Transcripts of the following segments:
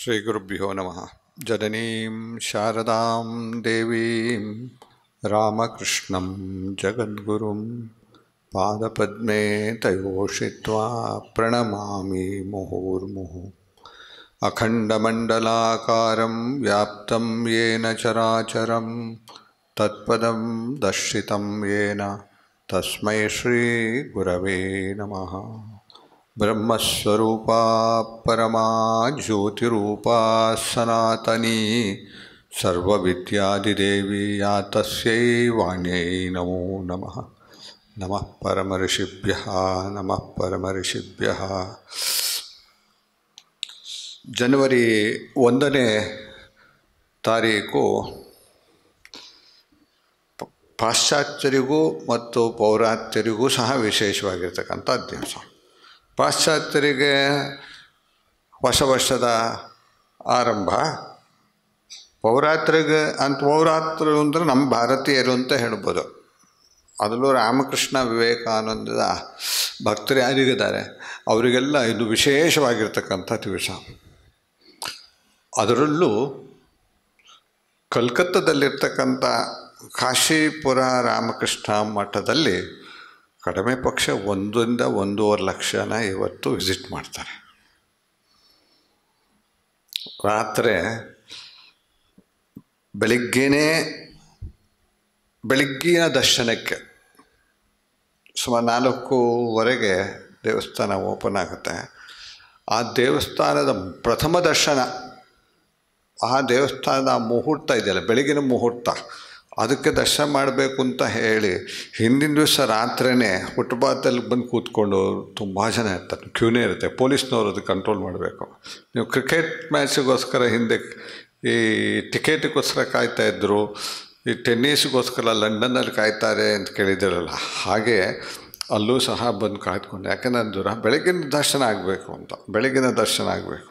श्रीगुरुभ्यो नमः जननीं शारदां देवीं रामकृष्णं जगद्गुरुं पादपद्मे तयोषित्वा प्रणमामि मुहुर्मुहुः अखण्डमण्डलाकारं व्याप्तं येन चराचरं तत्पदं दर्शितं येन तस्मै श्रीगुरवे नमः ब्रह्मस्वरूपा परमा ज्योतिरूपा सनातनी सर्वविद्यादिदेवी या तस्यै वाण्यै नमो नमः नमः परमऋषिभ्यः नमः परमऋषिभ्यः ಜನವರಿ ಒಂದನೇ ತಾರೀಕು ಪ- ಪಾಶ್ಚಾತ್ಯರಿಗೂ ಮತ್ತು ಪೌರಾತ್ಯರಿಗೂ ಸಹ ವಿಶೇಷವಾಗಿರ್ತಕ್ಕಂಥ ದಿವಸ ಪಾಶ್ಚಾತ್ಯರಿಗೆ ಹೊಸ ವರ್ಷದ ಆರಂಭ ಪೌರಾತ್ಯರಿಗೆ ಅಂತ ಪೌರಾತ್ಯರು ಅಂದರೆ ನಮ್ಮ ಭಾರತೀಯರು ಅಂತ ಹೇಳ್ಬೋದು ಅದರಲ್ಲೂ ರಾಮಕೃಷ್ಣ ವಿವೇಕಾನಂದದ ಭಕ್ತರು ಯಾರಿಗಿದ್ದಾರೆ ಅವರಿಗೆಲ್ಲ ಇದು ವಿಶೇಷವಾಗಿರ್ತಕ್ಕಂಥ ದಿವಸ ಅದರಲ್ಲೂ ಕಲ್ಕತ್ತದಲ್ಲಿರ್ತಕ್ಕಂಥ ಕಾಶೀಪುರ ರಾಮಕೃಷ್ಣ ಮಠದಲ್ಲಿ ಕಡಿಮೆ ಪಕ್ಷ ಒಂದರಿಂದ ಒಂದೂವರೆ ಲಕ್ಷನ ಇವತ್ತು ವಿಸಿಟ್ ಮಾಡ್ತಾರೆ ರಾತ್ರಿ ಬೆಳಿಗ್ಗೆನೇ ಬೆಳಿಗ್ಗಿನ ದರ್ಶನಕ್ಕೆ ಸುಮಾರು ನಾಲ್ಕೂವರೆಗೆ ದೇವಸ್ಥಾನ ಓಪನ್ ಆಗುತ್ತೆ ಆ ದೇವಸ್ಥಾನದ ಪ್ರಥಮ ದರ್ಶನ ಆ ದೇವಸ್ಥಾನದ ಆ ಮುಹೂರ್ತ ಇದೆಯಲ್ಲ ಬೆಳಗಿನ ಮುಹೂರ್ತ ಅದಕ್ಕೆ ದರ್ಶನ ಮಾಡಬೇಕು ಅಂತ ಹೇಳಿ ಹಿಂದಿನ ದಿವಸ ರಾತ್ರಿಯೇ ಫುಟ್ಪಾತಲ್ಲಿ ಬಂದು ಕೂತ್ಕೊಂಡು ತುಂಬ ಜನ ಇರ್ತಾರೆ ಕ್ಯೂನೇ ಇರುತ್ತೆ ಪೊಲೀಸ್ನವರು ಅದು ಕಂಟ್ರೋಲ್ ಮಾಡಬೇಕು ನೀವು ಕ್ರಿಕೆಟ್ ಮ್ಯಾಚಿಗೋಸ್ಕರ ಹಿಂದೆ ಈ ಟಿಕೆಟಿಗೋಸ್ಕರ ಕಾಯ್ತಾ ಇದ್ದರು ಈ ಟೆನ್ನಿಸ್ಗೋಸ್ಕರ ಲಂಡನ್ನಲ್ಲಿ ಕಾಯ್ತಾರೆ ಅಂತ ಕೇಳಿದಿರಲ್ಲ ಹಾಗೆ ಅಲ್ಲೂ ಸಹ ಬಂದು ಕಾಯ್ದುಕೊಂಡೆ ಯಾಕೆಂದ್ರೆ ದೂರ ಬೆಳಗಿನ ದರ್ಶನ ಆಗಬೇಕು ಅಂತ ಬೆಳಗಿನ ದರ್ಶನ ಆಗಬೇಕು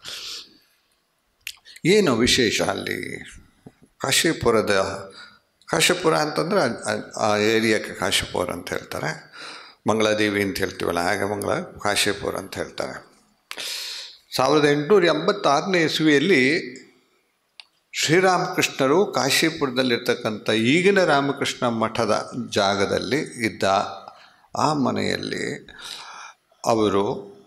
ಏನು ವಿಶೇಷ ಅಲ್ಲಿ ಕಾಶೀಪುರದ ಕಾಶೀಪುರ ಅಂತಂದರೆ ಆ ಏರಿಯಾಕ್ಕೆ ಕಾಶೀಪುರ ಅಂತ ಹೇಳ್ತಾರೆ ಮಂಗಳದೇವಿ ಅಂತ ಹೇಳ್ತೀವಲ್ಲ ಹಾಗೆ ಮಂಗಳ ಕಾಶೀಪುರ ಅಂತ ಹೇಳ್ತಾರೆ ಸಾವಿರದ ಎಂಟುನೂರ ಎಂಬತ್ತಾರನೇ ಇಸ್ವಿಯಲ್ಲಿ ಶ್ರೀರಾಮಕೃಷ್ಣರು ಕಾಶೀಪುರದಲ್ಲಿರ್ತಕ್ಕಂಥ ಈಗಿನ ರಾಮಕೃಷ್ಣ ಮಠದ ಜಾಗದಲ್ಲಿ ಇದ್ದ ಆ ಮನೆಯಲ್ಲಿ ಅವರು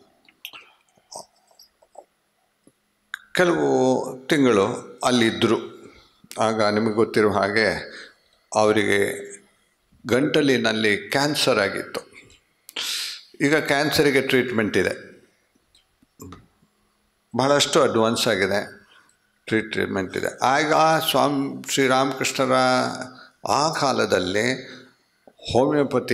ಕೆಲವು ತಿಂಗಳು ಅಲ್ಲಿದ್ದರು ಆಗ ನಿಮಗೆ ಗೊತ್ತಿರೋ ಹಾಗೆ ಅವರಿಗೆ ಗಂಟಲಿನಲ್ಲಿ ಕ್ಯಾನ್ಸರ್ ಆಗಿತ್ತು ಈಗ ಕ್ಯಾನ್ಸರಿಗೆ ಟ್ರೀಟ್ಮೆಂಟ್ ಇದೆ ಬಹಳಷ್ಟು ಅಡ್ವಾನ್ಸ್ ಆಗಿದೆ ಟ್ರೀಟ್ಮೆಂಟ್ ಇದೆ ಆಗ ಸ್ವಾಮಿ ಶ್ರೀರಾಮಕೃಷ್ಣರ ಆ ಕಾಲದಲ್ಲಿ ಹೋಮಿಯೋಪತಿ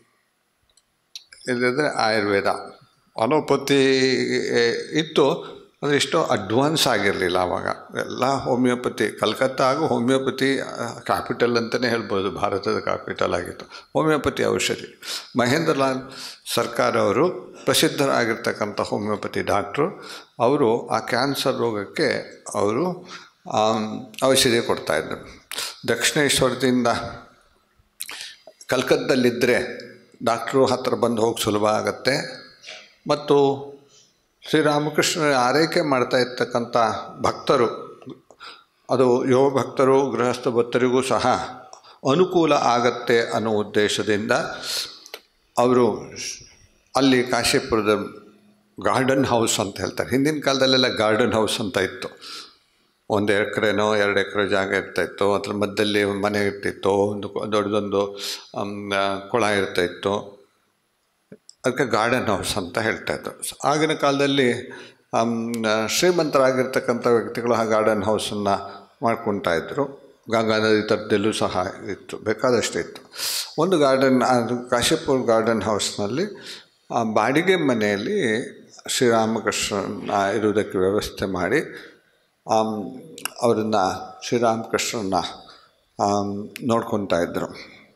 ಇಲ್ಲದ್ರೆ ಆಯುರ್ವೇದ ಅಲೋಪತಿ ಇತ್ತು ಆದರೆ ಇಷ್ಟು ಅಡ್ವಾನ್ಸ್ ಆಗಿರಲಿಲ್ಲ ಆವಾಗ ಎಲ್ಲ ಹೋಮಿಯೋಪತಿ ಕಲ್ಕತ್ತಾ ಹಾಗೂ ಹೋಮಿಯೋಪತಿ ಕ್ಯಾಪಿಟಲ್ ಅಂತಲೇ ಹೇಳ್ಬೋದು ಭಾರತದ ಕ್ಯಾಪಿಟಲ್ ಆಗಿತ್ತು ಹೋಮಿಯೋಪತಿ ಔಷಧಿ ಮಹೇಂದ್ರ ಲಾಲ್ ಸರ್ಕಾರ ಅವರು ಪ್ರಸಿದ್ಧರಾಗಿರ್ತಕ್ಕಂಥ ಹೋಮಿಯೋಪತಿ ಡಾಕ್ಟ್ರು ಅವರು ಆ ಕ್ಯಾನ್ಸರ್ ರೋಗಕ್ಕೆ ಅವರು ಔಷಧಿ ಕೊಡ್ತಾಯಿದ್ರು ದಕ್ಷಿಣೇಶ್ವರದಿಂದ ಕಲ್ಕತ್ತದಲ್ಲಿದ್ದರೆ ಡಾಕ್ಟ್ರು ಹತ್ತಿರ ಬಂದು ಹೋಗಿ ಸುಲಭ ಆಗತ್ತೆ ಮತ್ತು ಶ್ರೀರಾಮಕೃಷ್ಣನ ಆರೈಕೆ ಮಾಡ್ತಾ ಇರ್ತಕ್ಕಂಥ ಭಕ್ತರು ಅದು ಯುವ ಭಕ್ತರು ಗೃಹಸ್ಥ ಭಕ್ತರಿಗೂ ಸಹ ಅನುಕೂಲ ಆಗತ್ತೆ ಅನ್ನೋ ಉದ್ದೇಶದಿಂದ ಅವರು ಅಲ್ಲಿ ಕಾಶೀಪುರದ ಗಾರ್ಡನ್ ಹೌಸ್ ಅಂತ ಹೇಳ್ತಾರೆ ಹಿಂದಿನ ಕಾಲದಲ್ಲೆಲ್ಲ ಗಾರ್ಡನ್ ಹೌಸ್ ಅಂತ ಇತ್ತು ಒಂದು ಎಕರೆನೋ ಎರಡು ಎಕರೆ ಜಾಗ ಇರ್ತಾಯಿತ್ತು ಅದ್ರ ಮಧ್ಯದಲ್ಲಿ ಒಂದು ಮನೆ ಇರ್ತಿತ್ತು ಒಂದು ದೊಡ್ಡದೊಂದು ಕೊಳ ಇರ್ತಾಯಿತ್ತು ಅದಕ್ಕೆ ಗಾರ್ಡನ್ ಹೌಸ್ ಅಂತ ಹೇಳ್ತಾಯಿದ್ರು ಆಗಿನ ಕಾಲದಲ್ಲಿ ಶ್ರೀಮಂತರಾಗಿರ್ತಕ್ಕಂಥ ವ್ಯಕ್ತಿಗಳು ಆ ಗಾರ್ಡನ್ ಹೌಸನ್ನು ಮಾಡ್ಕೊತಾ ಇದ್ದರು ಗಂಗಾ ನದಿ ತಟ್ಟದಲ್ಲೂ ಸಹ ಇತ್ತು ಬೇಕಾದಷ್ಟು ಇತ್ತು ಒಂದು ಗಾರ್ಡನ್ ಅದು ಕಾಶೀಪುರ ಗಾರ್ಡನ್ ಹೌಸ್ನಲ್ಲಿ ಆ ಬಾಡಿಗೆ ಮನೆಯಲ್ಲಿ ಶ್ರೀರಾಮಕೃಷ್ಣನ ಇರುವುದಕ್ಕೆ ವ್ಯವಸ್ಥೆ ಮಾಡಿ ಅವರನ್ನು ಶ್ರೀರಾಮಕೃಷ್ಣನ ನೋಡ್ಕೊತಾ ಇದ್ದರು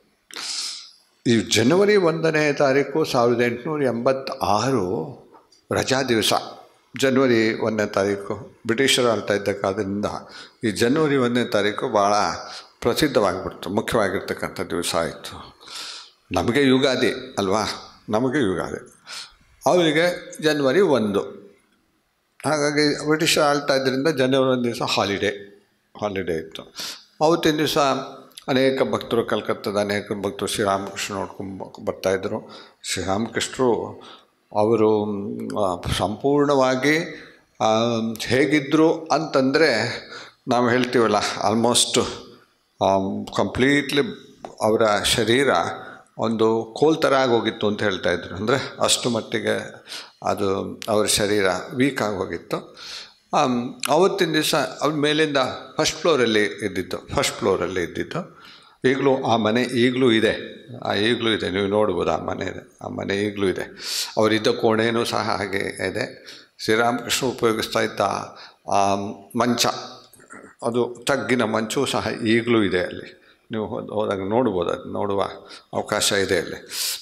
ಈ ಜನವರಿ ಒಂದನೇ ತಾರೀಕು ಸಾವಿರದ ಎಂಟುನೂರ ಎಂಬತ್ತಾರು ರಜಾ ದಿವಸ ಜನವರಿ ಒಂದನೇ ತಾರೀಕು ಬ್ರಿಟಿಷರು ಆಳ್ತಾ ಇದ್ದ ಕಾಲದಿಂದ ಈ ಜನವರಿ ಒಂದನೇ ತಾರೀಕು ಭಾಳ ಪ್ರಸಿದ್ಧವಾಗಿಬಿಡ್ತು ಮುಖ್ಯವಾಗಿರ್ತಕ್ಕಂಥ ದಿವಸ ಆಯಿತು ನಮಗೆ ಯುಗಾದಿ ಅಲ್ವಾ ನಮಗೆ ಯುಗಾದಿ ಅವರಿಗೆ ಜನವರಿ ಒಂದು ಹಾಗಾಗಿ ಬ್ರಿಟಿಷ್ ಆಳ್ತಾ ಇದ್ದರಿಂದ ಜನವರಿ ಒಂದು ದಿವಸ ಹಾಲಿಡೇ ಹಾಲಿಡೇ ಇತ್ತು ಅವತ್ತಿನ ದಿವಸ ಅನೇಕ ಭಕ್ತರು ಕಲ್ಕತ್ತಾದ ಅನೇಕ ಭಕ್ತರು ಶ್ರೀರಾಮಕೃಷ್ಣ ನೋಡ್ಕೊಂಡು ಬರ್ತಾಯಿದ್ರು ಶ್ರೀರಾಮಕೃಷ್ಣರು ಅವರು ಆ, ಸಂಪೂರ್ಣವಾಗಿ ಆ, ಹೇಗಿದ್ದರು ಅಂತಂದರೆ ನಾವು ಹೇಳ್ತೀವಲ್ಲ ಆಲ್ಮೋಸ್ಟ್ ಕಂಪ್ಲೀಟ್ಲಿ ಅವರ ಶರೀರ ಒಂದು ಕೋಲ್ ಥರ ಆಗೋಗಿತ್ತು ಅಂತ ಹೇಳ್ತಾ ಇದ್ರು ಅಂದರೆ ಅಷ್ಟು ಮಟ್ಟಿಗೆ ಅದು ಅವರ ಶರೀರ ವೀಕ್ ಆಗೋಗಿತ್ತು ಆಮ್, ಅವತ್ತಿನ ದಿವಸ ಅವ್ರ ಮೇಲಿಂದ ಫಸ್ಟ್ ಫ್ಲೋರಲ್ಲಿ ಇದ್ದಿದ್ದು ಫಸ್ಟ್ ಫ್ಲೋರಲ್ಲಿ ಇದ್ದಿದ್ದು ಈಗಲೂ ಆ ಮನೆ ಈಗಲೂ ಇದೆ ಆ ಈಗಲೂ ಇದೆ ನೀವು ನೋಡ್ಬೋದು ಆ ಮನೆ ಇದೆ ಆ ಮನೆ ಈಗಲೂ ಇದೆ ಅವರಿದ್ದ ಕೋಣೆಯೂ ಸಹ ಹಾಗೆ ಇದೆ ಶ್ರೀರಾಮಕೃಷ್ಣ ಉಪಯೋಗಿಸ್ತಾ ಇದ್ದ ಆ ಮಂಚ ಅದು ತಗ್ಗಿನ ಮಂಚು ಸಹ ಈಗಲೂ ಇದೆ ಅಲ್ಲಿ ನೀವು ಹೋದ್- ಹೋದಾಗ ನೋಡ್ಬೋದು ಅದು ನೋಡುವ ಅವಕಾಶ ಇದೆ ಅಲ್ಲಿ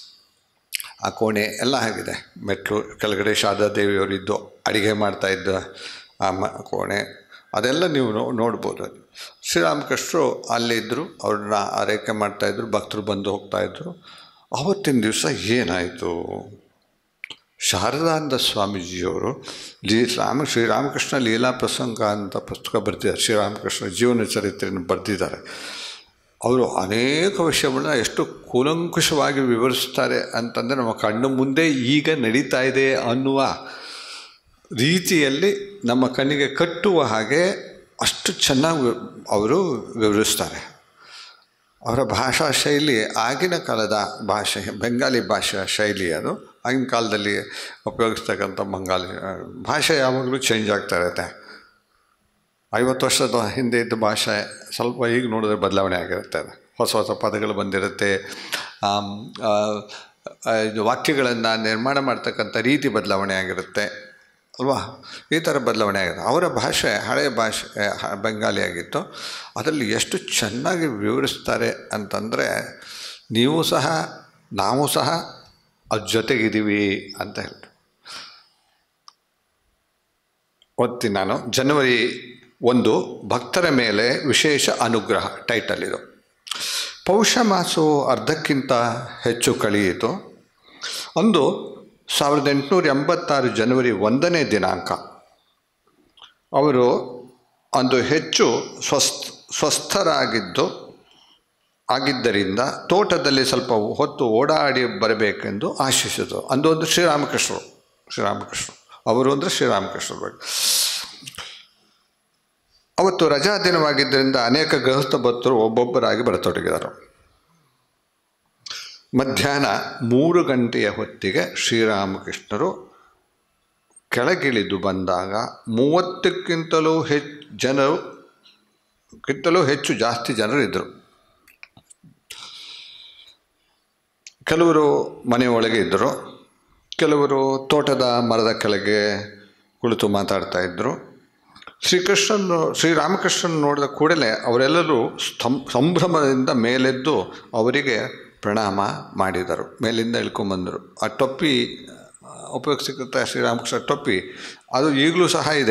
ಆ ಕೋಣೆ ಎಲ್ಲ ಆಗಿದೆ ಮೆಟ್ಲು ಕೆಳಗಡೆ ಶಾರದಾದೇವಿಯವರಿದ್ದು ಅಡಿಗೆ ಮಾಡ್ತಾಯಿದ್ದ ಆ ಮ ಕೋಣೆ ಅದೆಲ್ಲ ನೀವು ನೋ ನೋಡ್ಬೋದು ಅಲ್ಲಿ ಶ್ರೀರಾಮಕೃಷ್ಣರು ಅಲ್ಲಿದ್ದರು ಅವ್ರನ್ನ ಆರೈಕೆ ಮಾಡ್ತಾಯಿದ್ರು ಭಕ್ತರು ಬಂದು ಹೋಗ್ತಾಯಿದ್ರು ಆವತ್ತಿನ ದಿವಸ ಏನಾಯಿತು ಶಾರದಾನಂದ ಸ್ವಾಮೀಜಿಯವರು ಲೀ ರಾಮ ಶ್ರೀರಾಮಕೃಷ್ಣ ಲೀಲಾ ಪ್ರಸಂಗ ಅಂತ ಪುಸ್ತಕ ಬರೆದಿದ್ದಾರೆ ಶ್ರೀರಾಮಕೃಷ್ಣ ಜೀವನ ಚರಿತ್ರೆಯನ್ನು ಬರೆದಿದ್ದಾರೆ ಅವರು ಅನೇಕ ವಿಷಯಗಳನ್ನ ಎಷ್ಟು ಕೂಲಂಕುಷವಾಗಿ ವಿವರಿಸ್ತಾರೆ ಅಂತಂದರೆ ನಮ್ಮ ಕಣ್ಣು ಮುಂದೆ ಈಗ ನಡೀತಾ ಇದೆ ಅನ್ನುವ ರೀತಿಯಲ್ಲಿ ನಮ್ಮ ಕಣ್ಣಿಗೆ ಕಟ್ಟುವ ಹಾಗೆ ಅಷ್ಟು ಚೆನ್ನಾಗಿ ವಿ- ಅವರು ವಿವರಿಸ್ತಾರೆ ಅವರ ಭಾಷಾ ಶೈಲಿ ಆಗಿನ ಕಾಲದ ಭಾಷೆ ಬೆಂಗಾಲಿ ಭಾಷಾ ಶೈಲಿ ಅದು ಆಗಿನ ಕಾಲದಲ್ಲಿ ಉಪಯೋಗಿಸ್ತಕ್ಕಂಥ ಬಂಗಾಲಿ ಆ, ಭಾಷೆ ಯಾವಾಗಲೂ ಚೇಂಜ್ ಆಗ್ತಾ ಇರುತ್ತೆ ಐವತ್ತು ವರ್ಷದ ಹಿಂದೆ ಇದ್ದ ಭಾಷೆ ಸ್ವಲ್ಪ ಈಗ ನೋಡಿದ್ರೆ ಬದಲಾವಣೆ ಆಗಿರುತ್ತೆ ಅದು ಹೊಸ ಹೊಸ ಪದಗಳು ಬಂದಿರುತ್ತೆ ಆಮ್, ಆ, ಆ, ಇದು ವಾಕ್ಯಗಳನ್ನು ನಿರ್ಮಾಣ ಮಾಡ್ತಕ್ಕಂಥ ರೀತಿ ಬದಲಾವಣೆ ಆಗಿರುತ್ತೆ ಅಲ್ವಾ ಈ ಥರ ಬದಲಾವಣೆ ಆಗಿದೆ ಅವರ ಭಾಷೆ ಹಳೆಯ ಭಾಷೆ ಹ- ಬೆಂಗಾಲಿ ಆಗಿತ್ತು ಅದರಲ್ಲಿ ಎಷ್ಟು ಚೆನ್ನಾಗಿ ವಿವರಿಸ್ತಾರೆ ಅಂತಂದರೆ ನೀವು ಸಹ ನಾವು ಸಹ ಅದ್ರ ಜೊತೆಗಿದ್ದೀವಿ ಅಂತ ಹೇಳ್ತಾರೆ ಓದ್ತೀನಿ ನಾನು ಜನವರಿ ಒಂದು ಭಕ್ತರ ಮೇಲೆ ವಿಶೇಷ ಅನುಗ್ರಹ ಟೈಟಲ್ ಇದು ಪೌಷ ಮಾಸವು ಅರ್ಧಕ್ಕಿಂತ ಹೆಚ್ಚು ಕಳೆಯಿತು ಅಂದು ಸಾವಿರದ ಎಂಟುನೂರ ಎಂಬತ್ತಾರು ಜನವರಿ ಒಂದನೇ ದಿನಾಂಕ ಅವರು ಅಂದು ಹೆಚ್ಚು ಸ್ವಸ್ಥ ಸ್ವಸ್ಥರಾಗಿದ್ದು ಆಗಿದ್ದರಿಂದ ತೋಟದಲ್ಲಿ ಸ್ವಲ್ಪ ಹೊತ್ತು ಓಡಾಡಿ ಬರಬೇಕೆಂದು ಆಶಿಸಿದರು ಅಂದು ಒಂದು ಶ್ರೀರಾಮಕೃಷ್ಣರು ಶ್ರೀರಾಮಕೃಷ್ಣರು ಅವರು ಅಂದರೆ ಶ್ರೀರಾಮಕೃಷ್ಣರ ಬಗ್ಗೆ ಅವತ್ತು ರಜಾ ದಿನವಾಗಿದ್ದರಿಂದ ಅನೇಕ ಗೃಹಸ್ಥ ಭಕ್ತರು ಒಬ್ಬೊಬ್ಬರಾಗಿ ಬರತೊಡಗಿದರು ಮಧ್ಯಾಹ್ನ ಮೂರು ಗಂಟೆಯ ಹೊತ್ತಿಗೆ ಶ್ರೀರಾಮಕೃಷ್ಣರು ಕೆಳಗಿಳಿದು ಬಂದಾಗ ಮೂವತ್ತಕ್ಕಿಂತಲೂ ಹೆಚ್ಚು ಜನರು ಕ್ಕಿಂತಲೂ ಹೆಚ್ಚು ಜಾಸ್ತಿ ಜನರು ಇದ್ದರು ಕೆಲವರು ಮನೆಯೊಳಗೆ ಇದ್ದರು ಕೆಲವರು ತೋಟದ ಮರದ ಕೆಳಗೆ ಕುಳಿತು ಮಾತಾಡ್ತಾ ಇದ್ದರು ಶ್ರೀಕೃಷ್ಣನು ಶ್ರೀರಾಮಕೃಷ್ಣನ್ ನೋಡಿದ ಕೂಡಲೇ ಅವರೆಲ್ಲರೂ ಸ್ತಂ ಸಂಭ್ರಮದಿಂದ ಮೇಲೆದ್ದು ಅವರಿಗೆ ಪ್ರಣಾಮ ಮಾಡಿದರು ಮೇಲಿಂದ ಇಳ್ಕೊಂಬಂದರು ಆ ಟೊಪ್ಪಿ ಉಪಯೋಗಿಸಿದಂಥ ಶ್ರೀರಾಮಕೃಷ್ಣ ಟೊಪ್ಪಿ ಅದು ಈಗಲೂ ಸಹ ಇದೆ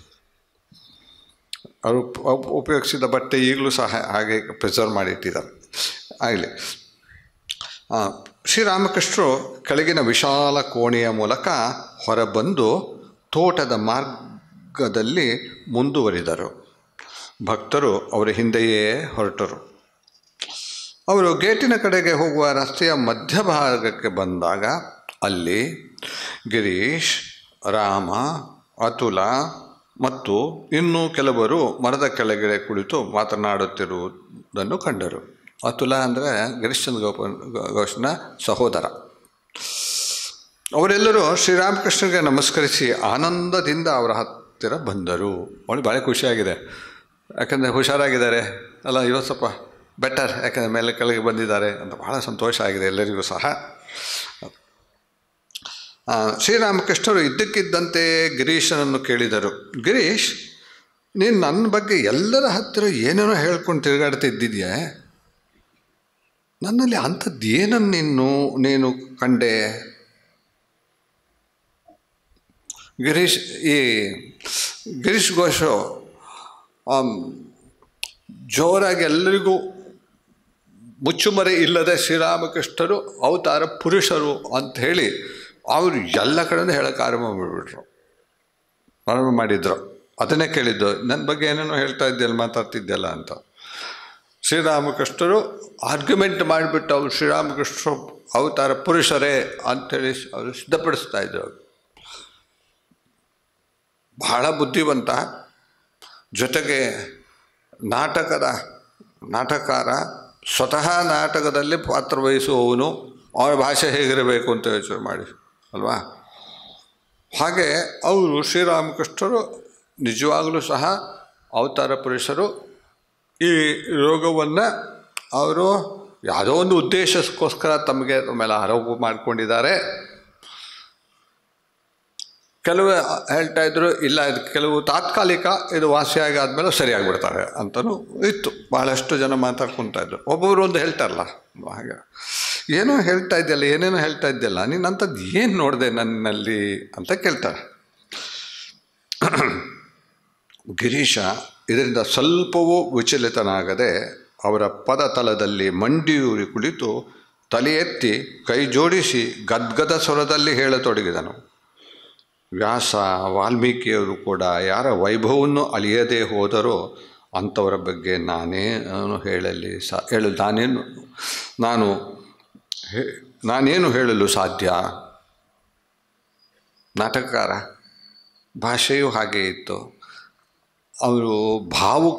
ಅವರು ಉಪ- ಉಪಯೋಗಿಸಿದ ಬಟ್ಟೆ ಈಗಲೂ ಸಹ ಹಾಗೆ ಪ್ರಿಸರ್ವ್ ಮಾಡಿ ಇಟ್ಟಿದ್ದಾರೆ ಆಗಲಿ ಆ, ಶ್ರೀರಾಮಕೃಷ್ಣರು ಕೆಳಗಿನ ವಿಶಾಲ ಕೋಣೆಯ ಮೂಲಕ ಹೊರಬಂದು ತೋಟದ ಮಾರ್ಗದಲ್ಲಿ ಮುಂದುವರಿದರು ಭಕ್ತರು ಅವರ ಹಿಂದೆಯೇ ಹೊರಟರು ಅವರು ಗೇಟಿನ ಕಡೆಗೆ ಹೋಗುವ ರಸ್ತೆಯ ಮಧ್ಯಭಾಗಕ್ಕೆ ಬಂದಾಗ ಅಲ್ಲಿ ಗಿರೀಶ್ ರಾಮ ಅತುಲ ಮತ್ತು ಇನ್ನೂ ಕೆಲವರು ಮರದ ಕೆಳಗಡೆ ಕುಳಿತು ಮಾತನಾಡುತ್ತಿರುವುದನ್ನು ಕಂಡರು ಅತುಲ ಅಂದರೆ ಗಿರೀಶ್ಚಂದ್ರ ಗೋಪ ಘೋಷನ ಸಹೋದರ ಅವರೆಲ್ಲರೂ ಶ್ರೀರಾಮಕೃಷ್ಣಗೆ ನಮಸ್ಕರಿಸಿ ಆನಂದದಿಂದ ಅವರ ಹತ್ತಿರ ಬಂದರು ಅವಳು ಭಾಳ ಖುಷಿಯಾಗಿದೆ ಯಾಕಂದರೆ ಹುಷಾರಾಗಿದ್ದಾರೆ ಅಲ್ಲ ಇವತ್ತು ಸ್ವಲ್ಪ ಬೆಟರ್ ಯಾಕಂದರೆ ಮೇಲೆ ಕೆಳಗೆ ಬಂದಿದ್ದಾರೆ ಅಂತ ಬಹಳ ಸಂತೋಷ ಆಗಿದೆ ಎಲ್ಲರಿಗೂ ಸಹ ಆ, ಶ್ರೀರಾಮಕೃಷ್ಣರು ಇದ್ದಕ್ಕಿದ್ದಂತೆ ಗಿರೀಶನನ್ನು ಕೇಳಿದರು ಗಿರೀಶ್ ನೀನು ನನ್ನ ಬಗ್ಗೆ ಎಲ್ಲರ ಹತ್ತಿರ ಏನೇನೋ ಹೇಳ್ಕೊಂಡು ತಿರುಗಾಡ್ತಿದ್ದಿದ್ಯಾ ನನ್ನಲ್ಲಿ ಅಂಥದ್ದು ಏನನ್ನು ನೀನು ನೀನು ಕಂಡೆ ಗಿರೀಶ್ ಈ ಗಿರೀಶ್ ಘೋಷು ಆಮ್, ಜೋರಾಗಿ ಎಲ್ಲರಿಗೂ ಮುಚ್ಚುಮರೆ ಇಲ್ಲದೆ ಶ್ರೀರಾಮಕೃಷ್ಣರು ಅವತಾರ ಪುರುಷರು ಅಂತ ಹೇಳಿ ಅವರು ಎಲ್ಲ ಕಡೆಯಿಂದ ಹೇಳೋಕ್ಕೆ ಆರಂಭ ಮಾಡಿಬಿಟ್ರು ಪ್ರಾರಂಭ ಮಾಡಿದ್ರು ಅದನ್ನೇ ಕೇಳಿದ್ದು ನನ್ನ ಬಗ್ಗೆ ಏನೇನೋ ಹೇಳ್ತಾ ಇದ್ದೆಲ್ಲ ಮಾತಾಡ್ತಿದ್ದೆಲ್ಲ ಅಂತ ಶ್ರೀರಾಮಕೃಷ್ಣರು ಆರ್ಗ್ಯುಮೆಂಟ್ ಮಾಡಿಬಿಟ್ಟು ಅವರು ಶ್ರೀರಾಮಕೃಷ್ಣರು ಅವತಾರ ಪುರುಷರೇ ಅಂಥೇಳಿ ಅವರು ಸಿದ್ಧಪಡಿಸ್ತಾ ಇದ್ರು ಬಹಳ ಬುದ್ಧಿವಂತ ಜೊತೆಗೆ ನಾಟಕದ ನಾಟಕಾರ ಸ್ವತಃ ನಾಟಕದಲ್ಲಿ ಪಾತ್ರವಹಿಸುವವನು ಅವನ ಭಾಷೆ ಹೇಗಿರಬೇಕು ಅಂತ ಯೋಚನೆ ಮಾಡಿ ಅಲ್ವಾ ಹಾಗೆ ಅವರು ಶ್ರೀರಾಮಕೃಷ್ಣರು ನಿಜವಾಗಲೂ ಸಹ ಅವತಾರ ಪುರುಷರು ಈ ರೋಗವನ್ನು ಅವರು ಯಾವುದೋ ಒಂದು ಉದ್ದೇಶಕ್ಕೋಸ್ಕರ ತಮಗೆ ಮೇಲೆ ಆರೋಪ ಮಾಡಿಕೊಂಡಿದ್ದಾರೆ ಕೆಲವು ಹೇಳ್ತಾ ಇದ್ರು ಇಲ್ಲ ಇದು ಕೆಲವು ತಾತ್ಕಾಲಿಕ ಇದು ವಾಸಿಯಾಗಿ ಆದಮೇಲೆ ಸರಿಯಾಗಿಬಿಡ್ತಾರೆ ಅಂತಲೂ ಇತ್ತು ಭಾಳಷ್ಟು ಜನ ಮಾತಾಡ್ಕೊತಾ ಇದ್ರು ಒಬ್ಬೊಬ್ರು ಒಂದು ಹೇಳ್ತಾರಲ್ಲ ಹಾಗೆ ಏನೋ ಹೇಳ್ತಾ ಇದ್ದಲ್ಲ ಏನೇನೋ ಹೇಳ್ತಾ ಇದ್ದಲ್ಲ ನೀನು ಅಂಥದ್ದು ಏನು ನೋಡಿದೆ ನನ್ನಲ್ಲಿ ಅಂತ ಕೇಳ್ತಾರೆ ಗಿರೀಶ ಇದರಿಂದ ಸ್ವಲ್ಪವೂ ವಿಚಲಿತನಾಗದೆ ಅವರ ಪದತಲದಲ್ಲಿ ಮಂಡಿಯೂರಿ ಕುಳಿತು ತಲೆ ಎತ್ತಿ ಕೈ ಜೋಡಿಸಿ ಗದ್ಗದ ಸ್ವರದಲ್ಲಿ ಹೇಳತೊಡಗಿದನು ವ್ಯಾಸ ವಾಲ್ಮೀಕಿಯವರು ಕೂಡ ಯಾರ ವೈಭವವನ್ನು ಅಳಿಯದೇ ಹೋದರೋ ಅಂಥವರ ಬಗ್ಗೆ ನಾನೇನು ಹೇಳಲಿ ಸಾ ಹೇಳು ನಾನೇನು ನಾನು ಹೇ- ನಾನೇನು ಹೇಳಲು ಸಾಧ್ಯ ನಾಟಕಕಾರ ಭಾಷೆಯೂ ಹಾಗೆ ಇತ್ತು ಅವರು ಭಾವುಕ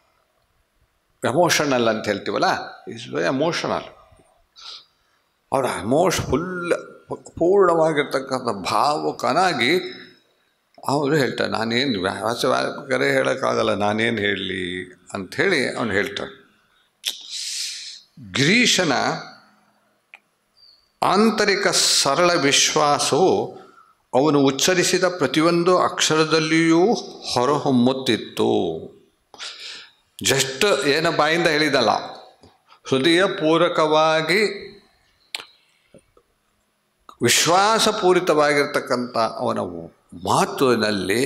ಎಮೋಷನಲ್ ಅಂತ ಹೇಳ್ತೀವಲ್ಲ ಇಸ್ ವೆರಿ ಎಮೋಷನಲ್ ಅವರ ಎಮೋಷ್ ಫುಲ್ ಪೂರ್ಣವಾಗಿರ್ತಕ್ಕಂಥ ಭಾವುಕನಾಗಿ ಅವರು ಹೇಳ್ತಾರೆ ನಾನೇನು ವ್ಯಾಸವಾಗರೇ ಹೇಳೋಕ್ಕಾಗಲ್ಲ ನಾನೇನು ಹೇಳಲಿ ಅಂಥೇಳಿ ಅವನು ಹೇಳ್ತಾರೆ ಗಿರೀಶನ ಆಂತರಿಕ ಸರಳ ವಿಶ್ವಾಸವು ಅವನು ಉಚ್ಚರಿಸಿದ ಪ್ರತಿಯೊಂದು ಅಕ್ಷರದಲ್ಲಿಯೂ ಹೊರಹೊಮ್ಮುತ್ತಿತ್ತು ಜಸ್ಟ್ ಏನ ಬಾಯಿಂದ ಹೇಳಿದಲ್ಲ ಹೃದಯಪೂರ್ವಕವಾಗಿ ವಿಶ್ವಾಸಪೂರಿತವಾಗಿರ್ತಕ್ಕಂಥ ಅವನ ಮಾತಿನಲ್ಲಿ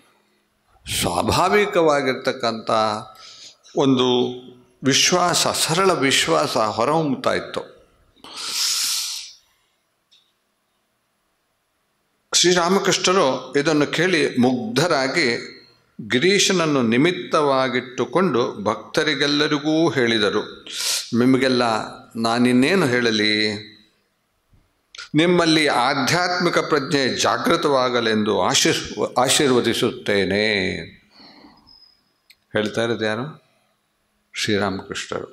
ಸ್ವಾಭಾವಿಕವಾಗಿರ್ತಕ್ಕಂಥ ಒಂದು ವಿಶ್ವಾಸ ಸರಳ ವಿಶ್ವಾಸ ಹೊರಹೊಮ್ಮುತ್ತಾ ಇತ್ತು ಶ್ರೀರಾಮಕೃಷ್ಣರು ಇದನ್ನು ಕೇಳಿ ಮುಗ್ಧರಾಗಿ ಗಿರೀಶನನ್ನು ನಿಮಿತ್ತವಾಗಿಟ್ಟುಕೊಂಡು ಭಕ್ತರಿಗೆಲ್ಲರಿಗೂ ಹೇಳಿದರು ನಿಮಗೆಲ್ಲ ನಾನಿನ್ನೇನು ಹೇಳಲಿ ನಿಮ್ಮಲ್ಲಿ ಆಧ್ಯಾತ್ಮಿಕ ಪ್ರಜ್ಞೆ ಜಾಗೃತವಾಗಲೆಂದು ಆಶೀರ್ ಆಶೀರ್ವದಿಸುತ್ತೇನೆ ಹೇಳ್ತಾ ಇರೋದು ಯಾರು ಶ್ರೀರಾಮಕೃಷ್ಣರು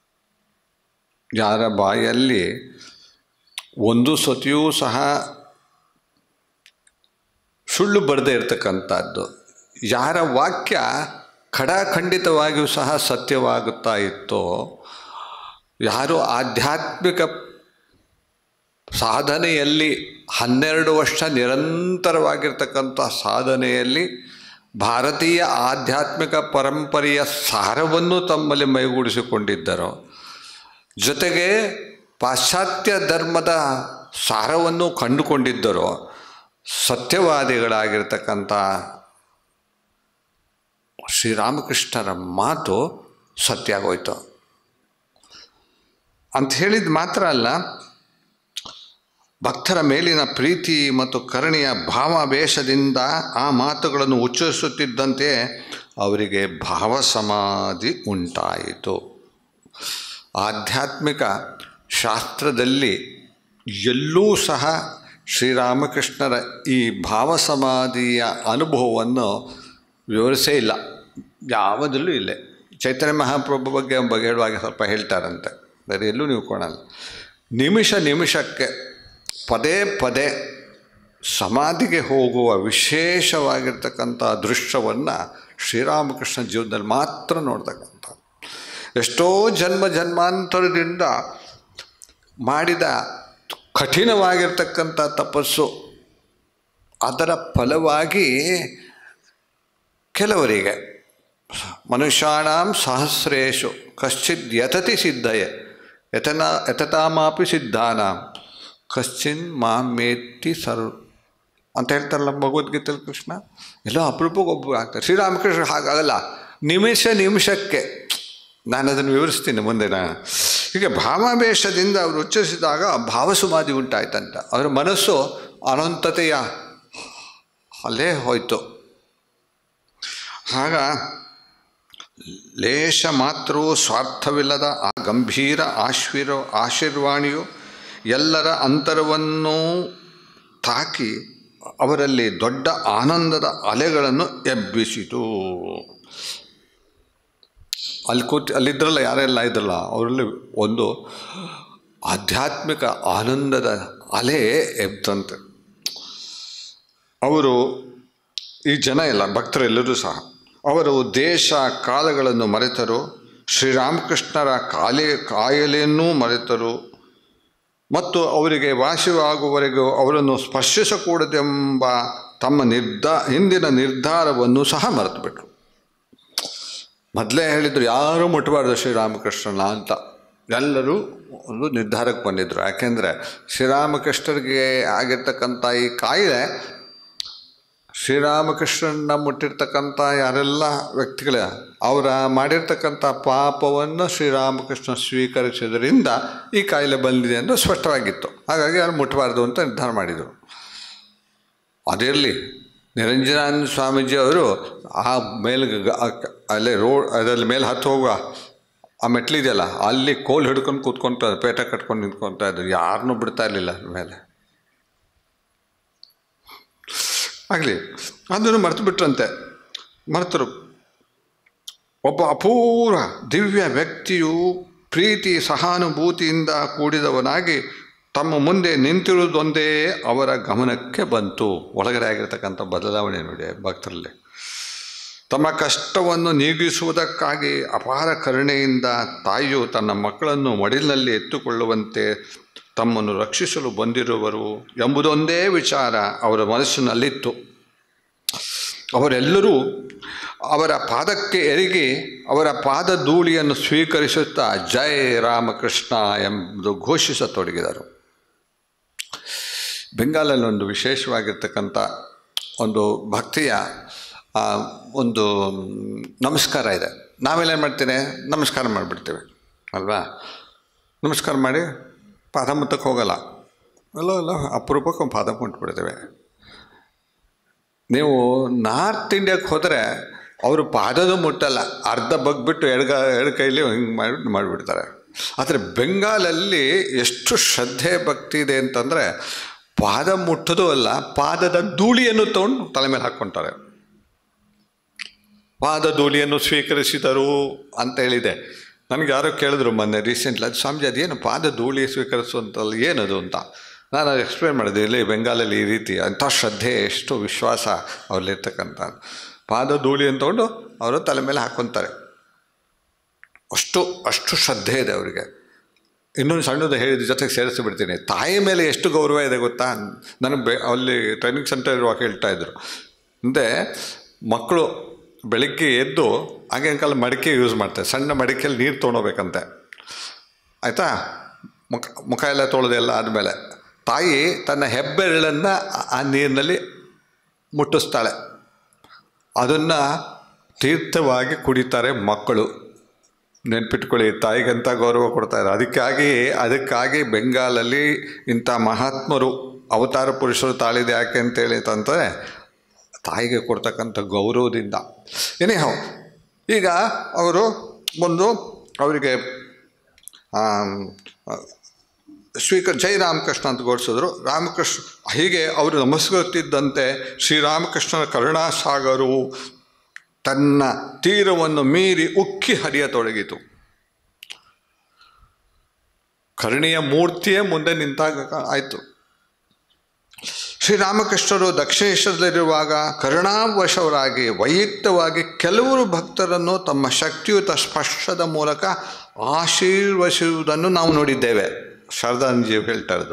ಯಾರ ಬಾಯಲ್ಲಿ ಒಂದು ಸತಿಯೂ ಸಹ ಸುಳ್ಳು ಬರದೇ ಇರತಕ್ಕಂಥದ್ದು ಯಾರ ವಾಕ್ಯ ಖಡಾಖಂಡಿತವಾಗಿಯೂ ಸಹ ಸತ್ಯವಾಗುತ್ತಾ ಇತ್ತೋ ಯಾರು ಆಧ್ಯಾತ್ಮಿಕ ಸಾಧನೆಯಲ್ಲಿ ಹನ್ನೆರಡು ವರ್ಷ ನಿರಂತರವಾಗಿರ್ತಕ್ಕಂಥ ಸಾಧನೆಯಲ್ಲಿ ಭಾರತೀಯ ಆಧ್ಯಾತ್ಮಿಕ ಪರಂಪರೆಯ ಸಾರವನ್ನು ತಮ್ಮಲ್ಲಿ ಮೈಗೂಡಿಸಿಕೊಂಡಿದ್ದರೋ ಜೊತೆಗೆ ಪಾಶ್ಚಾತ್ಯ ಧರ್ಮದ ಸಾರವನ್ನು ಕಂಡುಕೊಂಡಿದ್ದರೋ ಸತ್ಯವಾದಿಗಳಾಗಿರ್ತಕ್ಕಂಥ ಶ್ರೀರಾಮಕೃಷ್ಣರ ಮಾತು ಸತ್ಯ ಆಗೋಯ್ತು ಅಂತ ಹೇಳಿದ ಮಾತ್ರ ಅಲ್ಲ ಭಕ್ತರ ಮೇಲಿನ ಪ್ರೀತಿ ಮತ್ತು ಕರುಣೆಯ ಭಾವಾವೇಶದಿಂದ ಆ ಮಾತುಗಳನ್ನು ಉಚ್ಚರಿಸುತ್ತಿದ್ದಂತೆ ಅವರಿಗೆ ಭಾವಸಮಾಧಿ ಉಂಟಾಯಿತು ಆಧ್ಯಾತ್ಮಿಕ ಶಾಸ್ತ್ರದಲ್ಲಿ ಎಲ್ಲೂ ಸಹ ಶ್ರೀರಾಮಕೃಷ್ಣರ ಈ ಭಾವಸಮಾಧಿಯ ಅನುಭವವನ್ನು ವಿವರಿಸೇ ಇಲ್ಲ ಯಾವುದಲ್ಲೂ ಇಲ್ಲ ಚೈತನ್ಯ ಮಹಾಪ್ರಭು ಬಗ್ಗೆ ಬಗ್ಗೆ ಹೇಳುವಾಗ ಸ್ವಲ್ಪ ಹೇಳ್ತಾರಂತೆ ಬೇರೆ ಎಲ್ಲೂ ನೀವು ಕೊಡಲ್ಲ ನಿಮಿಷ ನಿಮಿಷಕ್ಕೆ ಪದೇ ಪದೇ ಸಮಾಧಿಗೆ ಹೋಗುವ ವಿಶೇಷವಾಗಿರ್ತಕ್ಕಂಥ ದೃಶ್ಯವನ್ನು ಶ್ರೀರಾಮಕೃಷ್ಣ ಜೀವನದಲ್ಲಿ ಮಾತ್ರ ನೋಡ್ತಕ್ಕಂಥ ಎಷ್ಟೋ ಜನ್ಮ ಜನ್ಮಾಂತರದಿಂದ ಮಾಡಿದ ಕಠಿಣವಾಗಿರ್ತಕ್ಕಂಥ ತಪಸ್ಸು ಅದರ ಫಲವಾಗಿ ಕೆಲವರಿಗೆ ಮನುಷ್ಯಾಣಂ ಸಹಸ್ರೇಶು ಕಶ್ಚಿತ್ ಯತತಿ ಸಿದ್ಧಯೇ ಯತನ ಯತತಾಮಾಪಿ ಸಿದ್ಧಾನಾಂ ಕಶ್ಚಿನ್ ಮಾಮೇತಿ ಸರ್ ಅಂತ ಹೇಳ್ತಾರಲ್ಲ ಭಗವದ್ಗೀತೆಯಲ್ಲಿ ಕೃಷ್ಣ ಎಲ್ಲೋ ಅಪರೂಪಕ್ಕೆ ಒಬ್ಬರು ಆಗ್ತಾರೆ ಶ್ರೀರಾಮಕೃಷ್ಣ ಹಾಗಾಗಲ್ಲ ನಿಮಿಷ ನಿಮಿಷಕ್ಕೆ ನಾನು ಅದನ್ನು ವಿವರಿಸ್ತೀನಿ ಮುಂದೆ ನಾನು ಹೀಗೆ ಭಾವಾವೇಶದಿಂದ ಅವರು ಉಚ್ಚರಿಸಿದಾಗ ಭಾವಸುಮಾಧಿ ಉಂಟಾಯ್ತಂತ ಅವರ ಮನಸ್ಸು ಅನಂತತೆಯ ಅಲ್ಲೇ ಹೋಯಿತು ಆಗ ಲೇಷ ಮಾತ್ರವೂ ಸ್ವಾರ್ಥವಿಲ್ಲದ ಆ ಗಂಭೀರ ಆಶ್ವಿರ ಆಶೀರ್ವಾಣಿಯು ಎಲ್ಲರ ಅಂತರವನ್ನು ತಾಕಿ ಅವರಲ್ಲಿ ದೊಡ್ಡ ಆನಂದದ ಅಲೆಗಳನ್ನು ಎಬ್ಬಿಸಿತು ಅಲ್ಲಿ ಕೂತಿ ಅಲ್ಲಿದ್ರಲ್ಲ ಯಾರೆಲ್ಲ ಇದ್ರಲ್ಲ ಅವರಲ್ಲಿ ಒಂದು ಆಧ್ಯಾತ್ಮಿಕ ಆನಂದದ ಅಲೆ ಎಬ್ತಂತೆ ಅವರು ಈ ಜನ ಎಲ್ಲ ಭಕ್ತರೆಲ್ಲರೂ ಸಹ ಅವರು ದೇಶ ಕಾಲಗಳನ್ನು ಮರೆತರು ಶ್ರೀರಾಮಕೃಷ್ಣರ ಕಾಲೆ ಕಾಯಲೆಯನ್ನೂ ಮರೆತರು ಮತ್ತು ಅವರಿಗೆ ವಾಸಿಯಾಗುವವರೆಗೂ ಅವರನ್ನು ಸ್ಪರ್ಶಿಸಕೂಡದೆಂಬ ತಮ್ಮ ನಿರ್ಧಾ ಹಿಂದಿನ ನಿರ್ಧಾರವನ್ನು ಸಹ ಮರೆತುಬಿಟ್ರು ಮೊದಲೇ ಹೇಳಿದ್ರು ಯಾರೂ ಮುಟ್ಟಬಾರ್ದು ಶ್ರೀರಾಮಕೃಷ್ಣನ ಅಂತ ಎಲ್ಲರೂ ಒಂದು ನಿರ್ಧಾರಕ್ಕೆ ಬಂದಿದ್ದರು ಯಾಕೆಂದರೆ ಶ್ರೀರಾಮಕೃಷ್ಣರಿಗೆ ಆಗಿರ್ತಕ್ಕಂಥ ಈ ಕಾಯಿಲೆ ಶ್ರೀರಾಮಕೃಷ್ಣನ ಮುಟ್ಟಿರ್ತಕ್ಕಂಥ ಯಾರೆಲ್ಲ ವ್ಯಕ್ತಿಗಳ ಅವರ ಮಾಡಿರ್ತಕ್ಕಂಥ ಪಾಪವನ್ನು ಶ್ರೀರಾಮಕೃಷ್ಣ ಸ್ವೀಕರಿಸಿದ್ರಿಂದ ಈ ಕಾಯಿಲೆ ಬಂದಿದೆ ಎಂದು ಸ್ಪಷ್ಟವಾಗಿತ್ತು ಹಾಗಾಗಿ ಯಾರು ಮುಟ್ಟಬಾರ್ದು ಅಂತ ನಿರ್ಧಾರ ಮಾಡಿದರು ಅದಿರಲಿ ನಿರಂಜನಾನಂದ ಸ್ವಾಮೀಜಿ ಅವರು ಆ ಮೇಲೆ ಅಲ್ಲೇ ರೋಡ್ ಅದರಲ್ಲಿ ಮೇಲೆ ಹತ್ತು ಹೋಗುವ ಆ ಮೆಟ್ಲಿದೆಯಲ್ಲ ಅಲ್ಲಿ ಕೋಲ್ ಹಿಡ್ಕೊಂಡು ಕೂತ್ಕೊಂತ ಪೇಟ ಕಟ್ಕೊಂಡು ನಿಂತ್ಕೊತಾ ಇದ್ರು ಯಾರನ್ನೂ ಬಿಡ್ತಾ ಇರಲಿಲ್ಲ ಮೇಲೆ ಆಗಲಿ ಅದನ್ನು ಮರೆತು ಬಿಟ್ರಂತೆ ಮರೆತರು ಒಬ್ಬ ಅಪೂರ್ವ ದಿವ್ಯ ವ್ಯಕ್ತಿಯು ಪ್ರೀತಿ ಸಹಾನುಭೂತಿಯಿಂದ ಕೂಡಿದವನಾಗಿ ತಮ್ಮ ಮುಂದೆ ನಿಂತಿರುವುದೊಂದೇ ಅವರ ಗಮನಕ್ಕೆ ಬಂತು ಒಳಗಡೆ ಆಗಿರ್ತಕ್ಕಂಥ ಬದಲಾವಣೆ ನೋಡಿ ಭಕ್ತರಲ್ಲಿ ತಮ್ಮ ಕಷ್ಟವನ್ನು ನೀಗಿಸುವುದಕ್ಕಾಗಿ ಅಪಾರ ಕರುಣೆಯಿಂದ ತಾಯಿಯು ತನ್ನ ಮಕ್ಕಳನ್ನು ಮಡಿಲಿನಲ್ಲಿ ಎತ್ತುಕೊಳ್ಳುವಂತೆ ತಮ್ಮನ್ನು ರಕ್ಷಿಸಲು ಬಂದಿರುವರು ಎಂಬುದೊಂದೇ ವಿಚಾರ ಅವರ ಮನಸ್ಸಿನಲ್ಲಿತ್ತು ಅವರೆಲ್ಲರೂ ಅವರ ಪಾದಕ್ಕೆ ಎರಗಿ ಅವರ ಪಾದ ಧೂಳಿಯನ್ನು ಸ್ವೀಕರಿಸುತ್ತಾ ಜೈ ರಾಮಕೃಷ್ಣ ಎಂಬುದು ಘೋಷಿಸತೊಡಗಿದರು ಬೆಂಗಾಲಲ್ಲಿ ಒಂದು ವಿಶೇಷವಾಗಿರ್ತಕ್ಕಂಥ ಒಂದು ಭಕ್ತಿಯ ಆ, ಒಂದು ನಮಸ್ಕಾರ ಇದೆ ನಾವೆಲ್ಲ ಏನು ಮಾಡ್ತೇನೆ ನಮಸ್ಕಾರ ಮಾಡಿಬಿಡ್ತೇವೆ ಅಲ್ವಾ ನಮಸ್ಕಾರ ಮಾಡಿ ಪಾದ ಮುಟ್ಟಕ್ಕೆ ಹೋಗಲ್ಲ ಅಲ್ಲ ಅಲ್ಲ ಅಪರೂಪಕ್ಕೆ ಒಂದು ಪಾದ ಮುಟ್ಬಿಡ್ತೇವೆ ನೀವು ನಾರ್ತ್ ಇಂಡಿಯಾಕ್ಕೆ ಹೋದರೆ ಅವರು ಪಾದದ ಮುಟ್ಟಲ್ಲ ಅರ್ಧ ಬಗ್ಬಿಟ್ಟು ಎಡಗ ಎಡ ಕೈಲಿ ಹಿಂಗೆ ಮಾಡಿ ಮಾಡಿಬಿಡ್ತಾರೆ ಆದರೆ ಬೆಂಗಾಲಲ್ಲಿ ಎಷ್ಟು ಶ್ರದ್ಧೆ ಭಕ್ತಿ ಇದೆ ಅಂತಂದರೆ ಪಾದ ಮುಟ್ಟೋದು ಅಲ್ಲ ಪಾದದ ಧೂಳಿಯನ್ನು ತೊಗೊಂಡು ತಲೆ ಮೇಲೆ ಹಾಕ್ಕೊತಾರೆ ಪಾದ ಧೂಳಿಯನ್ನು ಸ್ವೀಕರಿಸಿದರು ಅಂತ ಹೇಳಿದೆ ನನಗೆ ಯಾರೋ ಕೇಳಿದ್ರು ಮೊನ್ನೆ ರೀಸೆಂಟ್ಲಿ ಅದು ಸ್ವಾಮೀಜಿ ಅದೇನು ಪಾದ ಧೂಳಿ ಸ್ವೀಕರಿಸುವಂತಲ್ಲ ಏನದು ಅಂತ ನಾನು ಅದು ಎಕ್ಸ್ಪ್ಲೇನ್ ಮಾಡಿದೆ ಇಲ್ಲಿ ಬೆಂಗಾಲಲ್ಲಿ ಈ ರೀತಿ ಅಂಥ ಶ್ರದ್ಧೆ ಎಷ್ಟು ವಿಶ್ವಾಸ ಅವರಲ್ಲಿರ್ತಕ್ಕಂಥ ಪಾದ ಧೂಳಿಯನ್ನು ತೊಗೊಂಡು ಅವರು ತಲೆ ಮೇಲೆ ಹಾಕ್ಕೊತಾರೆ ಅಷ್ಟು ಅಷ್ಟು ಶ್ರದ್ಧೆ ಇದೆ ಅವರಿಗೆ ಇನ್ನೊಂದು ಸಣ್ಣದು ಹೇಳಿದ ಜೊತೆಗೆ ಸೇರಿಸಿ ಬಿಡ್ತೀನಿ ತಾಯಿ ಮೇಲೆ ಎಷ್ಟು ಗೌರವ ಇದೆ ಗೊತ್ತಾ ನನಗೆ ಬೆ ಅಲ್ಲಿ ಟ್ರೈನಿಂಗ್ ಸೆಂಟರ್ ಇರುವಾಗ ಹೇಳ್ತಾ ಇದ್ರು ಮುಂದೆ ಮಕ್ಕಳು ಬೆಳಿಗ್ಗೆ ಎದ್ದು ಆಗಿನ ಕಾಲ ಮಡಿಕೆ ಯೂಸ್ ಮಾಡ್ತಾರೆ ಸಣ್ಣ ಮಡಿಕೆಯಲ್ಲಿ ನೀರು ತೊಗೊಂಡೋಗ್ಬೇಕಂತೆ ಆಯಿತಾ ಮುಖ ಮುಖ ಎಲ್ಲ ತೊಳೆದೆಲ್ಲ ಆದಮೇಲೆ ತಾಯಿ ತನ್ನ ಹೆಬ್ಬೆರಳನ್ನು ಆ ನೀರಿನಲ್ಲಿ ಮುಟ್ಟಿಸ್ತಾಳೆ ಅದನ್ನು ತೀರ್ಥವಾಗಿ ಕುಡಿತಾರೆ ಮಕ್ಕಳು ನೆನ್ಪಿಟ್ಕೊಳ್ಳಿ ತಾಯಿಗಂತ ಗೌರವ ಕೊಡ್ತಾರೆ ಅದಕ್ಕಾಗಿ ಅದಕ್ಕಾಗಿ ಬೆಂಗಾಲಲ್ಲಿ ಇಂಥ ಮಹಾತ್ಮರು ಅವತಾರ ಪುರುಷರು ತಾಳಿದೆ ಯಾಕೆ ಅಂತೇಳಿ ಅಂತಂದರೆ ತಾಯಿಗೆ ಕೊಡ್ತಕ್ಕಂಥ ಗೌರವದಿಂದ ಏನೇ ಹೌ ಈಗ ಅವರು ಒಂದು ಅವರಿಗೆ ಸ್ವೀಕರ್ ಜೈ ರಾಮಕೃಷ್ಣ ಅಂತ ಘೋಷಿಸಿದ್ರು ರಾಮಕೃಷ್ಣ ಹೀಗೆ ಅವರು ನಮಸ್ಕರಿಸುತ್ತಿದ್ದಂತೆ ಶ್ರೀರಾಮಕೃಷ್ಣನ ಕರುಣಾಸಾಗರವು ತನ್ನ ತೀರವನ್ನು ಮೀರಿ ಉಕ್ಕಿ ಹರಿಯತೊಡಗಿತು ಕರುಣೆಯ ಮೂರ್ತಿಯೇ ಮುಂದೆ ನಿಂತಾಗ ಆಯಿತು ಶ್ರೀರಾಮಕೃಷ್ಣರು ದಕ್ಷಿಣೇಶ್ವರದಲ್ಲಿರುವಾಗ ಕರುಣಾವಶವರಾಗಿ ವೈಯಕ್ತವಾಗಿ ಕೆಲವರು ಭಕ್ತರನ್ನು ತಮ್ಮ ಶಕ್ತಿಯುತ ಸ್ಪರ್ಶದ ಮೂಲಕ ಆಶೀರ್ವದಿಸುವುದನ್ನು ನಾವು ನೋಡಿದ್ದೇವೆ ಶಾರದಾನಂದಜಿ ಹೇಳ್ತಾ ಇರೋದು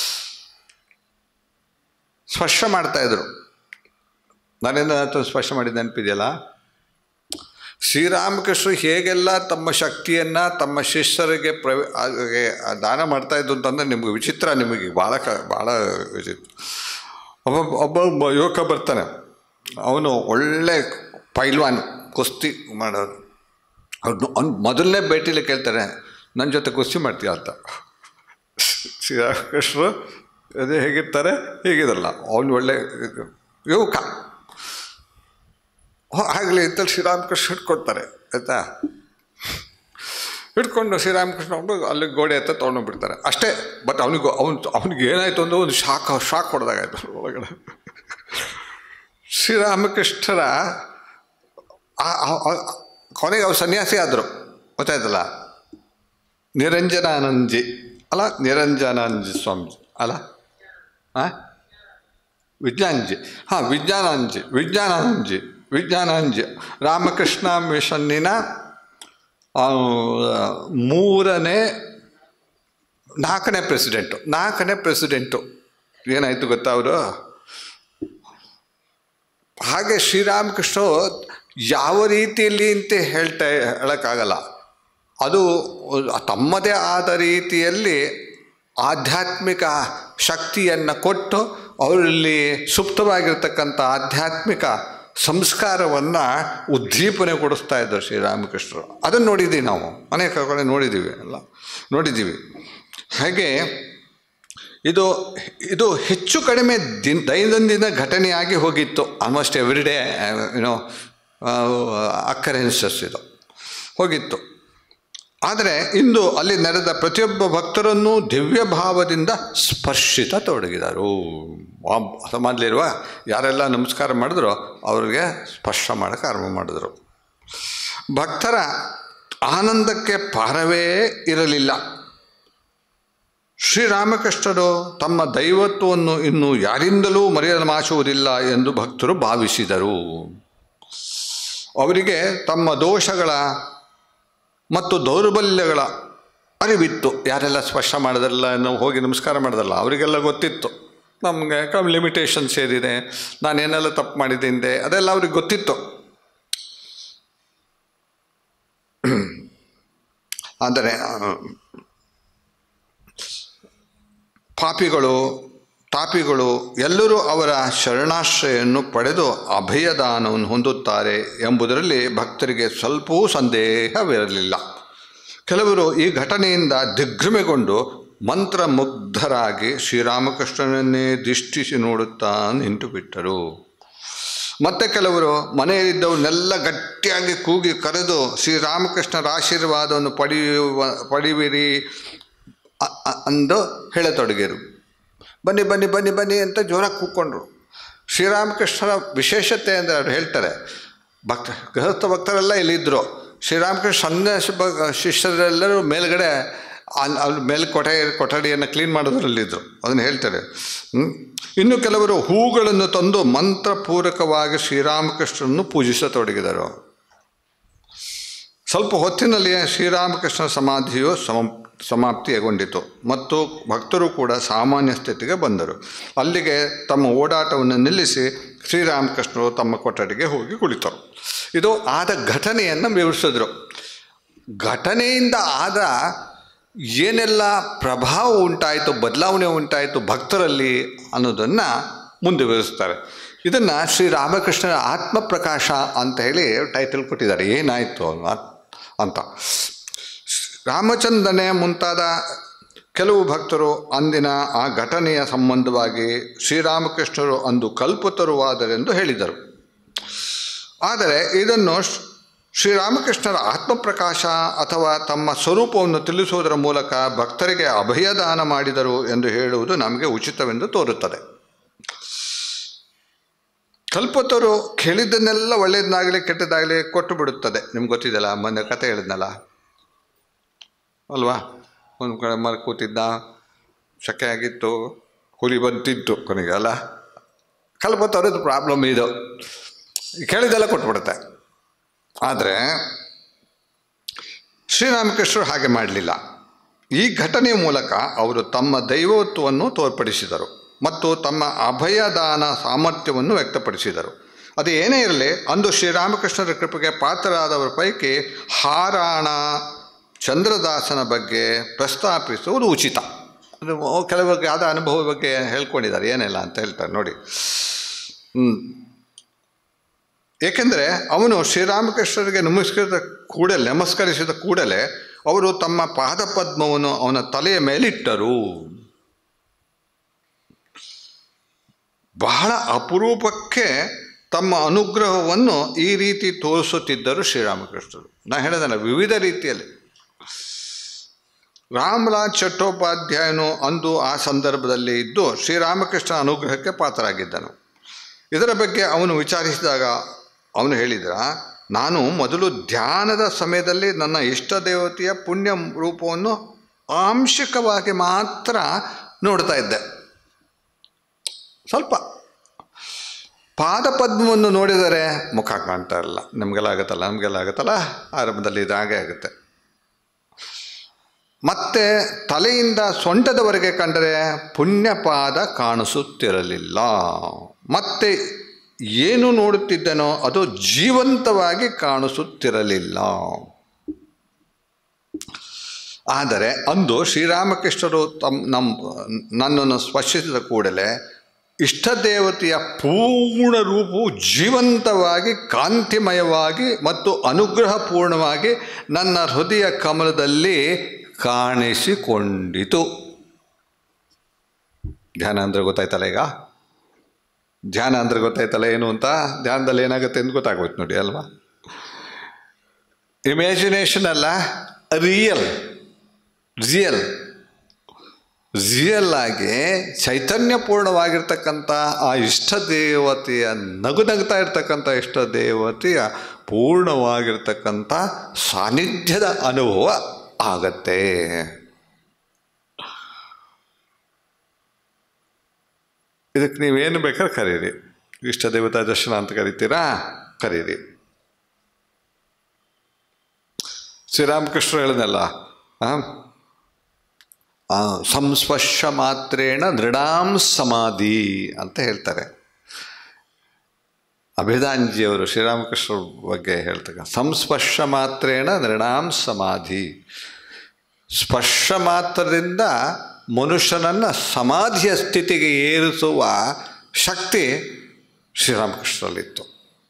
ಸ್ಪರ್ಶ ಮಾಡ್ತಾಯಿದ್ರು ನರೇಂದ್ರನಾಥ್ ಸ್ಪರ್ಶ ಮಾಡಿದ ನೆನಪಿದೆಯಲ್ಲ ಶ್ರೀರಾಮಕೃಷ್ಣರು ಹೇಗೆಲ್ಲ ತಮ್ಮ ಶಕ್ತಿಯನ್ನು ತಮ್ಮ ಶಿಷ್ಯರಿಗೆ ಪ್ರವೇ ಹಾಗೆ ದಾನ ಮಾಡ್ತಾಯಿದ್ದು ಅಂತಂದರೆ ನಿಮಗೆ ವಿಚಿತ್ರ ನಿಮಗೆ ಭಾಳ ಕ ಭಾಳ ವಿಚಿತ್ರ ಒಬ್ಬ ಒಬ್ಬ ಯುವಕ ಬರ್ತಾನೆ ಅವನು ಒಳ್ಳೆ ಪೈಲ್ವಾನ್ ಕುಸ್ತಿ ಮಾಡೋದು ಅವ್ನು ಅವ್ನು ಮೊದಲನೇ ಭೇಟಿಲಿ ಕೇಳ್ತಾರೆ ನನ್ನ ಜೊತೆ ಕುಸ್ತಿ ಮಾಡ್ತೀಯ ಅಂತ ಶ್ರೀರಾಮಕೃಷ್ಣರು ಅದೇ ಹೇಗಿರ್ತಾರೆ ಹೇಗಿರಲ್ಲ ಅವನು ಒಳ್ಳೆ ಯುವಕ ಆಗಲಿ ಅಂತ ಶ್ರೀರಾಮಕೃಷ್ಣ ಹಿಡ್ಕೊಡ್ತಾರೆ ಆಯಿತಾ ಹಿಡ್ಕೊಂಡು ಶ್ರೀರಾಮಕೃಷ್ಣ ಒಬ್ಬರು ಅಲ್ಲಿ ಗೋಡೆ ಹತ್ರ ತೊಗೊಂಡೋಗ್ಬಿಡ್ತಾರೆ ಅಷ್ಟೇ ಬಟ್ ಅವನಿಗೆ ಅವನು ಅವನಿಗೆ ಏನಾಯಿತು ಅಂದ್ರೆ ಒಂದು ಶಾಕ್ ಶಾಕ್ ಹೊಡೆದಾಗಾಯ್ತು ಒಳಗಡೆ ಶ್ರೀರಾಮಕೃಷ್ಣರ ಆ- ಆ- ಆ- ಕೊನೆಗೆ ಅವ್ರು ಸನ್ಯಾಸಿ ಆದರು ಗೊತ್ತಾಯ್ತಲ್ಲ ನಿರಂಜನಾನಂದಜಿ ಅಲ್ಲ ನಿರಂಜನಾನಂದ ಸ್ವಾಮೀಜಿ ಅಲ್ಲ ಹಾಂ ವಿಜ್ಞಾನಜಿ ಹಾಂ ವಿಜ್ಞಾನಾನಂದಜಿ ವಿಜ್ಞಾನಾನಂದಜಿ ವಿಜ್ಞಾನಾನಂದಜಿ ರಾಮಕೃಷ್ಣ ಮಿಷನ್ನಿನ ಆ, ಮೂರನೇ ನಾಲ್ಕನೇ ಪ್ರೆಸಿಡೆಂಟು ನಾಲ್ಕನೇ ಪ್ರೆಸಿಡೆಂಟು ಏನಾಯಿತು ಗೊತ್ತಾ ಅವರು ಹಾಗೆ ಶ್ರೀರಾಮಕೃಷ್ಣ ಯಾವ ರೀತಿಯಲ್ಲಿ ಅಂತ ಹೇಳ್ತಾ ಹೇಳೋಕ್ಕಾಗಲ್ಲ ಅದು ತಮ್ಮದೇ ಆದ ರೀತಿಯಲ್ಲಿ ಆಧ್ಯಾತ್ಮಿಕ ಶಕ್ತಿಯನ್ನು ಕೊಟ್ಟು ಅವರಲ್ಲಿ ಸುಪ್ತವಾಗಿರ್ತಕ್ಕಂಥ ಆಧ್ಯಾತ್ಮಿಕ ಸಂಸ್ಕಾರವನ್ನು ಉದ್ದೀಪನೆ ಕೊಡಿಸ್ತಾ ಇದ್ದರು ಶ್ರೀರಾಮಕೃಷ್ಣರು ಅದನ್ನು ನೋಡಿದ್ದೀವಿ ನಾವು ಅನೇಕ ಕಡೆ ನೋಡಿದ್ದೀವಿ ಎಲ್ಲ ನೋಡಿದ್ದೀವಿ ಹಾಗೆ ಇದು ಇದು ಹೆಚ್ಚು ಕಡಿಮೆ ದಿನ ದೈನಂದಿನ ಘಟನೆಯಾಗಿ ಹೋಗಿತ್ತು ಆಲ್ಮೋಸ್ಟ್ ಎವ್ರಿ ಡೇ ಏನೋ ಅಕ್ಕರೆನ್ಸಸ್ ಇದು ಹೋಗಿತ್ತು ಆದರೆ ಇಂದು ಅಲ್ಲಿ ನಡೆದ ಪ್ರತಿಯೊಬ್ಬ ಭಕ್ತರನ್ನು ದಿವ್ಯ ಭಾವದಿಂದ ಸ್ಪರ್ಶಿತ ತೊಡಗಿದರು ಸಮಾಜದಲ್ಲಿರುವ ಯಾರೆಲ್ಲ ನಮಸ್ಕಾರ ಮಾಡಿದ್ರೋ ಅವ್ರಿಗೆ ಸ್ಪರ್ಶ ಮಾಡೋಕ್ಕೆ ಆರಂಭ ಮಾಡಿದ್ರು ಭಕ್ತರ ಆನಂದಕ್ಕೆ ಪಾರವೇ ಇರಲಿಲ್ಲ ಶ್ರೀರಾಮಕೃಷ್ಣರು ತಮ್ಮ ದೈವತ್ವವನ್ನು ಇನ್ನು ಯಾರಿಂದಲೂ ಮರೆಯಲು ಮಾಚುವುದಿಲ್ಲ ಎಂದು ಭಕ್ತರು ಭಾವಿಸಿದರು ಅವರಿಗೆ ತಮ್ಮ ದೋಷಗಳ ಮತ್ತು ದೌರ್ಬಲ್ಯಗಳ ಅರಿವಿತ್ತು ಯಾರೆಲ್ಲ ಸ್ಪರ್ಶ ಮಾಡೋದಲ್ಲ ನಾವು ಹೋಗಿ ನಮಸ್ಕಾರ ಮಾಡೋದಲ್ಲ ಅವರಿಗೆಲ್ಲ ಗೊತ್ತಿತ್ತು ನಮಗೆ ಕಮ್ ಲಿಮಿಟೇಷನ್ಸ್ ಏನಿದೆ ನಾನೇನೆಲ್ಲ ತಪ್ಪು ಮಾಡಿದ್ದೆ ಅದೆಲ್ಲ ಅವ್ರಿಗೆ ಗೊತ್ತಿತ್ತು ಆದರೆ ಪಾಪಿಗಳು ತಾಪಿಗಳು ಎಲ್ಲರೂ ಅವರ ಶರಣಾಶ್ರಯನ್ನು ಪಡೆದು ಅಭಯದಾನವನ್ನು ಹೊಂದುತ್ತಾರೆ ಎಂಬುದರಲ್ಲಿ ಭಕ್ತರಿಗೆ ಸ್ವಲ್ಪವೂ ಸಂದೇಹವಿರಲಿಲ್ಲ ಕೆಲವರು ಈ ಘಟನೆಯಿಂದ ದಿಗ್ಭ್ರಮೆಗೊಂಡು ಮಂತ್ರಮುಗ್ಧರಾಗಿ ಶ್ರೀರಾಮಕೃಷ್ಣನನ್ನೇ ದಿಷ್ಟಿಸಿ ನೋಡುತ್ತಾ ನಿಂತು ಬಿಟ್ಟರು ಮತ್ತೆ ಕೆಲವರು ಮನೆಯಲ್ಲಿದ್ದವನ್ನೆಲ್ಲ ಗಟ್ಟಿಯಾಗಿ ಕೂಗಿ ಕರೆದು ಶ್ರೀರಾಮಕೃಷ್ಣರ ಆಶೀರ್ವಾದವನ್ನು ಪಡೆಯುವ ಪಡೆಯುವಿರಿ ಅ- ಅ- ಅಂದು ಹೇಳತೊಡಗಿರು ಬನ್ನಿ ಬನ್ನಿ ಬನ್ನಿ ಬನ್ನಿ ಅಂತ ಜೋರಾಗಿ ಕೂತ್ಕೊಂಡ್ರು ಶ್ರೀರಾಮಕೃಷ್ಣರ ವಿಶೇಷತೆ ಅಂದರೆ ಅವ್ರು ಹೇಳ್ತಾರೆ ಭಕ್ತ ಗೃಹಸ್ಥ ಭಕ್ತರೆಲ್ಲ ಇಲ್ಲಿದ್ದರು ಶ್ರೀರಾಮಕೃಷ್ಣ ಸನ್ಯಾಸಿ ಭ ಶಿಷ್ಯರೆಲ್ಲರೂ ಮೇಲ್ಗಡೆ ಅಲ್- ಅಲ್ಲಿ ಮೇಲ್ಕೊಠೆ ಕೊಠಡಿಯನ್ನು ಕ್ಲೀನ್ ಮಾಡೋದ್ರಲ್ಲಿದ್ದರು ಅದನ್ನು ಹೇಳ್ತಾರೆ ಹ್ಮ್? ಇನ್ನು ಕೆಲವರು ಹೂಗಳನ್ನು ತಂದು ಮಂತ್ರಪೂರ್ವಕವಾಗಿ ಶ್ರೀರಾಮಕೃಷ್ಣನನ್ನು ಪೂಜಿಸತೊಡಗಿದರು ಸ್ವಲ್ಪ ಹೊತ್ತಿನಲ್ಲಿಯೇ ಶ್ರೀರಾಮಕೃಷ್ಣ ಸಮಾಧಿಯು ಸಮ ಸಮಾಪ್ತಿಯಗೊಂಡಿತು ಮತ್ತು ಭಕ್ತರು ಕೂಡ ಸಾಮಾನ್ಯ ಸ್ಥಿತಿಗೆ ಬಂದರು ಅಲ್ಲಿಗೆ ತಮ್ಮ ಓಡಾಟವನ್ನು ನಿಲ್ಲಿಸಿ ಶ್ರೀರಾಮಕೃಷ್ಣರು ತಮ್ಮ ಕೊಠಡಿಗೆ ಹೋಗಿ ಕುಳಿತರು ಇದು ಆದ ಘಟನೆಯನ್ನು ವಿವರಿಸಿದ್ರು ಘಟನೆಯಿಂದ ಆದ ಏನೆಲ್ಲ ಪ್ರಭಾವ ಉಂಟಾಯಿತು ಬದಲಾವಣೆ ಉಂಟಾಯಿತು ಭಕ್ತರಲ್ಲಿ ಅನ್ನೋದನ್ನು ಮುಂದೆ ವಿವರಿಸ್ತಾರೆ ಇದನ್ನು ಶ್ರೀರಾಮಕೃಷ್ಣನ ಆತ್ಮಪ್ರಕಾಶ ಅಂತ ಹೇಳಿ ಟೈಟಲ್ ಕೊಟ್ಟಿದ್ದಾರೆ ಏನಾಯಿತು ಅಲ್ವಾ ಅಂತ ರಾಮಚಂದ್ರನೇ ಮುಂತಾದ ಕೆಲವು ಭಕ್ತರು ಅಂದಿನ ಆ ಘಟನೆಯ ಸಂಬಂಧವಾಗಿ ಶ್ರೀರಾಮಕೃಷ್ಣರು ಅಂದು ಕಲ್ಪತರುವಾದರೆಂದು ಹೇಳಿದರು ಆದರೆ ಇದನ್ನು ಶ್ರೀ- ಶ್ರೀರಾಮಕೃಷ್ಣರ ಆತ್ಮಪ್ರಕಾಶ ಅಥವಾ ತಮ್ಮ ಸ್ವರೂಪವನ್ನು ತಿಳಿಸುವುದರ ಮೂಲಕ ಭಕ್ತರಿಗೆ ಅಭಯದಾನ ಮಾಡಿದರು ಎಂದು ಹೇಳುವುದು ನಮಗೆ ಉಚಿತವೆಂದು ತೋರುತ್ತದೆ ಕಲ್ಪತರು ಕೇಳಿದ್ದನ್ನೆಲ್ಲ ಒಳ್ಳೆಯದನ್ನಾಗಲಿ ಕೆಟ್ಟದಾಗಲಿ ಕೊಟ್ಟು ಬಿಡುತ್ತದೆ ನಿಮ್ಗೆ ಗೊತ್ತಿದೆಯಲ್ಲ ಮೊನ್ನೆ ಕತೆ ಹೇಳಿದ್ನಲ್ಲ ಅಲ್ವಾ ಒಂದು ಕಡೆ ಮರ ಕೂತಿದ್ದ ಸೆಕೆ ಆಗಿತ್ತು ಹುಲಿ ಬಂತಿತ್ತು ಕೊನೆಗೆ ಅಲ್ಲ ಕಲ್ಪತರದ್ದು ಪ್ರಾಬ್ಲಮ್ ಇದು ಕೇಳಿದೆಲ್ಲ ಕೊಟ್ಬಿಡುತ್ತೆ ಆದರೆ ಶ್ರೀರಾಮಕೃಷ್ಣರು ಹಾಗೆ ಮಾಡಲಿಲ್ಲ ಈ ಘಟನೆಯ ಮೂಲಕ ಅವರು ತಮ್ಮ ದೈವತ್ವವನ್ನು ತೋರ್ಪಡಿಸಿದರು ಮತ್ತು ತಮ್ಮ ಅಭಯದಾನ ಸಾಮರ್ಥ್ಯವನ್ನು ವ್ಯಕ್ತಪಡಿಸಿದರು ಅದು ಏನೇ ಇರಲಿ ಅಂದು ಶ್ರೀರಾಮಕೃಷ್ಣರ ಕೃಪೆಗೆ ಪಾತ್ರರಾದವರ ಪೈಕಿ ಹಾರಾಣ ಚಂದ್ರದಾಸನ ಬಗ್ಗೆ ಪ್ರಸ್ತಾಪಿಸುವುದು ಉಚಿತ ಅದು ಕೆಲವರಿಗೆ ಆದ ಅನುಭವದ ಬಗ್ಗೆ ಹೇಳ್ಕೊಂಡಿದ್ದಾರೆ ಏನಿಲ್ಲ ಅಂತ ಹೇಳ್ತಾರೆ ನೋಡಿ ಹ್ಮ್. ಏಕೆಂದರೆ ಅವನು ಶ್ರೀರಾಮಕೃಷ್ಣರಿಗೆ ನಮಸ್ಕರಿಸಿದ ಕೂಡಲೇ ನಮಸ್ಕರಿಸಿದ ಕೂಡಲೇ ಅವರು ತಮ್ಮ ಪಾದಪದ್ಮವನ್ನು ಅವನ ತಲೆಯ ಮೇಲಿಟ್ಟರು ಬಹಳ ಅಪರೂಪಕ್ಕೆ ತಮ್ಮ ಅನುಗ್ರಹವನ್ನು ಈ ರೀತಿ ತೋರಿಸುತ್ತಿದ್ದರು ಶ್ರೀರಾಮಕೃಷ್ಣರು ನಾ ಹೇಳಿದಲ್ಲ ವಿವಿಧ ರೀತಿಯಲ್ಲಿ ರಾಮಲಾಲ್ ಚಟ್ಟೋಪಾಧ್ಯಾಯನು ಅಂದು ಆ ಸಂದರ್ಭದಲ್ಲಿ ಇದ್ದು ಶ್ರೀರಾಮಕೃಷ್ಣ ಅನುಗ್ರಹಕ್ಕೆ ಪಾತ್ರರಾಗಿದ್ದನು ಇದರ ಬಗ್ಗೆ ಅವನು ವಿಚಾರಿಸಿದಾಗ ಅವನು ಹೇಳಿದ ನಾನು ಮೊದಲು ಧ್ಯಾನದ ಸಮಯದಲ್ಲಿ ನನ್ನ ಇಷ್ಟ ದೇವತೆಯ ಪುಣ್ಯ ರೂಪವನ್ನು ಆಂಶಿಕವಾಗಿ ಮಾತ್ರ ನೋಡ್ತಾ ಇದ್ದೆ ಸ್ವಲ್ಪ ಪಾದಪದ್ಮವನ್ನು ನೋಡಿದರೆ ಮುಖ ಕಾಣ್ತಾ ಇಲ್ಲ ನಮಗೆಲ್ಲ ಆಗುತ್ತಲ್ಲ ನಮಗೆಲ್ಲ ಆಗುತ್ತಲ್ಲ ಆರಂಭದಲ್ಲಿ ಇದು ಹಾಗೆ ಆಗುತ್ತೆ ಮತ್ತೆ ತಲೆಯಿಂದ ಸೊಂಟದವರೆಗೆ ಕಂಡರೆ ಪುಣ್ಯಪಾದ ಕಾಣಿಸುತ್ತಿರಲಿಲ್ಲ ಮತ್ತೆ ಏನು ನೋಡುತ್ತಿದ್ದನೋ ಅದು ಜೀವಂತವಾಗಿ ಕಾಣಿಸುತ್ತಿರಲಿಲ್ಲ ಆದರೆ ಅಂದು ಶ್ರೀರಾಮಕೃಷ್ಣರು ತಮ್ಮ ನಮ್ಮ ನನ್ನನ್ನು ಸ್ಪರ್ಶಿಸಿದ ಕೂಡಲೇ ಇಷ್ಟ ದೇವತೆಯ ಪೂರ್ಣ ರೂಪವು ಜೀವಂತವಾಗಿ ಕಾಂತಿಮಯವಾಗಿ ಮತ್ತು ಅನುಗ್ರಹಪೂರ್ಣವಾಗಿ ನನ್ನ ಹೃದಯ ಕಮಲದಲ್ಲಿ ಕಾಣಿಸಿಕೊಂಡಿತು ಧ್ಯಾನ ಅಂದರೆ ಗೊತ್ತಾಯ್ತಲ್ಲ ಈಗ ಧ್ಯಾನ ಅಂದರೆ ಗೊತ್ತಾಯ್ತಲ್ಲ ಏನು ಅಂತ ಧ್ಯಾನದಲ್ಲಿ ಏನಾಗುತ್ತೆ ಅಂತ ಗೊತ್ತಾಗೋಯ್ತು ನೋಡಿ ಅಲ್ವಾ ಇಮ್ಯಾಜಿನೇಷನ್ ಅಲ್ಲ ರಿಯಲ್ ರಿಯಲ್ ರಿಯಲ್ ಆಗಿ ಚೈತನ್ಯಪೂರ್ಣವಾಗಿರ್ತಕ್ಕಂಥ ಆ ಇಷ್ಟ ದೇವತೆಯ ನಗು ನಗ್ತಾ ಇರ್ತಕ್ಕಂಥ ಇಷ್ಟ ದೇವತೆಯ ಪೂರ್ಣವಾಗಿರ್ತಕ್ಕಂಥ ಸಾನ್ನಿಧ್ಯದ ಅನುಭವ ಆಗತ್ತೆ ಇದಕ್ಕೆ ನೀವೇನು ಬೇಕಾದ್ರೆ ಕರೀರಿ ಇಷ್ಟ ದೇವತಾ ದರ್ಶನ ಅಂತ ಕರಿತೀರಾ ಕರೀರಿ ಶ್ರೀರಾಮಕೃಷ್ಣರು ಹೇಳಿದ್ನಲ್ಲ ಸಂಸ್ಪರ್ಶ ಮಾತ್ರೇಣ ದೃಢಾಂ ಸಮಾಧಿ ಅಂತ ಹೇಳ್ತಾರೆ ಅಭಿಧಾನ್ಜಿಯವರು ಶ್ರೀರಾಮಕೃಷ್ಣ ಬಗ್ಗೆ ಹೇಳ್ತಕ್ಕ ಸಂಸ್ಪರ್ಶ ಮಾತ್ರೇಣ ದೃಢಾಂ ಸಮಾಧಿ ಸ್ಪರ್ಶ ಮಾತ್ರದಿಂದ ಮನುಷ್ಯನನ್ನು ಸಮಾಧಿಯ ಸ್ಥಿತಿಗೆ ಏರಿಸುವ ಶಕ್ತಿ ಶ್ರೀರಾಮಕೃಷ್ಣರಲ್ಲಿತ್ತು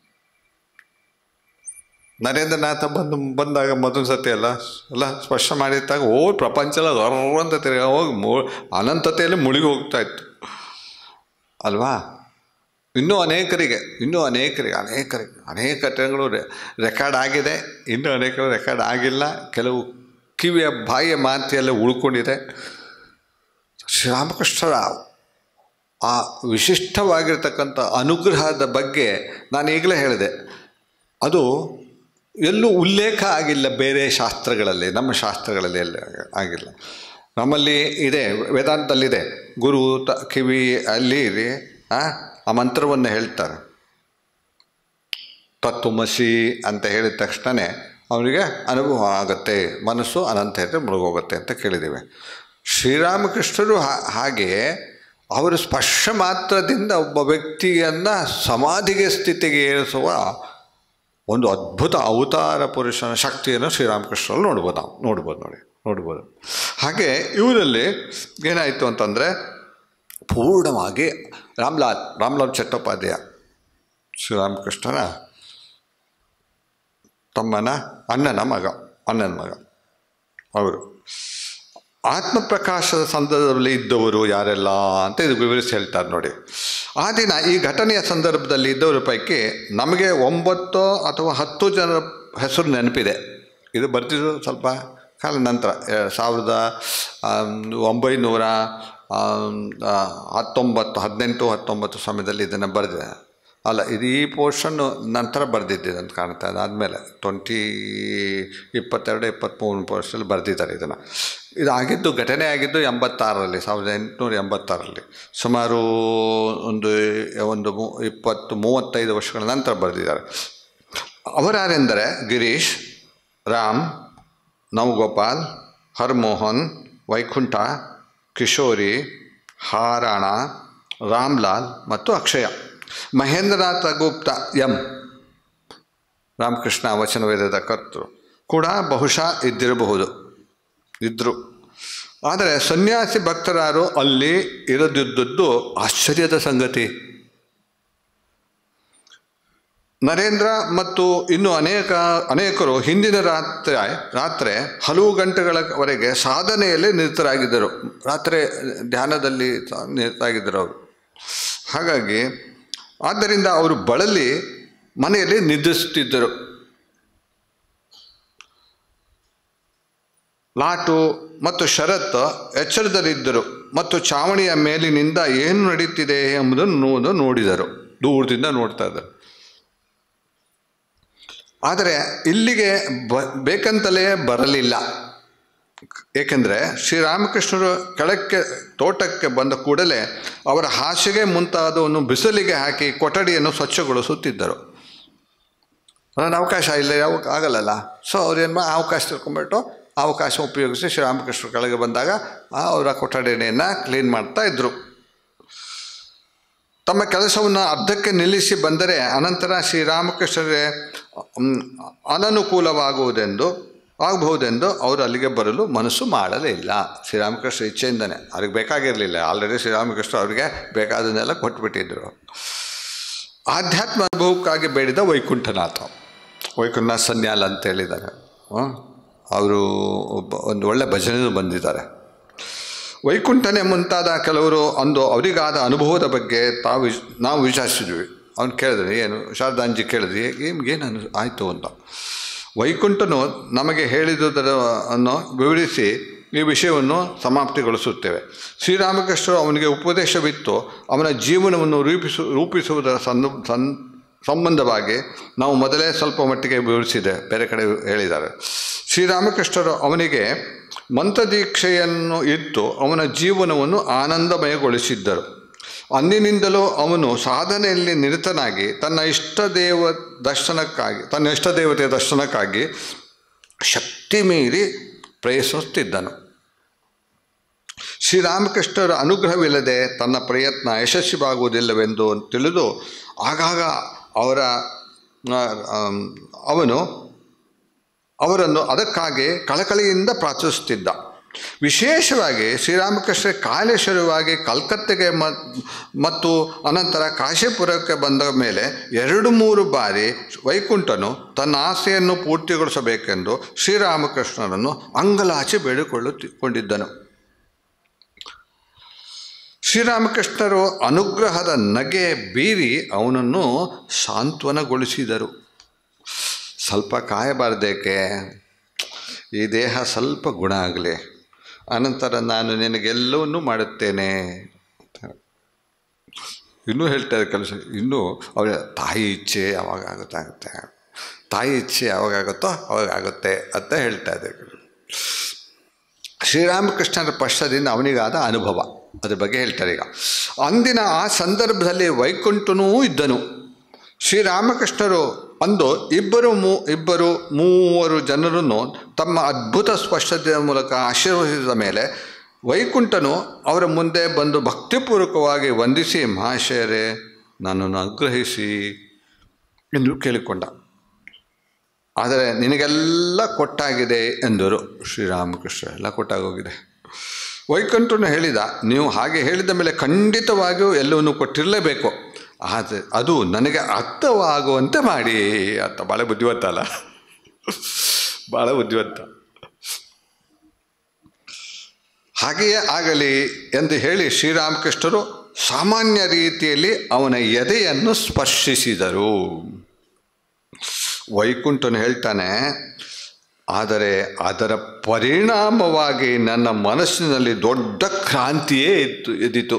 ನರೇಂದ್ರನಾಥ ಬಂದು ಬಂದಾಗ ಮೊದಲ ಸತಿ ಅಲ್ಲ ಎಲ್ಲ ಸ್ಪರ್ಶ ಮಾಡಿದ್ದಾಗ ಓ ಪ್ರಪಂಚ ಎಲ್ಲ ಅಂತ ತಿರ್ಗ ಹೋಗಿ ಮು ಅನಂತತೆಯಲ್ಲಿ ಮುಳುಗಿ ಹೋಗ್ತಾ ಇತ್ತು ಅಲ್ವಾ ಇನ್ನೂ ಅನೇಕರಿಗೆ ಇನ್ನೂ ಅನೇಕರಿಗೆ ಅನೇಕರಿಗೆ ಅನೇಕ ಘಟನೆಗಳು ರೆಕಾರ್ಡ್ ಆಗಿದೆ ಇನ್ನೂ ಅನೇಕರು ರೆಕಾರ್ಡ್ ಆಗಿಲ್ಲ ಕೆಲವು ಕಿವಿಯ ಬಾಯಿಯ ಮಾತಿಯಲ್ಲೇ ಉಳ್ಕೊಂಡಿದೆ ಶ್ರೀರಾಮಕೃಷ್ಣರ ಆ ವಿಶಿಷ್ಟವಾಗಿರ್ತಕ್ಕಂಥ ಅನುಗ್ರಹದ ಬಗ್ಗೆ ನಾನು ಈಗಲೇ ಹೇಳಿದೆ ಅದು ಎಲ್ಲೂ ಉಲ್ಲೇಖ ಆಗಿಲ್ಲ ಬೇರೆ ಶಾಸ್ತ್ರಗಳಲ್ಲಿ ನಮ್ಮ ಶಾಸ್ತ್ರಗಳಲ್ಲಿ ಎಲ್ಲ ಆಗಿಲ್ಲ ನಮ್ಮಲ್ಲಿ ಇದೆ ವೇದಾಂತದಲ್ಲಿದೆ ಗುರು ತ ಕಿವಿ ಅಲ್ಲಿ ಇದೆ ಆ ಮಂತ್ರವನ್ನು ಹೇಳ್ತಾರೆ ತತ್ವಮಸಿ ಅಂತ ಹೇಳಿದ ತಕ್ಷಣವೇ ಅವನಿಗೆ ಅನುಭವ ಆಗುತ್ತೆ ಮನಸ್ಸು ಅನಂತ ಇದ್ದರೆ ಮುಳುಗೋಗುತ್ತೆ ಅಂತ ಕೇಳಿದ್ದೇವೆ ಶ್ರೀರಾಮಕೃಷ್ಣರು ಹಾಗೆ ಅವರು ಸ್ಪರ್ಶ ಮಾತ್ರದಿಂದ ಒಬ್ಬ ವ್ಯಕ್ತಿಯನ್ನು ಸಮಾಧಿಗೆ ಸ್ಥಿತಿಗೆ ಏರಿಸುವ ಒಂದು ಅದ್ಭುತ ಅವತಾರ ಪುರುಷನ ಶಕ್ತಿಯನ್ನು ಶ್ರೀರಾಮಕೃಷ್ಣರಲ್ಲಿ ನೋಡ್ಬೋದು ನಾವು ನೋಡ್ಬೋದು ನೋಡಿ ನೋಡ್ಬೋದು ಹಾಗೆ ಇವರಲ್ಲಿ ಏನಾಯಿತು ಅಂತಂದರೆ ಪೂರ್ಣವಾಗಿ ರಾಮ್ಲಾಲ್ ರಾಮ್ಲಾಲ್ ಚಟ್ಟೋಪಾಧ್ಯಾಯ ಶ್ರೀರಾಮಕೃಷ್ಣನ ತಮ್ಮನ ಅಣ್ಣನ ಮಗ ಅಣ್ಣನ ಮಗ ಅವರು ಆತ್ಮಪ್ರಕಾಶದ ಸಂದರ್ಭದಲ್ಲಿ ಇದ್ದವರು ಯಾರೆಲ್ಲ ಅಂತ ಇದು ವಿವರಿಸಿ ಹೇಳ್ತಾರೆ ನೋಡಿ ಆ ದಿನ ಈ ಘಟನೆಯ ಸಂದರ್ಭದಲ್ಲಿ ಇದ್ದವರ ಪೈಕಿ ನಮಗೆ ಒಂಬತ್ತು ಅಥವಾ ಹತ್ತು ಜನರ ಹೆಸರು ನೆನಪಿದೆ ಇದು ಬರ್ತಿದ್ದು ಸ್ವಲ್ಪ ಕಾಲ ನಂತರ ಸಾವಿರದ ಒಂಬೈನೂರ ಹತ್ತೊಂಬತ್ತು ಹದಿನೆಂಟು ಹತ್ತೊಂಬತ್ತು ಸಮಯದಲ್ಲಿ ಇದನ್ನು ಬರೆದಿದೆ ಅಲ್ಲ ಇದು ಈ ಪೋರ್ಷನ್ನು ನಂತರ ಬರೆದಿದ್ದೆ ಅಂತ ಕಾಣ್ತಾ ಅದಾದಮೇಲೆ ಟ್ವೆಂಟಿ ಇಪ್ಪತ್ತೆರಡು ಇಪ್ಪತ್ತ್ಮೂರು ಪೋರ್ಷಲ್ಲಿ ಬರೆದಿದ್ದಾರೆ ಇದನ್ನು ಇದಾಗಿದ್ದು ಘಟನೆ ಆಗಿದ್ದು ಎಂಬತ್ತಾರರಲ್ಲಿ ಸಾವಿರದ ಎಂಟುನೂರ ಎಂಬತ್ತಾರರಲ್ಲಿ ಸುಮಾರು ಒಂದು ಒಂದು ಮೂ ಇಪ್ಪತ್ತು ಮೂವತ್ತೈದು ವರ್ಷಗಳ ನಂತರ ಬರೆದಿದ್ದಾರೆ ಅವರಾರೆಂದರೆ ಗಿರೀಶ್ ರಾಮ್ ನವಗೋಪಾಲ್ ಹರ್ಮೋಹನ್ ವೈಕುಂಠ ಕಿಶೋರಿ ಹಾರಾಣ ರಾಮ್ಲಾಲ್ ಮತ್ತು ಅಕ್ಷಯ ಮಹೇಂದ್ರನಾಥ ಗುಪ್ತ ಎಂ ರಾಮಕೃಷ್ಣ ವಚನ ವೇದದ ಕರ್ತೃ ಕೂಡ ಬಹುಶಃ ಇದ್ದಿರಬಹುದು ಇದ್ದರು ಆದರೆ ಸನ್ಯಾಸಿ ಭಕ್ತರಾರು ಅಲ್ಲಿ ಇರದಿದ್ದದ್ದು ಆಶ್ಚರ್ಯದ ಸಂಗತಿ ನರೇಂದ್ರ ಮತ್ತು ಇನ್ನು ಅನೇಕ ಅನೇಕರು ಹಿಂದಿನ ರಾತ್ರಿ ರಾತ್ರಿ ಹಲವು ಗಂಟೆಗಳವರೆಗೆ ಸಾಧನೆಯಲ್ಲಿ ನಿರತರಾಗಿದ್ದರು ರಾತ್ರಿ ಧ್ಯಾನದಲ್ಲಿ ನಿರತರಾಗಿದ್ದರು ಅವರು ಹಾಗಾಗಿ ಆದ್ದರಿಂದ ಅವರು ಬಳಲಿ ಮನೆಯಲ್ಲಿ ನಿದ್ರಿಸುತ್ತಿದ್ದರು ಲಾಟು ಮತ್ತು ಶರತ್ ಎಚ್ಚರದಲ್ಲಿದ್ದರು ಮತ್ತು ಚಾವಣಿಯ ಮೇಲಿನಿಂದ ಏನು ನಡೀತಿದೆ ಎಂಬುದನ್ನು ನೋಡಿದರು ದೂರದಿಂದ ನೋಡ್ತಾ ಇದ್ದರು ಆದರೆ ಇಲ್ಲಿಗೆ ಬ ಬೇಕಂತಲೇ ಬರಲಿಲ್ಲ ಏಕೆಂದರೆ ಶ್ರೀರಾಮಕೃಷ್ಣರು ಕೆಳಕ್ಕೆ ತೋಟಕ್ಕೆ ಬಂದ ಕೂಡಲೇ ಅವರ ಹಾಸಿಗೆ ಮುಂತಾದವನ್ನು ಬಿಸಿಲಿಗೆ ಹಾಕಿ ಕೊಠಡಿಯನ್ನು ಸ್ವಚ್ಛಗೊಳಿಸುತ್ತಿದ್ದರು ನನ್ನ ಅವಕಾಶ ಇಲ್ಲ ಯಾವ ಆಗಲ್ಲಲ್ಲ ಸೊ ಅವ್ರೇನು ಮಾ ಅವಕಾಶ ತಿಳ್ಕೊಂಬಿಟ್ಟು ಅವಕಾಶ ಉಪಯೋಗಿಸಿ ಶ್ರೀರಾಮಕೃಷ್ಣರು ಕೆಳಗೆ ಬಂದಾಗ ಅವರ ಕೊಠಡಿಯನ್ನು ಕ್ಲೀನ್ ಮಾಡ್ತಾ ಇದ್ದರು ತಮ್ಮ ಕೆಲಸವನ್ನು ಅರ್ಧಕ್ಕೆ ನಿಲ್ಲಿಸಿ ಬಂದರೆ ಅನಂತರ ಶ್ರೀರಾಮಕೃಷ್ಣರೇ ಅನನುಕೂಲವಾಗುವುದೆಂದು ಆಗಬಹುದೆಂದು ಅವರು ಅಲ್ಲಿಗೆ ಬರಲು ಮನಸ್ಸು ಮಾಡಲೇ ಇಲ್ಲ ಶ್ರೀರಾಮಕೃಷ್ಣ ಇಚ್ಛೆಯಿಂದನೇ ಅವ್ರಿಗೆ ಬೇಕಾಗಿರಲಿಲ್ಲ ಆಲ್ರೆಡಿ ಶ್ರೀರಾಮಕೃಷ್ಣ ಅವರಿಗೆ ಬೇಕಾದನ್ನೆಲ್ಲ ಕೊಟ್ಬಿಟ್ಟಿದ್ರು ಆಧ್ಯಾತ್ಮ ಅನುಭವಕ್ಕಾಗಿ ಬೇಡಿದ ವೈಕುಂಠನಾಥ ವೈಕುಂಠನಾಥ ಸನ್ಯಾಲ ಅಂತ ಹೇಳಿದ್ದಾರೆ ಅವರು ಒಬ್ಬ ಒಂದು ಒಳ್ಳೆ ಭಜನೆಯೂ ಬಂದಿದ್ದಾರೆ ವೈಕುಂಠನೇ ಮುಂತಾದ ಕೆಲವರು ಅಂದು ಅವರಿಗಾದ ಅನುಭವದ ಬಗ್ಗೆ ತಾವು ನಾವು ವಿಚಾರಿಸಿದ್ವಿ ಅವ್ನು ಕೇಳಿದ್ರಿ ಏನು ಶಾರದಾಂಜಿ ಕೇಳಿದ್ರಿ ನಿಮ್ಗೇನು ಅನು ಆಯಿತು ಅಂತ ವೈಕುಂಠನು ನಮಗೆ ಹೇಳಿದುದನ್ನು ವಿವರಿಸಿ ಈ ವಿಷಯವನ್ನು ಸಮಾಪ್ತಿಗೊಳಿಸುತ್ತೇವೆ ಶ್ರೀರಾಮಕೃಷ್ಣರು ಅವನಿಗೆ ಉಪದೇಶವಿತ್ತು ಅವನ ಜೀವನವನ್ನು ರೂಪಿಸು ರೂಪಿಸುವುದರ ಸನ್ ಸನ್ ಸಂಬಂಧವಾಗಿ ನಾವು ಮೊದಲೇ ಸ್ವಲ್ಪ ಮಟ್ಟಿಗೆ ವಿವರಿಸಿದೆ ಬೇರೆ ಕಡೆ ಹೇಳಿದ್ದಾರೆ ಶ್ರೀರಾಮಕೃಷ್ಣರು ಅವನಿಗೆ ಮಂತ್ರದೀಕ್ಷೆಯನ್ನು ಇತ್ತು ಅವನ ಜೀವನವನ್ನು ಆನಂದಮಯಗೊಳಿಸಿದ್ದರು ಅಂದಿನಿಂದಲೂ ಅವನು ಸಾಧನೆಯಲ್ಲಿ ನಿರತನಾಗಿ ತನ್ನ ಇಷ್ಟ ದೇವ ದರ್ಶನಕ್ಕಾಗಿ ತನ್ನ ಇಷ್ಟ ದೇವತೆಯ ದರ್ಶನಕ್ಕಾಗಿ ಶಕ್ತಿ ಮೀರಿ ಪ್ರಯತ್ನಿಸುತ್ತಿದ್ದನು ಶ್ರೀರಾಮಕೃಷ್ಣರ ಅನುಗ್ರಹವಿಲ್ಲದೆ ತನ್ನ ಪ್ರಯತ್ನ ಯಶಸ್ವಿಯಾಗುವುದಿಲ್ಲವೆಂದು ತಿಳಿದು ಆಗಾಗ ಅವರ ಅವನು ಅವರನ್ನು ಅದಕ್ಕಾಗಿ ಕಳಕಳಿಯಿಂದ ಪ್ರಾರ್ಥಿಸುತ್ತಿದ್ದ ವಿಶೇಷವಾಗಿ ಶ್ರೀರಾಮಕೃಷ್ಣ ಕಾಲೇಶ್ವರವಾಗಿ ಕಲ್ಕತ್ತೆಗೆ ಮತ್ತು ಅನಂತರ ಕಾಶಿಪುರಕ್ಕೆ ಬಂದ ಮೇಲೆ ಎರಡು ಮೂರು ಬಾರಿ ವೈಕುಂಠನು ತನ್ನ ಆಸೆಯನ್ನು ಪೂರ್ತಿಗೊಳಿಸಬೇಕೆಂದು ಶ್ರೀರಾಮಕೃಷ್ಣರನ್ನು ಅಂಗಲಾಚಿ ಬೇಡಿಕೊಳ್ಳುತ್ತಿಕೊಂಡಿದ್ದನು ಶ್ರೀರಾಮಕೃಷ್ಣರು ಅನುಗ್ರಹದ ನಗೆ ಬೀರಿ ಅವನನ್ನು ಸಾಂತ್ವನಗೊಳಿಸಿದರು ಸ್ವಲ್ಪ ಕಾಯಬಾರ್ದೇಕೆ ಈ ದೇಹ ಸ್ವಲ್ಪ ಗುಣ ಆಗಲಿ ಅನಂತರ ನಾನು ನಿನಗೆಲ್ಲವನ್ನೂ ಮಾಡುತ್ತೇನೆ ಇನ್ನೂ ಹೇಳ್ತಾರೆ ಕೆಲಸ ಇನ್ನೂ ಅವರ ತಾಯಿ ಇಚ್ಛೆ ಯಾವಾಗ ಆಗುತ್ತಾಗುತ್ತೆ ತಾಯಿ ಇಚ್ಛೆ ಯಾವಾಗ ಆಗುತ್ತೋ ಅವಾಗ ಆಗುತ್ತೆ ಅಂತ ಹೇಳ್ತಾ ಇದ್ದಾರೆ ಶ್ರೀರಾಮಕೃಷ್ಣರ ಪಕ್ಷದಿಂದ ಅವನಿಗಾದ ಅನುಭವ ಅದ್ರ ಬಗ್ಗೆ ಹೇಳ್ತಾರೆ ಈಗ ಅಂದಿನ ಆ ಸಂದರ್ಭದಲ್ಲಿ ವೈಕುಂಠನೂ ಇದ್ದನು ಶ್ರೀರಾಮಕೃಷ್ಣರು ಅಂದು ಇಬ್ಬರು ಮೂ ಇಬ್ಬರು ಮೂವರು ಜನರನ್ನು ತಮ್ಮ ಅದ್ಭುತ ಸ್ಪಷ್ಟತೆಯ ಮೂಲಕ ಆಶೀರ್ವದಿಸಿದ ಮೇಲೆ ವೈಕುಂಠನು ಅವರ ಮುಂದೆ ಬಂದು ಭಕ್ತಿಪೂರ್ವಕವಾಗಿ ವಂದಿಸಿ ಮಹಾಶಯರೇ ನನ್ನನ್ನು ಅನುಗ್ರಹಿಸಿ ಎಂದು ಕೇಳಿಕೊಂಡ ಆದರೆ ನಿನಗೆಲ್ಲ ಕೊಟ್ಟಾಗಿದೆ ಎಂದರು ಶ್ರೀರಾಮಕೃಷ್ಣ ಎಲ್ಲ ಕೊಟ್ಟಾಗೋಗಿದೆ ವೈಕುಂಠನು ಹೇಳಿದ ನೀವು ಹಾಗೆ ಹೇಳಿದ ಮೇಲೆ ಖಂಡಿತವಾಗಿಯೂ ಎಲ್ಲವನ್ನು ಕೊಟ್ಟಿರಲೇಬೇಕು ಆದರೆ ಅದು ನನಗೆ ಅರ್ಥವಾಗುವಂತೆ ಮಾಡಿ ಅಂತ ಭಾಳ ಬುದ್ಧಿವಂತ ಅಲ್ಲ ಭಾಳ ಬುದ್ಧಿವಂತ ಹಾಗೆಯೇ ಆಗಲಿ ಎಂದು ಹೇಳಿ ಶ್ರೀರಾಮಕೃಷ್ಣರು ಸಾಮಾನ್ಯ ರೀತಿಯಲ್ಲಿ ಅವನ ಎದೆಯನ್ನು ಸ್ಪರ್ಶಿಸಿದರು ವೈಕುಂಠನು ಹೇಳ್ತಾನೆ ಆದರೆ ಅದರ ಪರಿಣಾಮವಾಗಿ ನನ್ನ ಮನಸ್ಸಿನಲ್ಲಿ ದೊಡ್ಡ ಕ್ರಾಂತಿಯೇ ಇತ್ತು ಎದ್ದಿತು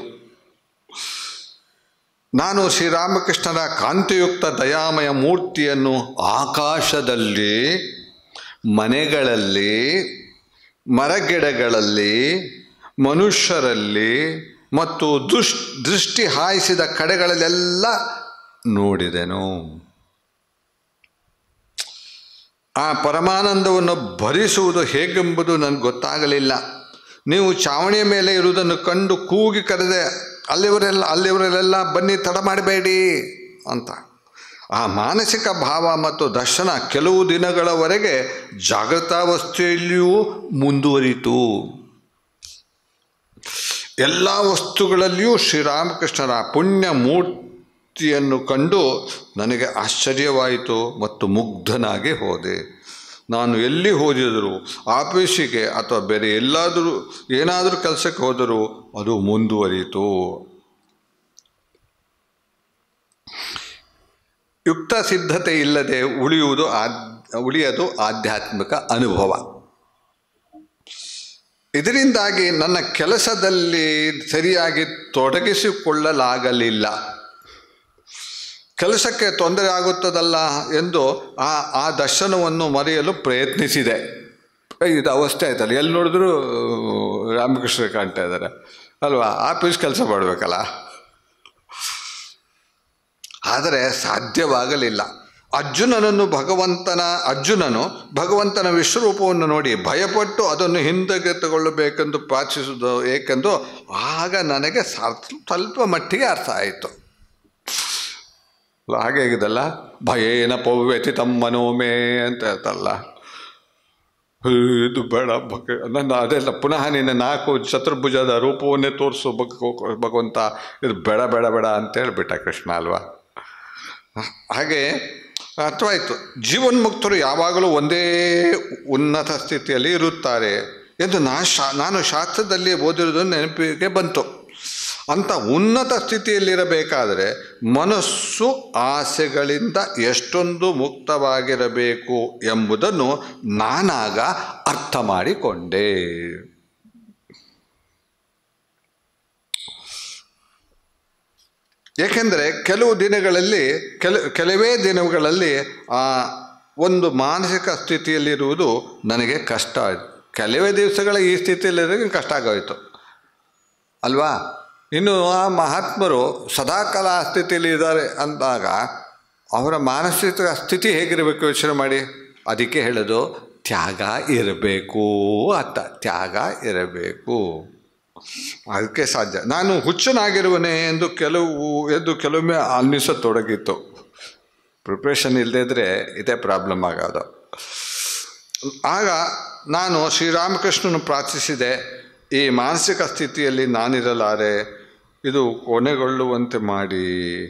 ನಾನು ಶ್ರೀರಾಮಕೃಷ್ಣರ ಕಾಂತಿಯುಕ್ತ ದಯಾಮಯ ಮೂರ್ತಿಯನ್ನು ಆಕಾಶದಲ್ಲಿ ಮನೆಗಳಲ್ಲಿ ಮರಗಿಡಗಳಲ್ಲಿ ಮನುಷ್ಯರಲ್ಲಿ ಮತ್ತು ದುಷ್ ದೃಷ್ಟಿ ಹಾಯಿಸಿದ ಕಡೆಗಳಲ್ಲೆಲ್ಲ ನೋಡಿದೆನು ಆ ಪರಮಾನಂದವನ್ನು ಭರಿಸುವುದು ಹೇಗೆಂಬುದು ನನಗೆ ಗೊತ್ತಾಗಲಿಲ್ಲ ನೀವು ಚಾವಣಿಯ ಮೇಲೆ ಇರುವುದನ್ನು ಕಂಡು ಕೂಗಿ ಕರೆದೆ ಅಲ್ಲಿವರೆಲ್ಲ ಅಲ್ಲಿವರೆಲ್ಲ ಬನ್ನಿ ತಡ ಮಾಡಬೇಡಿ ಅಂತ ಆ ಮಾನಸಿಕ ಭಾವ ಮತ್ತು ದರ್ಶನ ಕೆಲವು ದಿನಗಳವರೆಗೆ ಜಾಗೃತಾವಸ್ಥೆಯಲ್ಲಿಯೂ ಮುಂದುವರಿತು ಎಲ್ಲ ವಸ್ತುಗಳಲ್ಲಿಯೂ ಶ್ರೀರಾಮಕೃಷ್ಣರ ಪುಣ್ಯ ಮೂರ್ತಿಯನ್ನು ಕಂಡು ನನಗೆ ಆಶ್ಚರ್ಯವಾಯಿತು ಮತ್ತು ಮುಗ್ಧನಾಗಿ ಹೋದೆ ನಾನು ಎಲ್ಲಿ ಹೋದಿದರೂ ಆಫೀಸಿಗೆ ಅಥವಾ ಬೇರೆ ಎಲ್ಲಾದರೂ ಏನಾದರೂ ಕೆಲಸಕ್ಕೆ ಹೋದರೂ ಅದು ಮುಂದುವರಿಯಿತು ಯುಕ್ತ ಸಿದ್ಧತೆ ಇಲ್ಲದೆ ಉಳಿಯುವುದು ಆದ್ ಉಳಿಯದು ಆಧ್ಯಾತ್ಮಿಕ ಅನುಭವ ಇದರಿಂದಾಗಿ ನನ್ನ ಕೆಲಸದಲ್ಲಿ ಸರಿಯಾಗಿ ತೊಡಗಿಸಿಕೊಳ್ಳಲಾಗಲಿಲ್ಲ ಕೆಲಸಕ್ಕೆ ತೊಂದರೆ ಆಗುತ್ತದಲ್ಲ ಎಂದು ಆ ಆ ದರ್ಶನವನ್ನು ಮರೆಯಲು ಪ್ರಯತ್ನಿಸಿದೆ ಇದು ಅವಸ್ಥೆ ಆಯ್ತಲ್ಲ ಎಲ್ಲಿ ನೋಡಿದ್ರು ರಾಮಕೃಷ್ಣ ಕಾಣ್ತಾ ಇದ್ದಾರೆ ಅಲ್ವಾ ಆಫೀಸ್ ಕೆಲಸ ಮಾಡಬೇಕಲ್ಲ ಆದರೆ ಸಾಧ್ಯವಾಗಲಿಲ್ಲ ಅರ್ಜುನನನ್ನು ಭಗವಂತನ ಅರ್ಜುನನು ಭಗವಂತನ ವಿಶ್ವರೂಪವನ್ನು ನೋಡಿ ಭಯಪಟ್ಟು ಅದನ್ನು ಹಿಂದಕ್ಕೆ ತಗೊಳ್ಳಬೇಕೆಂದು ಪ್ರಾರ್ಥಿಸುವುದು ಏಕೆಂದು ಆಗ ನನಗೆ ಸಾರ್- ಸ್ವಲ್ಪ ಮಟ್ಟಿಗೆ ಅರ್ಥ ಆಯಿತು ಅಲ್ಲ, ಹಾಗೆ ಆಗಿದಲ್ಲ ಭಯೇನ ಪವ್ಯತಿ ತಮ್ಮನೋಮೇ ಅಂತ ಹೇಳ್ತಲ್ಲ ಇದು ಬೇಡ ಭಗ ನನ್ನ ಅದೆಲ್ಲ ಪುನಃ ನಿನ್ನ ನಾಲ್ಕು ಚತುರ್ಭುಜದ ರೂಪವನ್ನೇ ತೋರಿಸು ಭಗ ಭಗವಂತ ಇದು ಬೇಡ ಬೇಡ ಬೇಡ ಅಂತ ಹೇಳ್ಬಿಟ್ಟ ಕೃಷ್ಣ ಅಲ್ವಾ ಹಾಗೆ ಅರ್ಥವಾಯಿತು ಜೀವನ್ಮುಕ್ತರು ಯಾವಾಗಲೂ ಒಂದೇ ಉನ್ನತ ಸ್ಥಿತಿಯಲ್ಲಿ ಇರುತ್ತಾರೆ ಎಂದು ನಾ ಶಾ ನಾನು ಶಾಸ್ತ್ರದಲ್ಲಿ ಓದಿರೋದು ನೆನಪಿಗೆ ಬಂತು ಅಂಥ ಉನ್ನತ ಸ್ಥಿತಿಯಲ್ಲಿರಬೇಕಾದರೆ ಮನಸ್ಸು ಆಸೆಗಳಿಂದ ಎಷ್ಟೊಂದು ಮುಕ್ತವಾಗಿರಬೇಕು ಎಂಬುದನ್ನು ನಾನಾಗ ಅರ್ಥ ಮಾಡಿಕೊಂಡೆ ಏಕೆಂದರೆ ಕೆಲವು ದಿನಗಳಲ್ಲಿ ಕೆಲ ಕೆಲವೇ ದಿನಗಳಲ್ಲಿ ಆ ಒಂದು ಮಾನಸಿಕ ಸ್ಥಿತಿಯಲ್ಲಿರುವುದು ನನಗೆ ಕಷ್ಟ ಆಯಿತು ಕೆಲವೇ ದಿವಸಗಳ ಈ ಸ್ಥಿತಿಯಲ್ಲಿರೋದು ಕಷ್ಟ ಆಗೋಯಿತು ಅಲ್ವಾ ಇನ್ನು ಆ ಮಹಾತ್ಮರು ಸದಾಕಾಲ ಆ ಸ್ಥಿತಿಯಲ್ಲಿ ಇದ್ದಾರೆ ಅಂದಾಗ ಅವರ ಮಾನಸಿಕ ಸ್ಥಿತಿ ಹೇಗಿರಬೇಕು ಯೋಚನೆ ಮಾಡಿ ಅದಕ್ಕೆ ಹೇಳೋದು ತ್ಯಾಗ ಇರಬೇಕು ಅಂತ ತ್ಯಾಗ ಇರಬೇಕು ಅದಕ್ಕೆ ಸಾಧ್ಯ ನಾನು ಹುಚ್ಚನಾಗಿರುವನೇ ಎಂದು ಕೆಲವು ಎಂದು ಕೆಲವೊಮ್ಮೆ ಅನ್ನಿಸತೊಡಗಿತ್ತು ಪ್ರಿಪ್ರೇಷನ್ ಇಲ್ಲದೇ ಇದ್ದರೆ ಇದೇ ಪ್ರಾಬ್ಲಮ್ ಆಗೋದು ಆಗ ನಾನು ಶ್ರೀರಾಮಕೃಷ್ಣನು ಪ್ರಾರ್ಥಿಸಿದೆ ಈ ಮಾನಸಿಕ ಸ್ಥಿತಿಯಲ್ಲಿ ನಾನಿರಲಾರೆ ಇದು ಕೊನೆಗೊಳ್ಳುವಂತೆ ಮಾಡಿ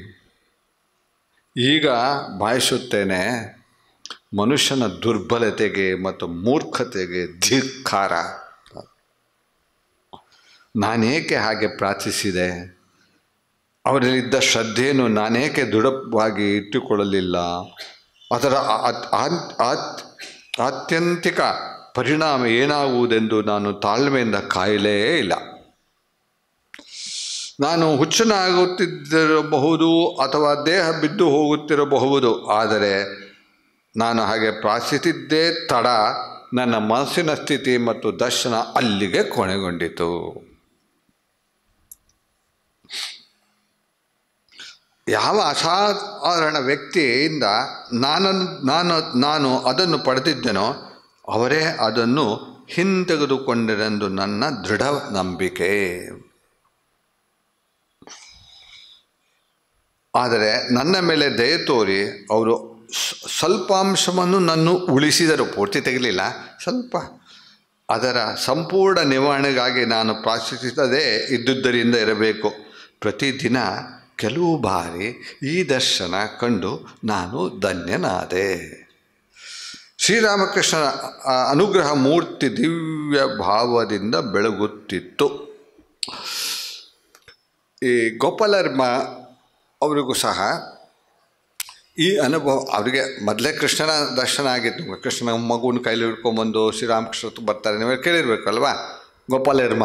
ಈಗ ಭಾವಿಸುತ್ತೇನೆ ಮನುಷ್ಯನ ದುರ್ಬಲತೆಗೆ ಮತ್ತು ಮೂರ್ಖತೆಗೆ ಧಿಕ್ಕಾರ ನಾನೇಕೆ ಹಾಗೆ ಪ್ರಾರ್ಥಿಸಿದೆ ಅವರಲ್ಲಿದ್ದ ಶ್ರದ್ಧೆಯನ್ನು ನಾನೇಕೆ ದೃಢವಾಗಿ ಇಟ್ಟುಕೊಳ್ಳಲಿಲ್ಲ ಅದರ ಆತ್- ಆತ್- ಆತ್- ಆತ್ಯಂತಿಕ ಪರಿಣಾಮ ಏನಾಗುವುದೆಂದು ನಾನು ತಾಳ್ಮೆಯಿಂದ ಕಾಯಲೇ ಇಲ್ಲ ನಾನು ಹುಚ್ಚನಾಗುತ್ತಿದ್ದಿರಬಹುದು ಅಥವಾ ದೇಹ ಬಿದ್ದು ಹೋಗುತ್ತಿರಬಹುದು ಆದರೆ ನಾನು ಹಾಗೆ ಪ್ರಾರ್ಥಿಸಿದ್ದೇ ತಡ ನನ್ನ ಮನಸ್ಸಿನ ಸ್ಥಿತಿ ಮತ್ತು ದರ್ಶನ ಅಲ್ಲಿಗೆ ಕೊನೆಗೊಂಡಿತು ಯಾವ ಅಸಾಧಾರಣ ವ್ಯಕ್ತಿಯಿಂದ ನಾನು ನಾನು ನಾನು ಅದನ್ನು ಪಡೆದಿದ್ದೆನೋ ಅವರೇ ಅದನ್ನು ಹಿಂತೆಗೆದುಕೊಂಡರೆಂದು ನನ್ನ ದೃಢ ನಂಬಿಕೆ ಆದರೆ ನನ್ನ ಮೇಲೆ ದಯೆ ತೋರಿ ಅವರು ಸ್- ಸ್ವಲ್ಪ ಅಂಶವನ್ನು ನನ್ನ ಉಳಿಸಿದರು ಪೂರ್ತಿ ತೆಗಲಿಲ್ಲ ಸ್ವಲ್ಪ ಅದರ ಸಂಪೂರ್ಣ ನಿವಾರಣೆಗಾಗಿ ನಾನು ಪ್ರಾರ್ಥಿಸಿದದೇ ಇದ್ದುದರಿಂದ ಇರಬೇಕು ಪ್ರತಿದಿನ ಕೆಲವು ಬಾರಿ ಈ ದರ್ಶನ ಕಂಡು ನಾನು ಧನ್ಯನಾದೆ ಶ್ರೀರಾಮಕೃಷ್ಣನ ಆ ಅನುಗ್ರಹ ಮೂರ್ತಿ ದಿವ್ಯ ಭಾವದಿಂದ ಬೆಳಗುತ್ತಿತ್ತು ಈ ಗೋಪಾಲರ್ಮ ಅವರಿಗೂ ಸಹ ಈ ಅನುಭವ ಅವರಿಗೆ ಮೊದಲೇ ಕೃಷ್ಣನ ದರ್ಶನ ಆಗಿತ್ತು ಕೃಷ್ಣನ ಮಗುನ ಕೈಲಿ ಹಿಡ್ಕೊಂಬಂದು ಶ್ರೀರಾಮಕೃಷ್ಣ ಹತ್ರ ಬರ್ತಾರೆ ನೀವು ಕೇಳಿರ್ಬೇಕಲ್ವಾ ಗೋಪಾಲರ್ಮ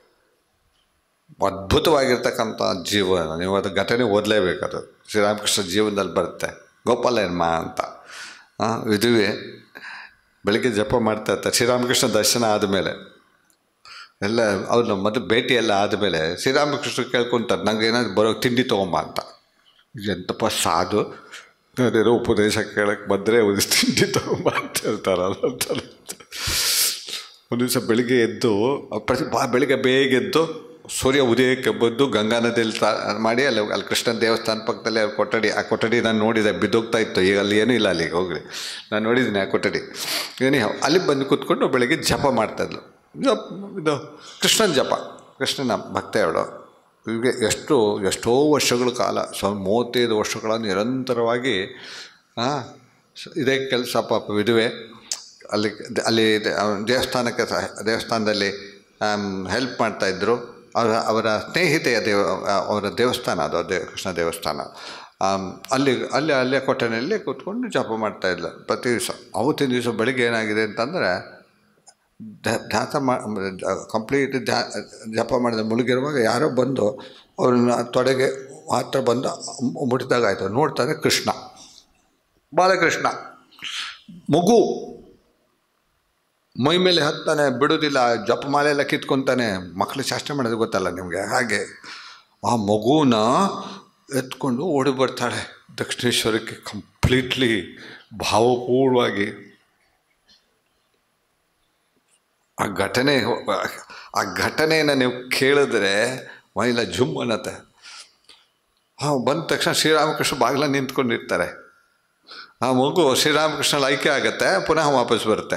ಅದ್ಭುತವಾಗಿರ್ತಕ್ಕಂಥ ಜೀವನ ನೀವು ಅದು ಘಟನೆ ಓದಲೇಬೇಕದು ಶ್ರೀರಾಮಕೃಷ್ಣ ಜೀವನದಲ್ಲಿ ಬರುತ್ತೆ ಗೋಪಾಲರ್ಮ ಅಂತ ಆ, ವಿಧುವೆ ಬೆಳಿಗ್ಗೆ ಜಪ ಮಾಡ್ತಾ ಇರ್ತಾರೆ ಶ್ರೀರಾಮಕೃಷ್ಣ ದರ್ಶನ ಆದಮೇಲೆ ಎಲ್ಲ ಅವ್ರನ್ನ ಮೊದಲು ಭೇಟಿ ಎಲ್ಲ ಆದಮೇಲೆ ಶ್ರೀರಾಮಕೃಷ್ಣ ಕೇಳ್ಕೊಂತಾರೆ ನಂಗೆ ಏನಾದ್ರು ಬರೋ ತಿಂಡಿ ತೊಗೊಂಬ ಅಂತ ಎಂತಪ್ಪ ಸಾಧು ಅದೇನೋ ಉಪದೇಶ ಕೇಳಕ್ಕೆ ಬಂದರೆ ಒಂದು ತಿಂಡಿ ತೊಗೊಂಬ ಅಂತ ಹೇಳ್ತಾರಲ್ಲ ಅಂತಾರೆ ಒಂದು ದಿವಸ ಬೆಳಿಗ್ಗೆ ಎದ್ದು ಪ್ರತಿ ಬಾ ಬೆಳಿಗ್ಗೆ ಬೇಗ ಎದ್ದು ಸೂರ್ಯ ಉದಯಕ್ಕೆ ಬಂದು ಗಂಗಾ ನದಿಯಲ್ಲಿ ತಾ ಮಾಡಿ ಅಲ್ಲಿ ಅಲ್ಲಿ ಕೃಷ್ಣನ ದೇವಸ್ಥಾನ ಪಕ್ಕದಲ್ಲಿ ಅವ್ರ ಕೊಠಡಿ ಆ ಕೊಠಡಿ ನಾನು ನೋಡಿದೆ ಬಿದ್ದೋಗ್ತಾ ಇತ್ತು ಈಗ ಅಲ್ಲಿ ಏನೂ ಇಲ್ಲ ಅಲ್ಲಿಗೆ ಹೋಗ್ರಿ ನಾನು ನೋಡಿದ್ದೀನಿ ಆ ಕೊಠಡಿ ಏನೇ ಅಲ್ಲಿ ಬಂದು ಕೂತ್ಕೊಂಡು ಬೆಳಿಗ್ಗೆ ಜಪ ಮಾಡ್ತಾಯಿದ್ಲು ಜಪ ಇದು ಕೃಷ್ಣನ ಜಪ ಕೃಷ್ಣನ ಭಕ್ತೆ ಅವಳು ಇವಿಗೆ ಎಷ್ಟು ಎಷ್ಟೋ ವರ್ಷಗಳ ಕಾಲ ಸಾವಿರದ ಮೂವತ್ತೈದು ವರ್ಷಗಳ ನಿರಂತರವಾಗಿ ಆ, ಸ- ಇದೇ ಕೆಲಸ ಪಾಪ ವಿಧವೆ ಅಲ್ಲಿ ಅಲ್ಲಿ ದೆ- ಅವ್ರ ದೇವಸ್ಥಾನಕ್ಕೆ ಸಹ ದೇವಸ್ಥಾನದಲ್ಲಿ ಹೆಲ್ಪ್ ಮಾಡ್ತಾಯಿದ್ರು ಅವರ ಅವರ ಸ್ನೇಹಿತೆಯ ದೇವ ಅವರ ದೇವಸ್ಥಾನ ಅದು ದೇ ಕೃಷ್ಣ ದೇವಸ್ಥಾನ ಆಮ್, ಅಲ್ಲಿ ಅಲ್ಲಿ ಅಲ್ಲೇ ಕೊಠಡಿಯಲ್ಲಿ ಕೂತ್ಕೊಂಡು ಜಪ ಮಾಡ್ತಾ ಇದ್ಲು ಪ್ರತಿ ದಿವಸ ಅವತ್ತಿನ ದಿವಸ ಬೆಳಿಗ್ಗೆ ಏನಾಗಿದೆ ಅಂತಂದರೆ ಧ್ಯ- ಧ್ಯಾನ ಮಾ ಕಂಪ್ಲೀಟ್ ಧ್ಯಾ ಜಪ ಮಾಡಿದ ಮುಳುಗಿರುವಾಗ ಯಾರೋ ಬಂದು ಅವ್ರನ್ನ ತೊಡೆಗೆ ಹತ್ರ ಬಂದು ಮುಟ್ಟಿದಾಗ ಆಯಿತು ನೋಡ್ತಾರೆ ಕೃಷ್ಣ ಬಾಲಕೃಷ್ಣ ಮಗು ಮೈ ಮೇಲೆ ಹತ್ತಾನೆ ಬಿಡೋದಿಲ್ಲ ಜಪಮಾಲೆ ಎಲ್ಲ ಕಿತ್ಕೊತಾನೆ ಮಕ್ಕಳು ಶಾಸ್ತ್ರ ಮಾಡೋದು ಗೊತ್ತಲ್ಲ ನಿಮಗೆ ಹಾಗೆ ಆ ಮಗುನ ಎತ್ಕೊಂಡು ಓಡಿ ಬರ್ತಾಳೆ ದಕ್ಷಿಣೇಶ್ವರಕ್ಕೆ ಕಂಪ್ಲೀಟ್ಲಿ ಭಾವಪೂರ್ವವಾಗಿ ಆ ಘಟನೆ ಆ ಘಟನೆಯನ್ನು ನೀವು ಕೇಳಿದ್ರೆ ಮೈಲ ಜುಮ್ ಅನ್ನತ್ತೆ ಹಾಂ ಬಂದ ತಕ್ಷಣ ಶ್ರೀರಾಮಕೃಷ್ಣ ಬಾಗಿಲ ನಿಂತ್ಕೊಂಡಿರ್ತಾರೆ ಆ ಮಗು ಶ್ರೀರಾಮಕೃಷ್ಣ ಐಕ್ಯ ಆಗತ್ತೆ ಪುನಃ ವಾಪಸ್ ಬರುತ್ತೆ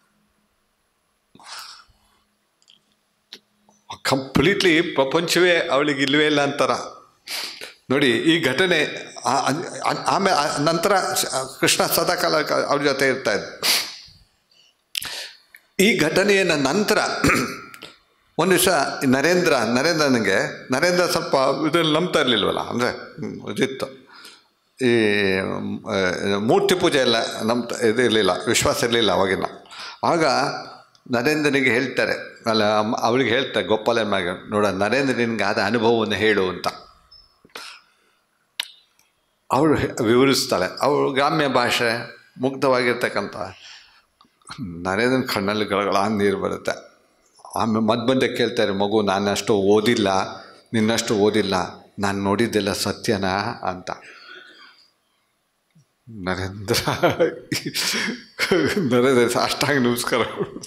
ಕಂಪ್ಲೀಟ್ಲಿ ಪ್ರಪಂಚವೇ ಅವಳಿಗೆ ಇಲ್ಲವೇ ಇಲ್ಲ ಅಂತಾರ ನೋಡಿ ಈ ಘಟನೆ ಆ- ಆ- ಆಮೇಲೆ ಆ ನಂತರ ಕೃಷ್ಣ ಸದಾಕಾಲ ಅವ್ರ ಜೊತೆ ಇರ್ತಾ ಇದ್ದ ಈ ಘಟನೆಯ ನಂತರ ಒಂದು ದಿವಸ ನರೇಂದ್ರ ನರೇಂದ್ರನಿಗೆ ನರೇಂದ್ರ ಸ್ವಲ್ಪ ಇದ್ರಲ್ಲಿ ನಂಬ್ತಾ ಇರಲಿಲ್ವಲ್ಲ ಅಂದರೆ ಇದಿತ್ತು ಈ ಮ್, ಆ, ಮೂರ್ತಿ ಪೂಜೆ ಎಲ್ಲ ನಂಬ್ತಾ ಇದು ಇರಲಿಲ್ಲ ವಿಶ್ವಾಸ ಇರಲಿಲ್ಲ ಅವಾಗಿನ ಆಗ ನರೇಂದ್ರನಿಗೆ ಹೇಳ್ತಾರೆ ಅಲ್ಲ ಅಮ್ಮ- ಅವಳಿಗೆ ಹೇಳ್ತಾರೆ ಗೋಪಾಲನ್ ಮಗ ನೋಡ ನರೇಂದ್ರ ನಿನಗೆ ಆದ ಅನುಭವವನ್ನು ಹೇಳು ಅಂತ ಅವಳು ಹೆ- ವಿವರಿಸ್ತಾಳೆ ಅವಳು ಗ್ರಾಮ್ಯ ಭಾಷೆ ಮುಗ್ಧವಾಗಿರ್ತಕ್ಕಂಥ ನರೇಂದ್ರನ ಕಣ್ಣಲ್ಲಿ ಗಳಗಳ ನೀರು ಬರುತ್ತೆ ಆಮೇಲೆ ಮದ್ದು ಬಂದೆ ಕೇಳ್ತಾರೆ ಮಗು ನಾನಷ್ಟು ಓದಿಲ್ಲ ನಿನ್ನಷ್ಟು ಓದಿಲ್ಲ ನಾನು ನೋಡಿದ್ದೆಲ್ಲ ಸತ್ಯನಾ ಅಂತ ನರೇಂದ್ರ ನರೇಂದ್ರ ಅಷ್ಟಾಗಿ ನಮಸ್ಕಾರ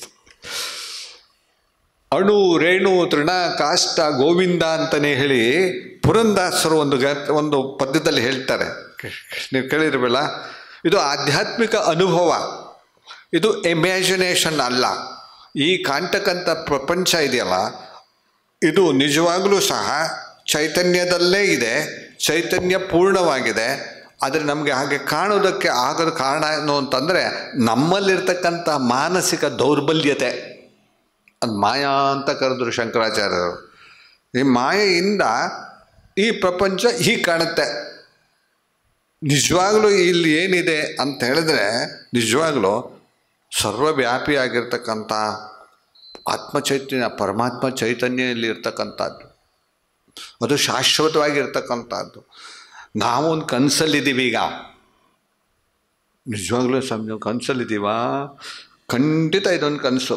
ಅಣು ರೇಣು ತೃಣ ಕಾಷ್ಟ ಗೋವಿಂದ ಅಂತಲೇ ಹೇಳಿ ಪುರಂದಾಸರು ಒಂದು ಗ ಒಂದು ಪದ್ಯದಲ್ಲಿ ಹೇಳ್ತಾರೆ ನೀವು ಕೇಳಿರ್ಬೇಡ ಇದು ಆಧ್ಯಾತ್ಮಿಕ ಅನುಭವ ಇದು ಇಮ್ಯಾಜಿನೇಷನ್ ಅಲ್ಲ ಈ ಕಾಣ್ತಕ್ಕಂಥ ಪ್ರಪಂಚ ಇದೆಯಲ್ಲ ಇದು ನಿಜವಾಗಲೂ ಸಹ ಚೈತನ್ಯದಲ್ಲೇ ಇದೆ ಚೈತನ್ಯ ಪೂರ್ಣವಾಗಿದೆ ಆದರೆ ನಮಗೆ ಹಾಗೆ ಕಾಣೋದಕ್ಕೆ ಆಗದ ಕಾರಣ ಏನು ಅಂತಂದರೆ ನಮ್ಮಲ್ಲಿರ್ತಕ್ಕಂಥ ಮಾನಸಿಕ ದೌರ್ಬಲ್ಯತೆ ಅದು ಮಾಯಾ ಅಂತ ಕರೆದ್ರು ಶಂಕರಾಚಾರ್ಯರು ಈ ಮಾಯೆಯಿಂದ ಈ ಪ್ರಪಂಚ ಹೀಗೆ ಕಾಣುತ್ತೆ ನಿಜವಾಗ್ಲೂ ಇಲ್ಲಿ ಏನಿದೆ ಅಂತ ಹೇಳಿದ್ರೆ ನಿಜವಾಗ್ಲೂ ಸರ್ವವ್ಯಾಪಿಯಾಗಿರ್ತಕ್ಕಂಥ ಆತ್ಮಚೈತನ್ಯ ಪರಮಾತ್ಮ ಚೈತನ್ಯಲ್ಲಿ ಇರ್ತಕ್ಕಂಥದ್ದು ಅದು ಶಾಶ್ವತವಾಗಿರ್ತಕ್ಕಂಥದ್ದು ನಾವೊಂದು ಕನಸಲ್ಲಿದ್ದೀವಿ ಈಗ ನಿಜವಾಗ್ಲೂ ಸಮ್ ನೀವು ಕನಸಲ್ಲಿದ್ದೀವಾ ಖಂಡಿತ ಇದೊಂದು ಕನಸು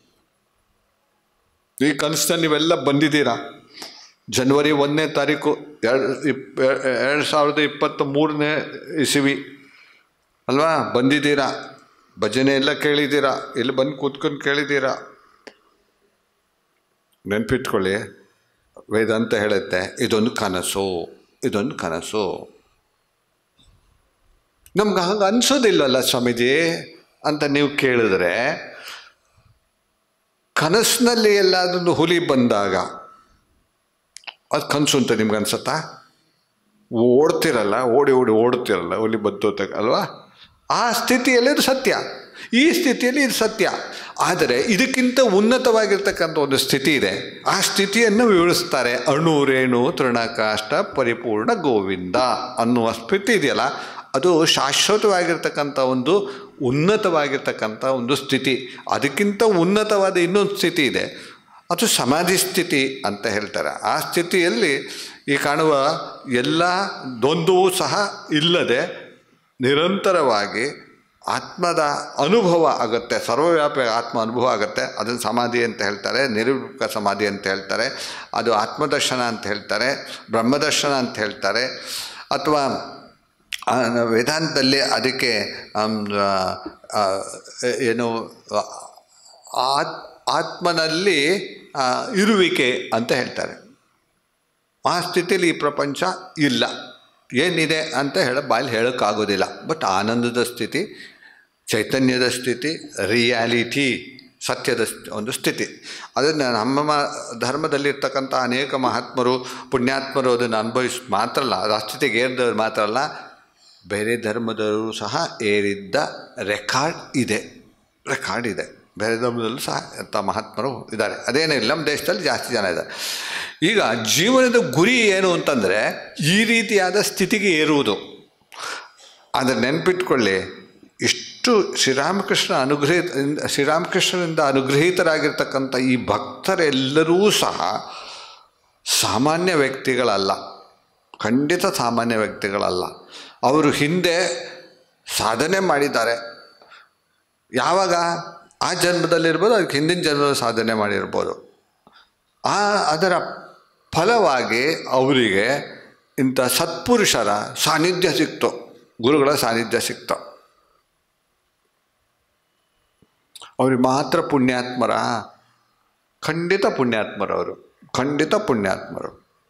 ಈ ಕನಸಿನಲ್ಲಿ ನೀವೆಲ್ಲ ಬಂದಿದ್ದೀರಾ ಜನವರಿ ಒಂದನೇ ತಾರೀಕು ಎರಡು ಇಪ್ ಎರಡು ಸಾವಿರದ ಇಪ್ಪತ್ತ ಮೂರನೇ ಇಸವಿ ಅಲ್ವಾ ಬಂದಿದ್ದೀರಾ ಭಜನೆ ಎಲ್ಲ ಕೇಳಿದ್ದೀರಾ ಇಲ್ಲಿ ಬಂದು ಕೂತ್ಕೊಂಡು ಕೇಳಿದ್ದೀರಾ ನೆನ್ಪಿಟ್ಕೊಳ್ಳಿ ವೇದಾಂತ ಹೇಳುತ್ತೆ ಇದೊಂದು ಕನಸು ಇದೊಂದು ಕನಸು ನಮ್ಗೆ ಹಂಗೆ ಅನ್ಸೋದಿಲ್ವಲ್ಲ ಸ್ವಾಮೀಜಿ ಅಂತ ನೀವು ಕೇಳಿದ್ರೆ ಕನಸಿನಲ್ಲಿ ಎಲ್ಲಾದೊಂದು ಹುಲಿ ಬಂದಾಗ ಅದು ಕನಸು ಅಂತ ನಿಮ್ಗೆ ಅನ್ಸತ್ತಾ ಓಡ್ತಿರಲ್ಲ ಓಡಿ ಓಡಿ ಓಡ್ತಿರಲ್ಲ ಹುಲಿ ಬದ್ದೋತಕ್ಕ ಅಲ್ವಾ ಆ ಸ್ಥಿತಿಯಲ್ಲಿ ಇದು ಸತ್ಯ ಈ ಸ್ಥಿತಿಯಲ್ಲಿ ಇದು ಸತ್ಯ ಆದರೆ ಇದಕ್ಕಿಂತ ಉನ್ನತವಾಗಿರ್ತಕ್ಕಂಥ ಒಂದು ಸ್ಥಿತಿ ಇದೆ ಆ ಸ್ಥಿತಿಯನ್ನು ವಿವರಿಸ್ತಾರೆ ಅಣು ರೇಣು ತೃಣಕಾಷ್ಟ ಪರಿಪೂರ್ಣ ಗೋವಿಂದ ಅನ್ನುವ ಸ್ಥಿತಿ ಇದೆಯಲ್ಲ ಅದು ಶಾಶ್ವತವಾಗಿರ್ತಕ್ಕಂಥ ಒಂದು ಉನ್ನತವಾಗಿರ್ತಕ್ಕಂಥ ಒಂದು ಸ್ಥಿತಿ ಅದಕ್ಕಿಂತ ಉನ್ನತವಾದ ಇನ್ನೊಂದು ಸ್ಥಿತಿ ಇದೆ ಅದು ಸಮಾಧಿ ಸ್ಥಿತಿ ಅಂತ ಹೇಳ್ತಾರೆ ಆ ಸ್ಥಿತಿಯಲ್ಲಿ ಈ ಕಾಣುವ ಎಲ್ಲ ದ್ವಂದ್ವವೂ ಸಹ ಇಲ್ಲದೆ ನಿರಂತರವಾಗಿ ಆತ್ಮದ ಅನುಭವ ಆಗುತ್ತೆ ಸರ್ವವ್ಯಾಪಿ ಆತ್ಮ ಅನುಭವ ಆಗುತ್ತೆ ಅದನ್ನು ಸಮಾಧಿ ಅಂತ ಹೇಳ್ತಾರೆ ನಿರೂಪಕ ಸಮಾಧಿ ಅಂತ ಹೇಳ್ತಾರೆ ಅದು ಆತ್ಮದರ್ಶನ ಅಂತ ಹೇಳ್ತಾರೆ ಬ್ರಹ್ಮದರ್ಶನ ಅಂತ ಹೇಳ್ತಾರೆ ಅಥವಾ ಆ, ವೇದಾಂತದಲ್ಲಿ ಅದಕ್ಕೆ ಆಮ್, ಆ, ಏನು ಆತ್ ಆತ್ಮನಲ್ಲಿ ಆ, ಇರುವಿಕೆ ಅಂತ ಹೇಳ್ತಾರೆ ಆ ಸ್ಥಿತಿಯಲ್ಲಿ ಈ ಪ್ರಪಂಚ ಇಲ್ಲ ಏನಿದೆ ಅಂತ ಹೇಳ ಬಾಯಲ್ಲಿ ಹೇಳೋಕ್ಕಾಗೋದಿಲ್ಲ ಬಟ್ ಆನಂದದ ಸ್ಥಿತಿ ಚೈತನ್ಯದ ಸ್ಥಿತಿ ರಿಯಾಲಿಟಿ ಸತ್ಯದ ಸ್- ಒಂದು ಸ್ಥಿತಿ ಅದನ್ನು ನಮ್ಮ ಮ- ಧರ್ಮದಲ್ಲಿರ್ತಕ್ಕಂಥ ಅನೇಕ ಮಹಾತ್ಮರು ಪುಣ್ಯಾತ್ಮರು ಅದನ್ನು ಅನುಭವಿಸ್ ಮಾತ್ರ ಅಲ್ಲ ಅದು ಆ ಸ್ಥಿತಿಗೆ ಏರಿದವ್ರು ಮಾತ್ರ ಅಲ್ಲ ಬೇರೆ ಧರ್ಮದವರು ಸಹ ಏರಿದ್ದ ರೆಕಾರ್ಡ್ ಇದೆ ರೆಕಾರ್ಡ್ ಇದೆ ಬೇರೆ ಧರ್ಮದಲ್ಲೂ ಸಹ ಎಂಥ ಮಹಾತ್ಮರು ಇದ್ದಾರೆ ಅದೇನಿಲ್ಲ ನಮ್ಮ ದೇಶದಲ್ಲಿ ಜಾಸ್ತಿ ಜನ ಇದ್ದಾರೆ ಈಗ ಜೀವನದ ಗುರಿ ಏನು ಅಂತಂದರೆ ಈ ರೀತಿಯಾದ ಸ್ಥಿತಿಗೆ ಏರುವುದು ಆದರೆ ನೆನ್ಪಿಟ್ಕೊಳ್ಳಿ ಇಷ್ಟು ಶ್ರೀರಾಮಕೃಷ್ಣ ಅನುಗ್ರಹಿತ ಶ್ರೀರಾಮಕೃಷ್ಣನಿಂದ ಅನುಗ್ರಹೀತರಾಗಿರ್ತಕ್ಕಂಥ ಈ ಭಕ್ತರೆಲ್ಲರೂ ಸಹ ಸಾಮಾನ್ಯ ವ್ಯಕ್ತಿಗಳಲ್ಲ ಖಂಡಿತ ಸಾಮಾನ್ಯ ವ್ಯಕ್ತಿಗಳಲ್ಲ ಅವರು ಹಿಂದೆ ಸಾಧನೆ ಮಾಡಿದ್ದಾರೆ ಯಾವಾಗ ಆ ಜನ್ಮದಲ್ಲಿರ್ಬೋದು ಅದಕ್ಕೆ ಹಿಂದಿನ ಜನ್ಮದ ಸಾಧನೆ ಮಾಡಿರ್ಬೋದು ಆ ಅದರ ಫಲವಾಗಿ ಅವರಿಗೆ ಇಂಥ ಸತ್ಪುರುಷರ ಸಾನ್ನಿಧ್ಯ ಸಿಕ್ತು ಗುರುಗಳ ಸಾನ್ನಿಧ್ಯ ಸಿಕ್ತು ಅವ್ರಿಗೆ ಮಾತ್ರ ಪುಣ್ಯಾತ್ಮರ ಖಂಡಿತ ಪುಣ್ಯಾತ್ಮರವರು ಖಂಡಿತ ಪುಣ್ಯಾತ್ಮರು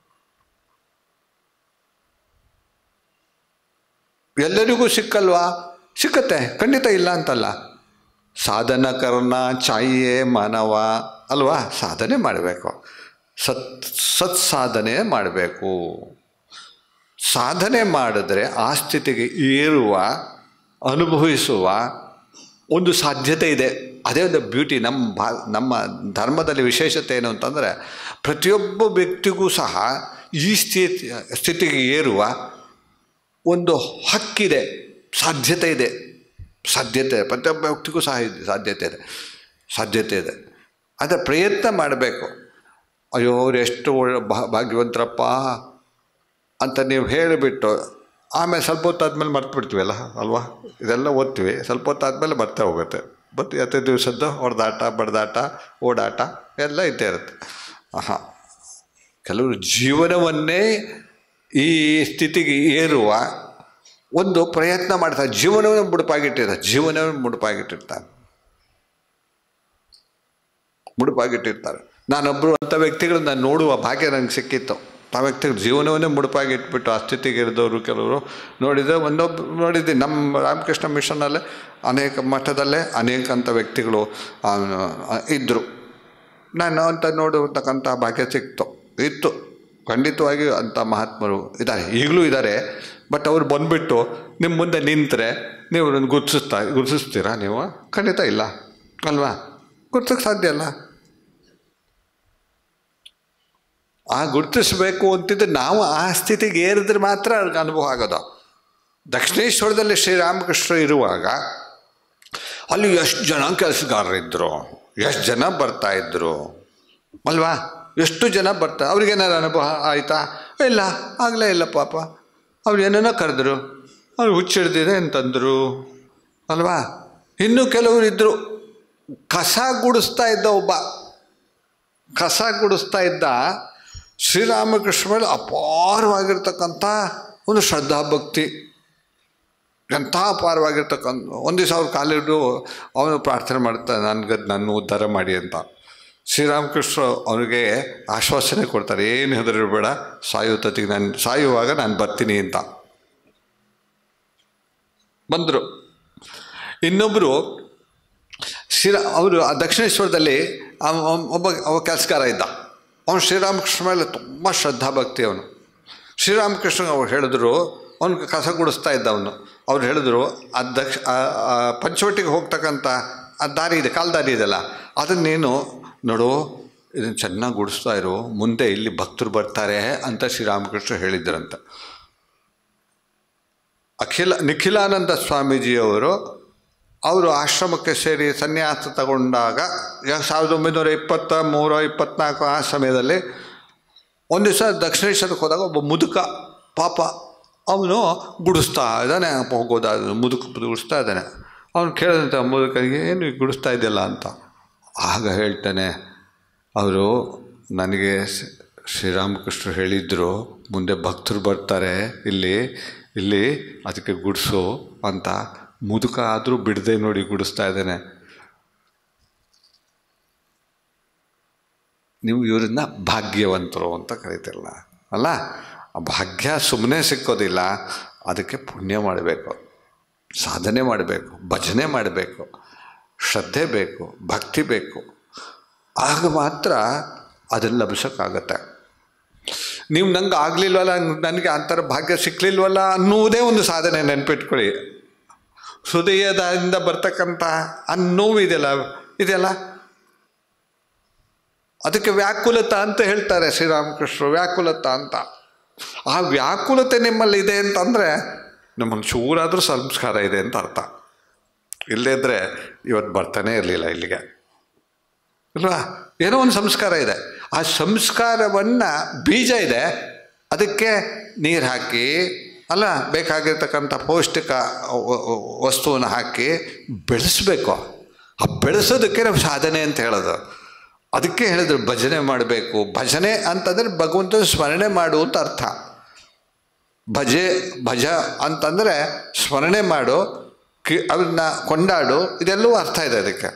ಎಲ್ಲರಿಗೂ ಸಿಕ್ಕಲ್ವಾ ಸಿಕ್ಕತ್ತೆ ಖಂಡಿತ ಇಲ್ಲ ಅಂತಲ್ಲ ಸಾಧನ ಕರ್ಣ ಚಾಯಿಯೇ ಮಾನವ ಅಲ್ವಾ ಸಾಧನೆ ಮಾಡಬೇಕು ಸತ್ ಸತ್ ಸಾಧನೆ ಮಾಡಬೇಕು ಸಾಧನೆ ಮಾಡಿದ್ರೆ ಆ ಸ್ಥಿತಿಗೆ ಏರುವ ಅನುಭವಿಸುವ ಒಂದು ಸಾಧ್ಯತೆ ಇದೆ ಅದೇ ಒಂದು ಬ್ಯೂಟಿ ನಮ್ಮ ಭಾ ನಮ್ಮ ಧರ್ಮದಲ್ಲಿ ವಿಶೇಷತೆ ಏನು ಅಂತಂದರೆ ಪ್ರತಿಯೊಬ್ಬ ವ್ಯಕ್ತಿಗೂ ಸಹ ಈ ಸ್ಥಿತಿ ಸ್ಥಿತಿಗೆ ಏರುವ ಒಂದು ಹಕ್ಕಿದೆ ಸಾಧ್ಯತೆ ಇದೆ ಸಾಧ್ಯತೆ ಪ್ರತಿಯೊಬ್ಬ ವ್ಯಕ್ತಿಗೂ ಸಹ ಇದೆ ಸಾಧ್ಯತೆ ಇದೆ ಸಾಧ್ಯತೆ ಇದೆ ಅದರ ಪ್ರಯತ್ನ ಮಾಡಬೇಕು ಅಯ್ಯೋ ಅವ್ರು ಎಷ್ಟು ಒಳ್ಳೆ ಭಾಗ್ಯವಂತರಪ್ಪ ಅಂತ ನೀವು ಹೇಳಿಬಿಟ್ಟು ಆಮೇಲೆ ಸ್ವಲ್ಪ ಹೊತ್ತಾದ್ಮೇಲೆ ಮರ್ತು ಬಿಡ್ತೀವಲ್ಲ ಅಲ್ವಾ ಇದೆಲ್ಲ ಓದ್ತೀವಿ ಸ್ವಲ್ಪ ಹೊತ್ತಾದ್ಮೇಲೆ ಮರ್ತೇ ಹೋಗುತ್ತೆ ಬಟ್ ಹತ್ತು ದಿವಸದ್ದು ಹೊಡೆದಾಟ ಬಡ್ದಾಟ ಓಡಾಟ ಎಲ್ಲ ಇದ್ದೇ ಇರುತ್ತೆ ಹಾಂ ಕೆಲವರು ಜೀವನವನ್ನೇ ಈ ಸ್ಥಿತಿಗೆ ಏರುವ ಒಂದು ಪ್ರಯತ್ನ ಮಾಡ್ತಾರೆ ಜೀವನವನ್ನು ಮುಡುಪಾಗಿಟ್ಟಿರ್ತಾರೆ ಜೀವನವನ್ನು ಮುಡುಪಾಗಿಟ್ಟಿರ್ತಾರೆ ಮುಡುಪಾಗಿಟ್ಟಿರ್ತಾರೆ ನಾನೊಬ್ಬರು ಅಂಥ ವ್ಯಕ್ತಿಗಳನ್ನ ನೋಡುವ ಭಾಗ್ಯ ನನಗೆ ಸಿಕ್ಕಿತ್ತು ಆ ವ್ಯಕ್ತಿಗಳು ಜೀವನವನ್ನೇ ಮುಡುಪಾಗಿ ಇಟ್ಬಿಟ್ಟು ಆ ಸ್ಥಿತಿಗೆ ಇರಿದವರು ಕೆಲವರು ನೋಡಿದರೆ ಒಂದೊಬ್ಬ ನೋಡಿದ್ದೀನಿ ನಮ್ಮ ರಾಮಕೃಷ್ಣ ಮಿಷನಲ್ಲೇ ಅನೇಕ ಮಠದಲ್ಲೇ ಅನೇಕ ಅಂಥ ವ್ಯಕ್ತಿಗಳು ಇದ್ದರು ನಾನು ಅಂತ ನೋಡುವಂತಕ್ಕಂಥ ಭಾಗ್ಯ ಸಿಕ್ತು ಇತ್ತು ಖಂಡಿತವಾಗಿಯೂ ಅಂಥ ಮಹಾತ್ಮರು ಇದ್ದಾರೆ ಈಗಲೂ ಇದ್ದಾರೆ ಬಟ್ ಅವ್ರು ಬಂದುಬಿಟ್ಟು ನಿಮ್ಮ ಮುಂದೆ ನಿಂತರೆ ನೀವು ಅದನ್ನು ಗುರುತಿಸ್ತಾ ಗುರುತಿಸ್ತೀರಾ ನೀವು ಖಂಡಿತ ಇಲ್ಲ ಅಲ್ವಾ ಗುರ್ಸೋಕ್ಕೆ ಸಾಧ್ಯ ಅಲ್ಲ ಆ ಗುರುತಿಸ್ಬೇಕು ಅಂತಿದ್ರೆ ನಾವು ಆ ಸ್ಥಿತಿಗೆ ಏರಿದ್ರೆ ಮಾತ್ರ ಅವ್ರಿಗೆ ಅನುಭವ ಆಗೋದು ದಕ್ಷಿಣೇಶ್ವರದಲ್ಲಿ ಶ್ರೀರಾಮಕೃಷ್ಣ ಇರುವಾಗ ಅಲ್ಲಿ ಎಷ್ಟು ಜನ ಕೆಲಸಗಾರರಿದ್ದರು ಎಷ್ಟು ಜನ ಬರ್ತಾಯಿದ್ರು ಅಲ್ವಾ ಎಷ್ಟು ಜನ ಬರ್ತಾ ಅವ್ರಿಗೇನಾರು ಅನುಭವ ಆಯಿತಾ ಇಲ್ಲ ಆಗಲೇ ಇಲ್ಲ ಪಾಪ ಅವ್ರು ಏನೇನೋ ಕರೆದ್ರು ಅವ್ರು ಹುಚ್ಚಿಡ್ದಿದೆ ಅಂತಂದರು ಅಲ್ವಾ ಇನ್ನೂ ಕೆಲವರು ಇದ್ದರು ಕಸ ಗುಡಿಸ್ತಾ ಇದ್ದ ಒಬ್ಬ ಕಸ ಗುಡಿಸ್ತಾ ಇದ್ದ ಶ್ರೀರಾಮಕೃಷ್ಣ ಮೇಲೆ ಅಪಾರವಾಗಿರ್ತಕ್ಕಂಥ ಒಂದು ಶ್ರದ್ಧಾಭಕ್ತಿ ಎಂಥ ಅಪಾರವಾಗಿರ್ತಕ್ಕಂಥ ಒಂದು ದಿವಸ ಅವ್ರು ಕಾಲಿಟ್ಟು ಅವನು ಪ್ರಾರ್ಥನೆ ಮಾಡ್ತಾನೆ ನನಗೆ ನನ್ನ ಉದ್ಧಾರ ಮಾಡಿ ಅಂತ ಶ್ರೀರಾಮಕೃಷ್ಣ ಅವನಿಗೆ ಆಶ್ವಾಸನೆ ಕೊಡ್ತಾರೆ ಏನು ಹೆದರಿಬೇಡ ಸಾಯುತ್ತತಿಗೆ ನಾನು ಸಾಯುವಾಗ ನಾನು ಬರ್ತೀನಿ ಅಂತ ಬಂದರು ಇನ್ನೊಬ್ಬರು ಶ್ರೀರಾ ಅವರು ಆ ದಕ್ಷಿಣೇಶ್ವರದಲ್ಲಿ ಒಬ್ಬ ಒಬ್ಬ ಕೆಲಸಗಾರ ಇದ್ದ ಅವನು ಶ್ರೀರಾಮಕೃಷ್ಣ ಮೇಲೆ ತುಂಬ ಶ್ರದ್ಧಾಭಕ್ತಿ ಅವನು ಶ್ರೀರಾಮಕೃಷ್ಣ ಅವ್ರು ಹೇಳಿದ್ರು ಅವನಿಗೆ ಕಸ ಗುಡಿಸ್ತಾ ಇದ್ದ ಅವನು ಅವ್ರು ಹೇಳಿದ್ರು ಆ ದಕ್ಷ ಪಂಚವಟಿಗೆ ಹೋಗ್ತಕ್ಕಂಥ ಆ ದಾರಿ ಇದೆ ಕಾಲು ದಾರಿ ಇದೆಯಲ್ಲ ಅದನ್ನು ನೀನು ನೋಡು ಇದನ್ನು ಚೆನ್ನಾಗಿ ಗುಡಿಸ್ತಾ ಇರು ಮುಂದೆ ಇಲ್ಲಿ ಭಕ್ತರು ಬರ್ತಾರೆ ಅಂತ ಶ್ರೀರಾಮಕೃಷ್ಣ ಹೇಳಿದ್ರಂತ ಅಖಿಲ ನಿಖಿಲಾನಂದ ಸ್ವಾಮೀಜಿಯವರು ಅವರು ಆಶ್ರಮಕ್ಕೆ ಸೇರಿ ಸನ್ಯಾಸ ತಗೊಂಡಾಗ ಸಾವಿರದ ಒಂಬೈನೂರ ಇಪ್ಪತ್ತ ಮೂರು ಇಪ್ಪತ್ತ್ನಾಲ್ಕು ಆ ಸಮಯದಲ್ಲಿ ಒಂದು ದಿವಸ ದಕ್ಷಿಣೇಶ್ವರಕ್ಕೆ ಹೋದಾಗ ಒಬ್ಬ ಮುದುಕ ಪಾಪ ಅವನು ಗುಡಿಸ್ತಾ ಇದ್ದಾನೆ ಹೋಗೋದಾದ ಮುದುಕ ಗುಡಿಸ್ತಾ ಇದ್ದಾನೆ ಅವನು ಕೇಳಿದಂಥ ಮುದುಕನಿಗೆ ಏನು ಗುಡಿಸ್ತಾ ಇದೆಯಲ್ಲ ಅಂತ ಆಗ ಹೇಳ್ತಾನೆ ಅವರು ನನಗೆ ಶ್ರೀರಾಮಕೃಷ್ಣರು ಹೇಳಿದ್ರು ಮುಂದೆ ಭಕ್ತರು ಬರ್ತಾರೆ ಇಲ್ಲಿ ಇಲ್ಲಿ ಅದಕ್ಕೆ ಗುಡಿಸು ಅಂತ ಮುದುಕ ಆದರೂ ಬಿಡದೆ ನೋಡಿ ಗುಡಿಸ್ತಾ ಇದ್ದಾನೆ ನೀವು ಇವರನ್ನ ಭಾಗ್ಯವಂತರು ಅಂತ ಕರಿತಿರಲ್ಲ ಅಲ್ಲ ಆ ಭಾಗ್ಯ ಸುಮ್ಮನೆ ಸಿಕ್ಕೋದಿಲ್ಲ ಅದಕ್ಕೆ ಪುಣ್ಯ ಮಾಡಬೇಕು ಸಾಧನೆ ಮಾಡಬೇಕು ಭಜನೆ ಮಾಡಬೇಕು ಶ್ರದ್ಧೆ ಬೇಕು ಭಕ್ತಿ ಬೇಕು ಆಗ ಮಾತ್ರ ಅದನ್ನು ಲಭಿಸೋಕ್ಕಾಗತ್ತೆ ನೀವು ನಂಗೆ ಆಗಲಿಲ್ವಲ್ಲ ನನಗೆ ಅಂಥರ ಭಾಗ್ಯ ಸಿಕ್ಕಲಿಲ್ವಲ್ಲ ಅನ್ನುವುದೇ ಒಂದು ಸಾಧನೆ ನೆನ್ಪಿಟ್ಕೊಳ್ಳಿ ಹೃದಯದಿಂದ ಬರ್ತಕ್ಕಂಥ ಆ ನೋವು ಇದೆಯಲ್ಲ ಇದೆಯಲ್ಲ ಅದಕ್ಕೆ ವ್ಯಾಕುಲತ ಅಂತ ಹೇಳ್ತಾರೆ ಶ್ರೀರಾಮಕೃಷ್ಣರು ವ್ಯಾಕುಲತ ಅಂತ ಆ ವ್ಯಾಕುಲತೆ ನಿಮ್ಮಲ್ಲಿ ಇದೆ ಅಂತಂದರೆ ನಮ್ಮನ್ನು ಚೂರಾದರೂ ಸಂಸ್ಕಾರ ಇದೆ ಅಂತ ಅರ್ಥ ಇಲ್ಲದೇ ಇದ್ದರೆ ಇವತ್ತು ಬರ್ತಾನೆ ಇರಲಿಲ್ಲ ಇಲ್ಲಿಗೆ ಅಲ್ವಾ ಏನೋ ಒಂದು ಸಂಸ್ಕಾರ ಇದೆ ಆ ಸಂಸ್ಕಾರವನ್ನು ಬೀಜ ಇದೆ ಅದಕ್ಕೆ ನೀರು ಹಾಕಿ ಅಲ್ಲ ಬೇಕಾಗಿರ್ತಕ್ಕಂಥ ಪೌಷ್ಟಿಕ ವ- ವ- ವಸ್ತುವನ್ನು ಹಾಕಿ ಬೆಳೆಸಬೇಕು ಆ ಬೆಳೆಸೋದಕ್ಕೆ ನಾವು ಸಾಧನೆ ಅಂತ ಹೇಳೋದು ಅದಕ್ಕೆ ಹೇಳಿದ್ರು ಭಜನೆ ಮಾಡಬೇಕು ಭಜನೆ ಅಂತಂದರೆ ಭಗವಂತನ ಸ್ಮರಣೆ ಮಾಡು ಅಂತ ಅರ್ಥ ಭಜೆ ಭಜ ಅಂತಂದರೆ ಸ್ಮರಣೆ ಮಾಡು ಕಿ ಅದನ್ನ ಕೊಂಡಾಡು ಇದೆಲ್ಲವೂ ಅರ್ಥ ಇದೆ ಅದಕ್ಕೆ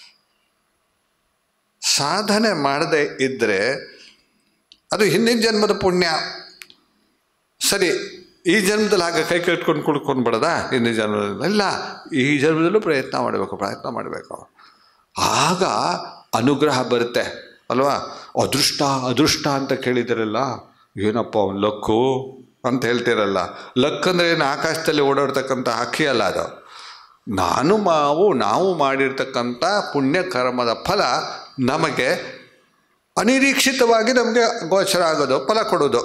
ಸಾಧನೆ ಮಾಡದೆ ಇದ್ದರೆ ಅದು ಹಿಂದಿನ ಜನ್ಮದ ಪುಣ್ಯ ಸರಿ ಈ ಜನ್ಮದಲ್ಲಿ ಹಾಗೆ ಕೈ ಕಟ್ಕೊಂಡು ಕುಡ್ಕೊಂಡು ಬಿಡೋದಾ ಹಿಂದಿನ ಜನ್ಮದಲ್ಲಿ ಇಲ್ಲ ಈ ಜನ್ಮದಲ್ಲೂ ಪ್ರಯತ್ನ ಮಾಡಬೇಕು ಪ್ರಯತ್ನ ಮಾಡಬೇಕು ಆಗ ಅನುಗ್ರಹ ಬರುತ್ತೆ ಅಲ್ವಾ ಅದೃಷ್ಟ ಅದೃಷ್ಟ ಅಂತ ಕೇಳಿದಿರಲ್ಲ ಏನಪ್ಪ ಅವ್ನು ಲಕ್ಕು ಅಂತ ಹೇಳ್ತಿರಲ್ಲ ಲಕ್ ಅಂದರೆ ಏನು ಆಕಾಶದಲ್ಲಿ ಓಡಾಡ್ತಕ್ಕಂಥ ಹಕ್ಕಿ ಅಲ್ಲ ಅದು ನಾನು ಮಾವು ನಾವು ಮಾಡಿರ್ತಕ್ಕಂಥ ಪುಣ್ಯ ಕರ್ಮದ ಫಲ ನಮಗೆ ಅನಿರೀಕ್ಷಿತವಾಗಿ ನಮಗೆ ಗೋಚರ ಆಗೋದು ಫಲ ಕೊಡೋದು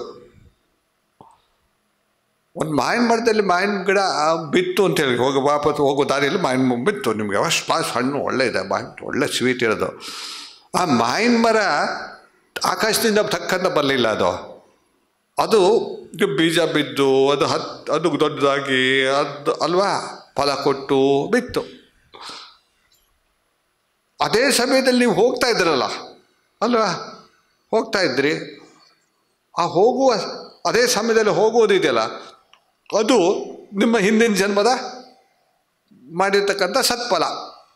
ಒಂದು ಮಾವಿನ ಮರದಲ್ಲಿ ಮಾವಿನ ಗಿಡ ಆ, ಬಿತ್ತು ಅಂತ ಹೇಳಿ ಹೋಗೋ ವಾಪಸ್ ಹೋಗೋ ದಾರಿಯಲ್ಲಿ ಮಾವಿನ ಮ- ಬಿತ್ತು ನಿಮಗೆ ಅಷ್ಟು ಕ್ಲಾಸ್ ಹಣ್ಣು ಒಳ್ಳೆ ಇದೆ ಮಾವಿನ ಒಳ್ಳೆ ಸ್ವೀಟ್ ಇರೋದು ಆ ಮಾವಿನ ಮರ ಆಕಾಶದಿಂದ ತಕ್ಕಂತ ಬರಲಿಲ್ಲ ಅದು ಅದು ಇದು ಬೀಜ ಬಿದ್ದು ಅದು ಹತ್ ಅದು ದೊಡ್ಡದಾಗಿ ಅದು ಅಲ್ವಾ ಫಲ ಕೊಟ್ಟು ಬಿತ್ತು ಅದೇ ಸಮಯದಲ್ಲಿ ನೀವು ಹೋಗ್ತಾ ಇದ್ರಲ್ಲ ಅಲ್ವಾ ಹೋಗ್ತಾ ಇದ್ರಿ ಆ ಹೋಗುವ ಅದೇ ಸಮಯದಲ್ಲಿ ಹೋಗುವುದಿದೆಯಲ್ಲ ಅದು ನಿಮ್ಮ ಹಿಂದಿನ ಜನ್ಮದ ಮಾಡಿರ್ತಕ್ಕಂಥ ಸತ್ಫಲ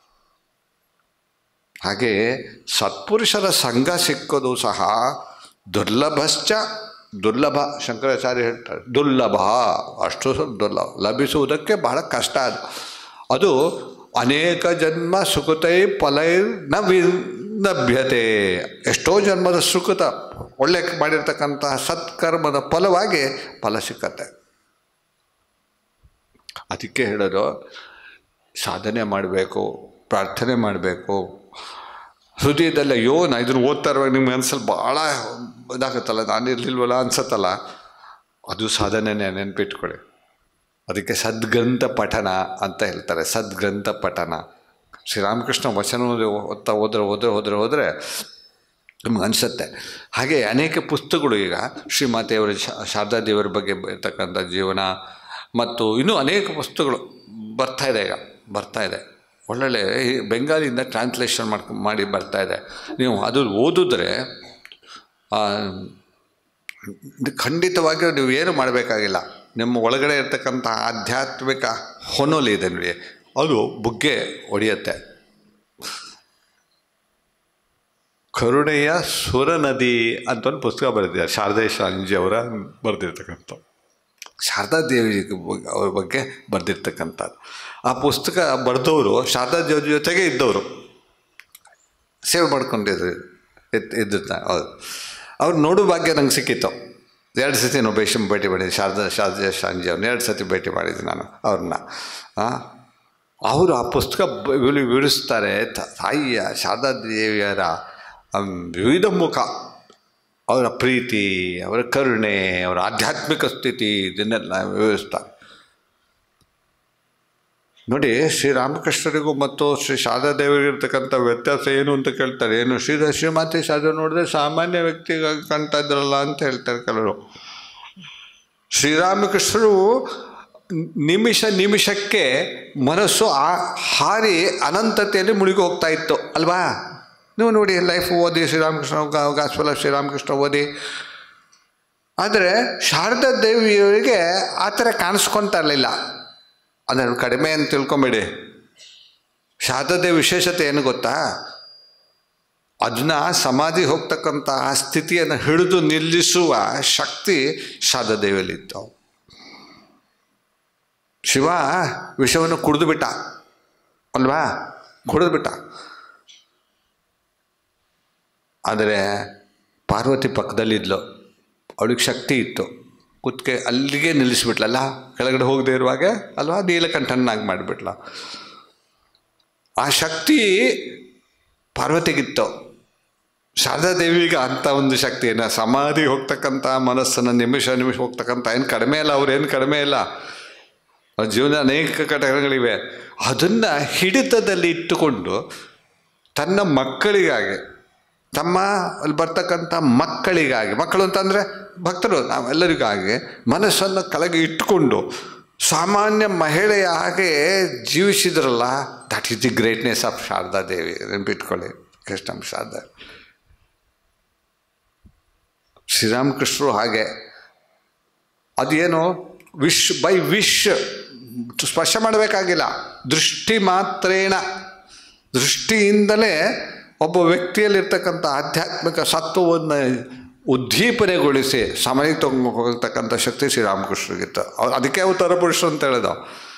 ಹಾಗೆ ಸತ್ಪುರುಷರ ಸಂಘ ಸಿಕ್ಕೋದು ಸಹ ದುರ್ಲಭಶ್ಚ ದುರ್ಲಭ ಶಂಕರಾಚಾರ್ಯ ಹೇಳ್ತಾರೆ ದುರ್ಲಭ ಅಷ್ಟು ಸ್ವಲ್ಪ ದುರ್ಲಭ ಲಭಿಸುವುದಕ್ಕೆ ಬಹಳ ಕಷ್ಟ ಅದು ಅದು ಅನೇಕ ಜನ್ಮ ಸುಕೃತೈ ಫಲೈ ನ ವಿಲಭ್ಯತೆ ಎಷ್ಟೋ ಜನ್ಮದ ಸುಕೃತ ಒಳ್ಳೆ ಮಾಡಿರ್ತಕ್ಕಂತಹ ಸತ್ಕರ್ಮದ ಫಲವಾಗಿ ಫಲ ಸಿಕ್ಕತ್ತೆ ಅದಕ್ಕೆ ಹೇಳೋದು ಸಾಧನೆ ಮಾಡಬೇಕು ಪ್ರಾರ್ಥನೆ ಮಾಡಬೇಕು ಹೃದಯದಲ್ಲಿ ಅಯ್ಯೋ ನಾ ಇದನ್ನು ಓದ್ತಾ ಇರುವಾಗ ನಿಮ್ಗೆ ಅನ್ಸಲ್ ಭಾಳ ಇದಾಗುತ್ತಲ್ಲ ನಾನು ಇರಲಿಲ್ವಲ್ಲ ಅನ್ಸತ್ತಲ್ಲ ಅದು ಸಾಧನೆನೇ ನೆನ್ಪಿಟ್ಕೊಳ್ಳಿ ಅದಕ್ಕೆ ಸದ್ಗ್ರಂಥ ಪಠನ ಅಂತ ಹೇಳ್ತಾರೆ ಸದ್ಗ್ರಂಥ ಪಠನ ಶ್ರೀರಾಮಕೃಷ್ಣ ವಚನ ಓದ್ತಾ ಹೋದ್ರೆ ಹೋದ್ರೆ ಹೋದ್ರೆ ಹೋದರೆ ನಿಮ್ಗೆ ಅನಿಸುತ್ತೆ ಹಾಗೆ ಅನೇಕ ಪುಸ್ತಕಗಳು ಈಗ ಶ್ರೀಮಾತೆಯವರ ಶಾ- ಶಾರದಾ ದೇವರ ಬಗ್ಗೆ ಇರ್ತಕ್ಕಂಥ ಜೀವನ ಮತ್ತು ಇನ್ನೂ ಅನೇಕ ಪುಸ್ತಕಗಳು ಬರ್ತಾ ಇದೆ ಈಗ ಬರ್ತಾ ಇದೆ ಒಳ್ಳೊಳ್ಳೆ ಈ ಬೆಂಗಾಲಿಯಿಂದ ಟ್ರಾನ್ಸ್ಲೇಷನ್ ಮಾಡ್ಕೊ ಮಾಡಿ ಬರ್ತಾ ಇದೆ ನೀವು ಅದು ಓದಿದ್ರೆ ಆ, ಖಂಡಿತವಾಗಿ ನೀವು ಏನು ಮಾಡಬೇಕಾಗಿಲ್ಲ ನಿಮ್ಮ ಒಳಗಡೆ ಇರ್ತಕ್ಕಂಥ ಆಧ್ಯಾತ್ಮಿಕ ಹೊನೋಲಿ ಇದೆ ನೋಡಿ ಅದು ಬುಗ್ಗೆ ಹೊಡೆಯುತ್ತೆ ಕರುಣೆಯ ಸುರ ನದಿ ಅಂತ ಒಂದು ಪುಸ್ತಕ ಬರೆದಿದ್ದಾರೆ ಶಾರದೇಶ ಅಂಜಿ ಅವರ ಬರೆದಿರ್ತಕ್ಕಂಥ ಶಾರದಾ ದೇವಿ ಬಗ್ಗೆ- ಅವ್ರ ಬಗ್ಗೆ ಬರೆದಿರ್ತಕ್ಕಂಥದ್ದು ಆ ಪುಸ್ತಕ ಬರೆದವರು ಶಾರದಾ ದೇವಿ ಜೊತೆಗೆ ಇದ್ದವರು ಸೇವೆ ಮಾಡ್ಕೊಂಡಿದ್ರು ಇದ್ ಇದ್ದ ಹೌದು ಅವ್ರು ನೋಡೋ ಭಾಗ್ಯ ನಂಗೆ ಸಿಕ್ಕಿತ್ತು ಎರಡು ಸತಿ ನಾವು ಬೇಷಮ್ ಭೇಟಿ ಮಾಡಿದ್ದೆ ಶಾರದಾ ಶಾರದಾ ಶಾಂಜಿ ಅವ್ರನ್ನ ಎರಡು ಸತಿ ಭೇಟಿ ಮಾಡಿದ್ದೆ ನಾನು ಅವ್ರನ್ನ ಅವರು ಆ ಪುಸ್ತಕ ಬ- ವಿವರಿ- ವಿವರಿಸ್ತಾರೆ ತ- ತಾಯಿಯ ಶಾರದಾ ದೇವಿಯರ ಅಮ್, ವಿವಿಧ ಮುಖ ಅವರ ಪ್ರೀತಿ ಅವರ ಕರುಣೆ ಅವರ ಆಧ್ಯಾತ್ಮಿಕ ಸ್ಥಿತಿ ಇದನ್ನೆಲ್ಲ ವಿವರಿಸ್ತಾರೆ ನೋಡಿ ಶ್ರೀರಾಮಕೃಷ್ಣರಿಗೂ ಮತ್ತು ಶ್ರೀ ಶಾರದಾ ದೇವರಿಗೂ ಇರ್ತಕ್ಕಂಥ ವ್ಯತ್ಯಾಸ ಏನು ಅಂತ ಕೇಳ್ತಾರೆ ಏನು ಶ್ರೀ ಶ್ರೀಮಾತೆ ಶಾರದಾ ನೋಡಿದ್ರೆ ಸಾಮಾನ್ಯ ವ್ಯಕ್ತಿಗಾಗಿ ಕಾಣ್ತಾ ಇದ್ರಲ್ಲ ಅಂತ ಹೇಳ್ತಾರೆ ಕೆಲವರು ಶ್ರೀರಾಮಕೃಷ್ಣರು ನಿಮಿಷ ನಿಮಿಷಕ್ಕೆ ಮನಸ್ಸು ಆ ಹಾರಿ ಅನಂತತೆಯಲ್ಲಿ ಮುಳುಗಿ ಹೋಗ್ತಾ ಇತ್ತು ಅಲ್ವಾ ನೀವು ನೋಡಿ ಲೈಫ್ ಓದಿ ಶ್ರೀರಾಮಕೃಷ್ಣ ಗಾಸ್ಪಲ ಶ್ರೀರಾಮಕೃಷ್ಣ ಓದಿ ಆದರೆ ಶಾರದಾ ದೇವಿಯವರಿಗೆ ಆ ಥರ ಕಾಣಿಸ್ಕೊತಾ ಇರಲಿಲ್ಲ ಅದನ್ನು ಕಡಿಮೆ ಅಂತ ತಿಳ್ಕೊಂಬೇಡಿ ಶಾರದಾದೇವಿ ವಿಶೇಷತೆ ಏನು ಗೊತ್ತಾ ಅದನ್ನ ಸಮಾಧಿ ಹೋಗ್ತಕ್ಕಂಥ ಆ ಸ್ಥಿತಿಯನ್ನು ಹಿಡಿದು ನಿಲ್ಲಿಸುವ ಶಕ್ತಿ ಶಾರದಾದೇವಿಯಲ್ಲಿತ್ತು ಶಿವ ವಿಷವನ್ನು ಕುಡಿದು ಬಿಟ್ಟ ಅಲ್ವಾ ಕುಡಿದು ಬಿಟ್ಟ ಆದರೆ ಪಾರ್ವತಿ ಪಕ್ಕದಲ್ಲಿದ್ಲು ಅವಳಿಗೆ ಶಕ್ತಿ ಇತ್ತು ಕುತ್ತಿಗೆ ಅಲ್ಲಿಗೆ ನಿಲ್ಲಿಸ್ಬಿಟ್ಲಲ್ಲ ಕೆಳಗಡೆ ಹೋಗದೆ ಇರುವಾಗ ಅಲ್ವಾ ನೀಲಕಂಠನಾಗಿ ಮಾಡಿಬಿಟ್ಲ ಆ ಶಕ್ತಿ ಪಾರ್ವತಿಗಿತ್ತು ಶಾರದಾ ದೇವಿಗೆ ಅಂಥ ಒಂದು ಶಕ್ತಿಯನ್ನು ಸಮಾಧಿ ಹೋಗ್ತಕ್ಕಂಥ ಮನಸ್ಸನ್ನು ನಿಮಿಷ ನಿಮಿಷ ಹೋಗ್ತಕ್ಕಂಥ ಏನು ಕಡಿಮೆ ಇಲ್ಲ ಅವ್ರೇನು ಕಡಿಮೆ ಇಲ್ಲ ಅವ್ರ ಜೀವನ ಅನೇಕ ಘಟನೆಗಳಿವೆ ಅದನ್ನು ಹಿಡಿತದಲ್ಲಿ ಇಟ್ಟುಕೊಂಡು ತನ್ನ ಮಕ್ಕಳಿಗಾಗಿ ತಮ್ಮ ಅಲ್ಲಿ ಬರ್ತಕ್ಕಂಥ ಮಕ್ಕಳಿಗಾಗಿ ಮಕ್ಕಳು ಅಂತಂದರೆ ಭಕ್ತರು ನಾವೆಲ್ಲರಿಗಾಗಿ ಮನಸ್ಸನ್ನು ಕೆಳಗೆ ಇಟ್ಟುಕೊಂಡು ಸಾಮಾನ್ಯ ಮಹಿಳೆಯ ಹಾಗೆ ಜೀವಿಸಿದ್ರಲ್ಲ that is the greatness of Sharada Devi ನೆನಪಿಟ್ಕೊಳ್ಳಿ ಕೃಷ್ಣಂ ಶಾರದಾ ಶ್ರೀರಾಮಕೃಷ್ಣರು ಹಾಗೆ ಅದೇನು ವಿಶ್ ಬೈ ವಿಶ್ ಸ್ಪರ್ಶ ಮಾಡಬೇಕಾಗಿಲ್ಲ ದೃಷ್ಟಿ ಮಾತ್ರೇಣ ದೃಷ್ಟಿಯಿಂದಲೇ ಒಬ್ಬ ವ್ಯಕ್ತಿಯಲ್ಲಿರ್ತಕ್ಕಂಥ ಆಧ್ಯಾತ್ಮಿಕ ಸತ್ವವನ್ನು ಉದ್ದೀಪನೆಗೊಳಿಸಿ ಸಮಯ ತಗೊಂಡು ಹೋಗ್ತಕ್ಕಂಥ ಶಕ್ತಿ ಶ್ರೀರಾಮಕೃಷ್ಣರಿಗಿತ್ತು ಅವ್ರು ಅದಕ್ಕೆ ಅವತಾರ ಪುರುಷರು ಅಂತ ಹೇಳಿದ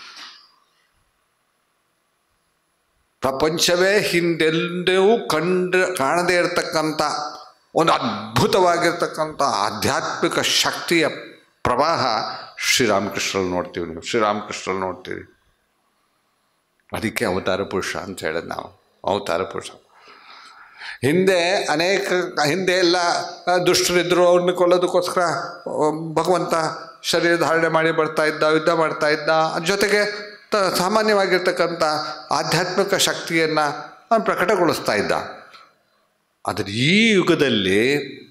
ಪ್ರಪಂಚವೇ ಹಿಂದೆಂದೂ ಕಂಡ ಕಾಣದೇ ಇರತಕ್ಕಂಥ ಒಂದು ಅದ್ಭುತವಾಗಿರ್ತಕ್ಕಂಥ ಆಧ್ಯಾತ್ಮಿಕ ಶಕ್ತಿಯ ಪ್ರವಾಹ ಶ್ರೀರಾಮಕೃಷ್ಣರಲ್ಲಿ ನೋಡ್ತೀವಿ ನೀವು ಶ್ರೀರಾಮಕೃಷ್ಣರಲ್ಲಿ ನೋಡ್ತೀವಿ ಅದಕ್ಕೆ ಅವತಾರ ಪುರುಷ ಅಂತ ಹೇಳೋದು ನಾವು ಅವತಾರ ಪುರುಷ ಹಿಂದೆ ಅನೇಕ ಹಿಂದೆ ಎಲ್ಲ ದುಷ್ಟರಿದ್ದರು ಅವ್ರನ್ನ ಕೊಲ್ಲೋದಕ್ಕೋಸ್ಕರ ಭಗವಂತ ಶರೀರ ಧಾರಣೆ ಮಾಡಿ ಬರ್ತಾ ಇದ್ದ ಯುದ್ಧ ಮಾಡ್ತಾ ಇದ್ದ ಅದ್ರ ಜೊತೆಗೆ ತ ಸಾಮಾನ್ಯವಾಗಿರ್ತಕ್ಕಂಥ ಆಧ್ಯಾತ್ಮಿಕ ಶಕ್ತಿಯನ್ನು ಅವನು ಪ್ರಕಟಗೊಳಿಸ್ತಾ ಇದ್ದ ಆದರೆ ಈ ಯುಗದಲ್ಲಿ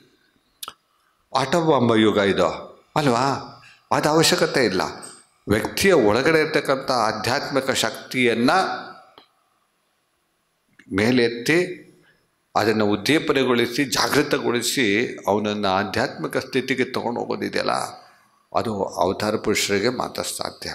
ಆಟವಾಂಬ ಯುಗ ಇದು ಅಲ್ವಾ ಅದು ಅವಶ್ಯಕತೆ ಇಲ್ಲ ವ್ಯಕ್ತಿಯ ಒಳಗಡೆ ಇರ್ತಕ್ಕಂಥ ಆಧ್ಯಾತ್ಮಿಕ ಶಕ್ತಿಯನ್ನು ಮೇಲೆತ್ತಿ ಅದನ್ನು ಉದ್ದೀಪನೆಗೊಳಿಸಿ ಜಾಗೃತಗೊಳಿಸಿ ಅವನನ್ನು ಆಧ್ಯಾತ್ಮಿಕ ಸ್ಥಿತಿಗೆ ತೊಗೊಂಡು ಹೋಗೋದಿದೆಯಲ್ಲ ಅದು ಅವತಾರ ಪುರುಷರಿಗೆ ಮಾತ್ರ ಸಾಧ್ಯ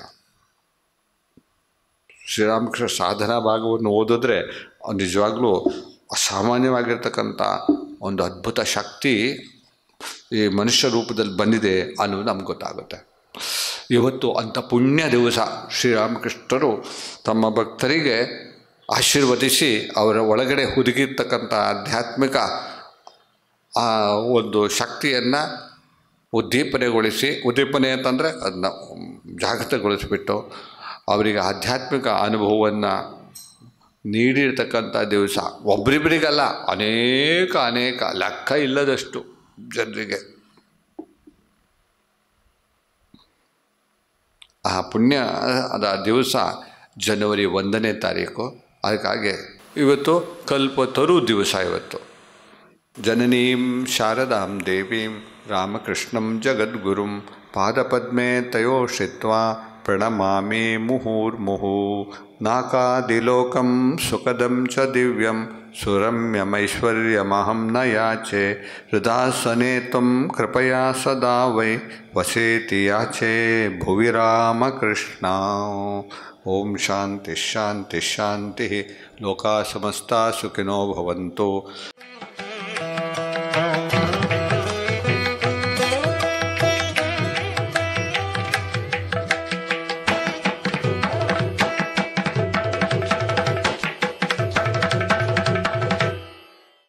ಶ್ರೀರಾಮಕೃಷ್ಣ ಸಾಧನಾ ಭಾಗವನ್ನು ಓದಿದ್ರೆ ನಿಜವಾಗ್ಲೂ ಅಸಾಮಾನ್ಯವಾಗಿರ್ತಕ್ಕಂಥ ಒಂದು ಅದ್ಭುತ ಶಕ್ತಿ ಈ ಮನುಷ್ಯ ರೂಪದಲ್ಲಿ ಬಂದಿದೆ ಅನ್ನೋದು ನಮ್ಗೆ ಗೊತ್ತಾಗುತ್ತೆ ಇವತ್ತು ಅಂಥ ಪುಣ್ಯ ದಿವಸ ಶ್ರೀರಾಮಕೃಷ್ಣರು ತಮ್ಮ ಭಕ್ತರಿಗೆ ಆಶೀರ್ವದಿಸಿ ಅವರ ಒಳಗಡೆ ಹುದುಗಿರ್ತಕ್ಕಂಥ ಆಧ್ಯಾತ್ಮಿಕ ಆ ಒಂದು ಶಕ್ತಿಯನ್ನು ಉದ್ದೀಪನೆಗೊಳಿಸಿ ಉದ್ದೀಪನೆ ಅಂತಂದರೆ ಅದನ್ನ ಜಾಗೃತಗೊಳಿಸಿಬಿಟ್ಟು ಅವರಿಗೆ ಆಧ್ಯಾತ್ಮಿಕ ಅನುಭವವನ್ನು ನೀಡಿರ್ತಕ್ಕಂಥ ದಿವಸ ಒಬ್ಬರಿಬ್ಬರಿಗಲ್ಲ ಅನೇಕ ಅನೇಕ ಲೆಕ್ಕ ಇಲ್ಲದಷ್ಟು ಜನರಿಗೆ ಆ ಪುಣ್ಯ ಅದ ದಿವಸ ಜನವರಿ ಒಂದನೇ ತಾರೀಕು ಅದಕ್ಕಾಗಿ ಇವತ್ತು ಕಲ್ಪತರು ದಿವಸ ಇವತ್ತು ಜನನೀಂ ಶಾರದಾಂ ದೇವೀಂ ರಾಮಕೃಷ್ಣಂ ಜಗದ್ಗುರುಂ ಪಾದಪದ್ಮೆ ತಯೋಷಿತ್ವಾ ಪ್ರಣಮಾಮಿ ಮುಹುರ್ಮುಹು ನಾಕಾದಿಲೋಕಂ ಸುಖದಂ ಚ ದಿವ್ಯಂ ಸುರಮ್ಯಮೈಶ್ವರ್ಯಮಹಂ ನ ಯಾಚೆ ಹೃದಾಸನೆ ತ್ವಂ ಕೃಪಯಾ ಸದಾ ವೈ ವಸೇತಿ ಯಾಚೆ ಭುವಿ ರಾಮಕೃಷ್ಣ ಓಂ ಶಾಂತಿ ಶಾಂತಿ ಶಾಂತಿ ಲೋಕಾ ಸಮಸ್ತಾ ಸುಖಿನೋ ಭವಂತು